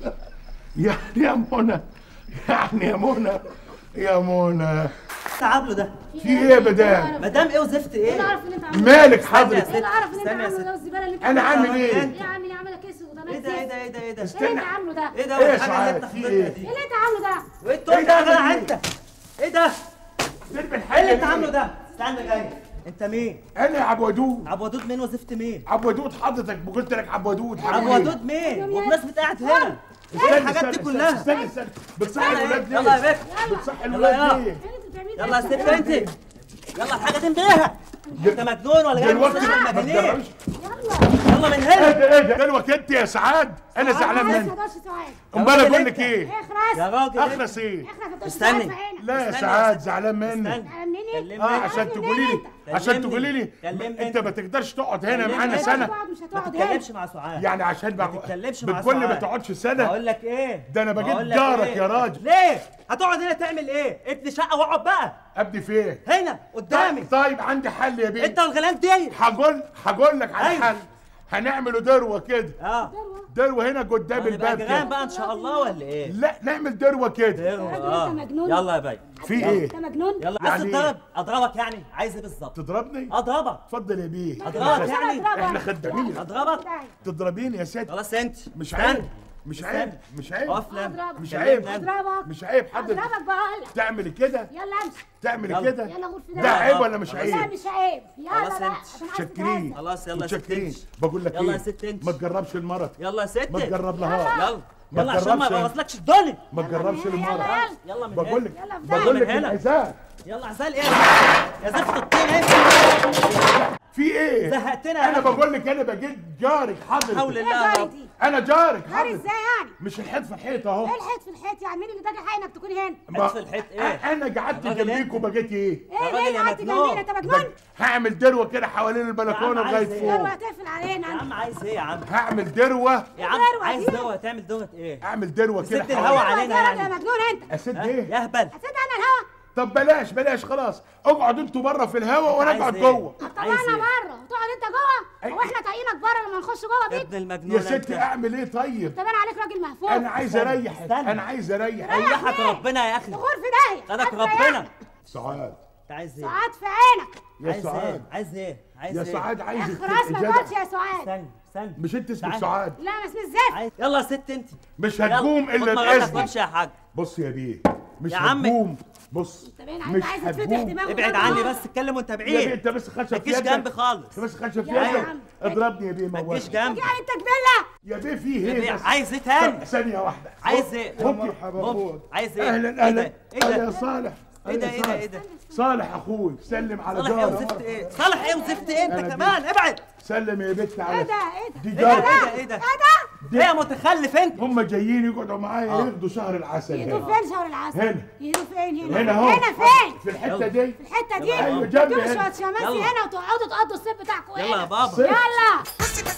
Speaker 17: يا يا منى يعني يا منى يا منى
Speaker 7: تعب له ده
Speaker 17: في ايه يا مدام
Speaker 7: مدام ايه وزفت ايه
Speaker 3: عارف ان انت عامل
Speaker 17: مالك
Speaker 7: استنى يا
Speaker 17: حضرتك
Speaker 7: ست.
Speaker 3: انا عارف ان انت
Speaker 7: استنى يا
Speaker 3: عامل
Speaker 7: ست.
Speaker 3: ده الزباله اللي انت
Speaker 17: انا
Speaker 3: عاملها.
Speaker 17: عامل ايه
Speaker 3: يا عم اللي عملك اسود
Speaker 7: ايه
Speaker 3: انا
Speaker 7: ده ايه ده ايه ده ايه ده
Speaker 15: ايه اللي انت عامله ده؟
Speaker 7: ايه ده
Speaker 2: إيه يا
Speaker 7: والحاجه اللي
Speaker 2: سعاد؟
Speaker 7: انت
Speaker 2: في
Speaker 7: حاططها
Speaker 2: إيه؟
Speaker 7: دي
Speaker 15: ايه اللي انت عامله ده؟
Speaker 7: وايه التوم
Speaker 2: إيه
Speaker 7: ده
Speaker 2: ده
Speaker 7: يا
Speaker 2: عامل
Speaker 7: انت ايه ده
Speaker 2: سيب
Speaker 7: ايه
Speaker 2: الحاجه
Speaker 7: اللي انت
Speaker 2: دي.
Speaker 7: عامله ده استنى جاي انت مين
Speaker 2: انا يا عبد ودود
Speaker 7: عبد ودود مين وظيفه مين
Speaker 2: عبد ودود حضرتك قلت لك عبد ودود
Speaker 7: عبد ودود مين وبمناسبه قاعد هنا ايه
Speaker 2: استنى
Speaker 7: الحاجات دي
Speaker 2: استنى
Speaker 7: كلها
Speaker 2: استنى استنى بتصحي
Speaker 7: استنى
Speaker 2: الولاد
Speaker 7: ايه؟
Speaker 2: ليه؟
Speaker 7: يلا يا بك
Speaker 2: بتصحي
Speaker 7: يلا
Speaker 2: الولاد
Speaker 7: يلا.
Speaker 2: ليه؟
Speaker 7: يلا يا ست انت يلا الحاجه دي انبيها انت مجنون ولا جاي من
Speaker 2: دلوقتي
Speaker 7: مستشفى
Speaker 2: ما
Speaker 7: المجانين
Speaker 2: تجربش
Speaker 7: يلا من
Speaker 2: ايه
Speaker 7: هنا
Speaker 2: ده ايه ده دلوقتي انت يا سعاد انا زعلان منك امال اقول لك ايه؟
Speaker 7: يا راجل
Speaker 2: اخلص ايه؟
Speaker 7: استني
Speaker 2: لا يا
Speaker 7: استنى
Speaker 2: سعاد
Speaker 7: يا
Speaker 2: زعلان منك
Speaker 7: كلمني
Speaker 2: اه عشان تقولي لي عشان
Speaker 7: كلمني.
Speaker 2: تقولي لي
Speaker 7: كلمني
Speaker 2: انت ما تقدرش تقعد هنا
Speaker 7: كلمني
Speaker 2: معانا
Speaker 7: انت.
Speaker 2: سنه
Speaker 7: ما تتكلمش مع سعاد
Speaker 2: يعني عشان
Speaker 7: ما
Speaker 2: بقى
Speaker 7: تتكلمش مع
Speaker 2: بتقول لي ما
Speaker 7: سعاد.
Speaker 2: تقعدش سنه
Speaker 7: بقول لك ايه
Speaker 2: ده انا بجيب
Speaker 7: بقول لك
Speaker 2: جارك
Speaker 7: إيه؟
Speaker 2: يا راجل
Speaker 7: ليه هتقعد هنا تعمل ايه ابني شقه واقعد بقى
Speaker 2: ابدي فين
Speaker 7: هنا قدامي
Speaker 2: طيب, طيب عندي حل يا بيه
Speaker 7: انت والغلان دي
Speaker 2: هقول هقول لك على
Speaker 7: أيوة.
Speaker 2: حل هنعمله دروه كده
Speaker 7: اه
Speaker 2: دروه هنا قدام
Speaker 7: هنبقى
Speaker 2: الباب
Speaker 7: جيران
Speaker 2: كده
Speaker 7: بقى ان شاء الله ولا ايه
Speaker 2: لا نعمل دروه كده
Speaker 7: اه
Speaker 15: مجنون؟
Speaker 7: يلا يا باي
Speaker 2: في
Speaker 7: يلا.
Speaker 2: ايه
Speaker 15: انت مجنون؟
Speaker 7: يلا عايز
Speaker 2: يعني
Speaker 7: تضرب اضربك يعني عايز ايه بالظبط
Speaker 2: تضربني
Speaker 7: اضربك
Speaker 2: اتفضل يا بيه
Speaker 7: اضربك يعني
Speaker 2: احنا خدامين
Speaker 7: اضربك
Speaker 2: تضربيني يا ست
Speaker 7: خلاص انت
Speaker 2: مش
Speaker 7: استنى.
Speaker 2: عيب مش
Speaker 7: استنى.
Speaker 2: عيب مش عيب
Speaker 7: اقف لم
Speaker 2: مش
Speaker 7: كلمني
Speaker 2: عيب
Speaker 7: أنا.
Speaker 15: اضربك
Speaker 2: مش عيب حد
Speaker 15: اضربك بقول لك
Speaker 2: تعمل كده
Speaker 15: يلا امشي
Speaker 2: تعمل
Speaker 7: يلا.
Speaker 2: كده
Speaker 15: يلا غور في
Speaker 2: ده
Speaker 15: ده
Speaker 2: عيب ولا مش
Speaker 15: لا
Speaker 2: عيب
Speaker 15: مش عيب يلا
Speaker 7: خلاص
Speaker 15: بقى
Speaker 7: انت.
Speaker 15: عشان عايز
Speaker 2: شكرين
Speaker 15: تتهزق.
Speaker 7: خلاص يلا يا ست
Speaker 2: متشكرين
Speaker 7: انت
Speaker 2: بقول لك
Speaker 7: يلا يا
Speaker 2: ايه
Speaker 7: ست انت
Speaker 2: ما تجربش المرض
Speaker 7: يلا يا ست
Speaker 2: ما تجرب لها
Speaker 7: يلا
Speaker 2: ما
Speaker 7: يلا عشان ما
Speaker 2: تجربش.
Speaker 7: ابوظلكش الدنيا
Speaker 2: ما تجربش المرض
Speaker 7: يلا من
Speaker 2: بقول
Speaker 7: هنا
Speaker 2: لك
Speaker 15: يلا في ده.
Speaker 2: بقول لك
Speaker 7: من هنا.
Speaker 2: العزاء
Speaker 7: يلا عزال ايه يا زفت الطين ايه
Speaker 2: في ايه
Speaker 7: زهقتنا يا
Speaker 2: انا
Speaker 7: أخي.
Speaker 2: بقول لك انا بجيب جارك حضرتك
Speaker 7: حول الله يا رب
Speaker 2: انا جارك
Speaker 15: جاري
Speaker 2: حضرتك
Speaker 15: ازاي يعني؟
Speaker 2: مش الحيط في الحيط اهو
Speaker 15: ايه الحيط في الحيط يعني مين اللي اداك الحق انك تكون هنا؟
Speaker 2: ما-
Speaker 7: في الحيط ايه
Speaker 2: انا قعدت
Speaker 7: الراجل
Speaker 2: جنبيك وبقيت ايه
Speaker 15: ايه
Speaker 7: راجل
Speaker 15: ليه
Speaker 7: يا
Speaker 15: قعدت
Speaker 7: مجنون.
Speaker 15: جنبينا انت مجنون؟
Speaker 2: هعمل دروه كده حوالين البلكونه
Speaker 7: يا عم
Speaker 2: لغايه
Speaker 7: عايز
Speaker 2: فوق
Speaker 15: دروه هتقفل علينا
Speaker 7: يا
Speaker 15: انت
Speaker 7: عم عايز ايه يا عم
Speaker 2: هعمل دروه
Speaker 7: يا عم
Speaker 15: دروة
Speaker 7: عايز
Speaker 15: دي؟
Speaker 7: دوه تعمل دوه ايه
Speaker 2: اعمل دروه كده
Speaker 7: سد الهوا
Speaker 2: حوالين-
Speaker 7: علينا
Speaker 15: يا راجل يا
Speaker 7: يعني
Speaker 15: مجنون انت
Speaker 2: اسد
Speaker 7: ها؟
Speaker 2: ايه
Speaker 7: يهبل
Speaker 15: هتسد انا الهوا
Speaker 2: طب بلاش بلاش خلاص اقعدوا انتوا بره في الهواء وانا
Speaker 7: عايز
Speaker 2: اقعد
Speaker 7: ايه؟
Speaker 2: جوه
Speaker 15: طب
Speaker 7: عايز
Speaker 15: انا
Speaker 7: ايه؟
Speaker 15: بره وتقعد انت جوه هو احنا طايقينك بره لما نخش جوه بيت
Speaker 7: ابن المجنون
Speaker 2: يا
Speaker 7: انت.
Speaker 2: ستي اعمل ايه طيب
Speaker 15: طب انا عليك راجل مهفوف
Speaker 2: انا عايز
Speaker 7: استنى،
Speaker 2: اريحك
Speaker 7: استنى.
Speaker 2: انا عايز اريحك
Speaker 7: ريحك ربنا يا اخي
Speaker 15: تغور في داهيه
Speaker 7: خدك
Speaker 15: هتريحك.
Speaker 7: ربنا
Speaker 2: سعاد
Speaker 7: انت عايز ايه
Speaker 15: سعاد في عينك
Speaker 2: يا
Speaker 7: عايز ايه
Speaker 2: سعاد
Speaker 7: عايز ايه عايز
Speaker 2: يا
Speaker 7: ايه
Speaker 2: سعاد عايزك
Speaker 15: خلاص ما
Speaker 2: تبقي
Speaker 15: تقولش
Speaker 2: جدع
Speaker 15: يا سعاد
Speaker 7: استنى استنى
Speaker 2: مش انت اسمك
Speaker 7: تعال.
Speaker 2: سعاد
Speaker 15: لا انا اسمي الزفت
Speaker 7: عايز يلا يا ست انت
Speaker 2: مش
Speaker 7: يلا،
Speaker 2: هتقوم الا
Speaker 7: خد مراتك
Speaker 2: باذنك
Speaker 7: وامشي يا حاج
Speaker 2: بص يا بيه مش
Speaker 7: يا عمي.
Speaker 2: هتقوم بص
Speaker 15: انت باين
Speaker 2: مش
Speaker 15: عليك عايز تفتح
Speaker 2: هتقوم
Speaker 15: دماغك
Speaker 7: ابعد
Speaker 15: مرة
Speaker 7: عني
Speaker 15: واحدة.
Speaker 7: بس اتكلم وانت
Speaker 2: يا بيه
Speaker 7: بعيد
Speaker 2: انت بس خشب
Speaker 7: ما
Speaker 2: في
Speaker 7: تجيش
Speaker 2: يدك
Speaker 7: جنبي خالص
Speaker 2: انت بس خشب في
Speaker 15: يا
Speaker 2: يدك
Speaker 15: عم.
Speaker 2: اضربني يا بيه
Speaker 7: ما تجيش
Speaker 2: موتني
Speaker 7: جنبي
Speaker 15: يعني انت كبله
Speaker 2: يا بيه في
Speaker 7: يا
Speaker 2: ايه
Speaker 7: بيه،
Speaker 2: بس
Speaker 7: عايز ايه تاني؟
Speaker 2: ثانية واحدة
Speaker 7: عايز ايه؟
Speaker 2: ممكن
Speaker 18: مرحبا
Speaker 7: ممكن.
Speaker 18: اخوك
Speaker 7: عايز ايه
Speaker 2: اهلا
Speaker 7: ايه
Speaker 2: اهلا
Speaker 7: ده ايه
Speaker 2: اهلا يا
Speaker 7: ده
Speaker 2: صالح
Speaker 7: ايه ده
Speaker 2: أهلا
Speaker 7: ايه ده ايه ده
Speaker 2: صالح اخوي سلم على
Speaker 7: صالح ايه
Speaker 2: جارك
Speaker 7: وزفت ايه صالح ايه وزفت ايه
Speaker 2: أنا
Speaker 7: انت
Speaker 2: دي.
Speaker 7: كمان ابعد
Speaker 2: سلم يا بت
Speaker 15: ايه
Speaker 2: على
Speaker 15: ده ايه ده
Speaker 2: دي
Speaker 7: ايه ده
Speaker 2: جارك
Speaker 7: ايه ده ايه ده ايه يا متخلف انت
Speaker 2: هم جايين يقعدوا معايا
Speaker 7: آه.
Speaker 2: ياخدوا شهر العسل
Speaker 15: يهدوا
Speaker 2: هنا
Speaker 15: فين شهر العسل؟
Speaker 2: هنا.
Speaker 15: يهدوا فين هنا؟
Speaker 2: هنا اهو
Speaker 15: هنا فين؟
Speaker 2: في الحتة
Speaker 7: يلا.
Speaker 2: دي
Speaker 15: في الحتة دي
Speaker 2: أيوة، جنبي
Speaker 15: تجيبوا
Speaker 2: هنا.
Speaker 15: شوية شماسي
Speaker 7: يلا.
Speaker 15: هنا وتقعدوا تقضوا الصيف بتاعكم
Speaker 7: يلا يا
Speaker 15: هنا
Speaker 7: بابا
Speaker 2: صيف.
Speaker 15: يلا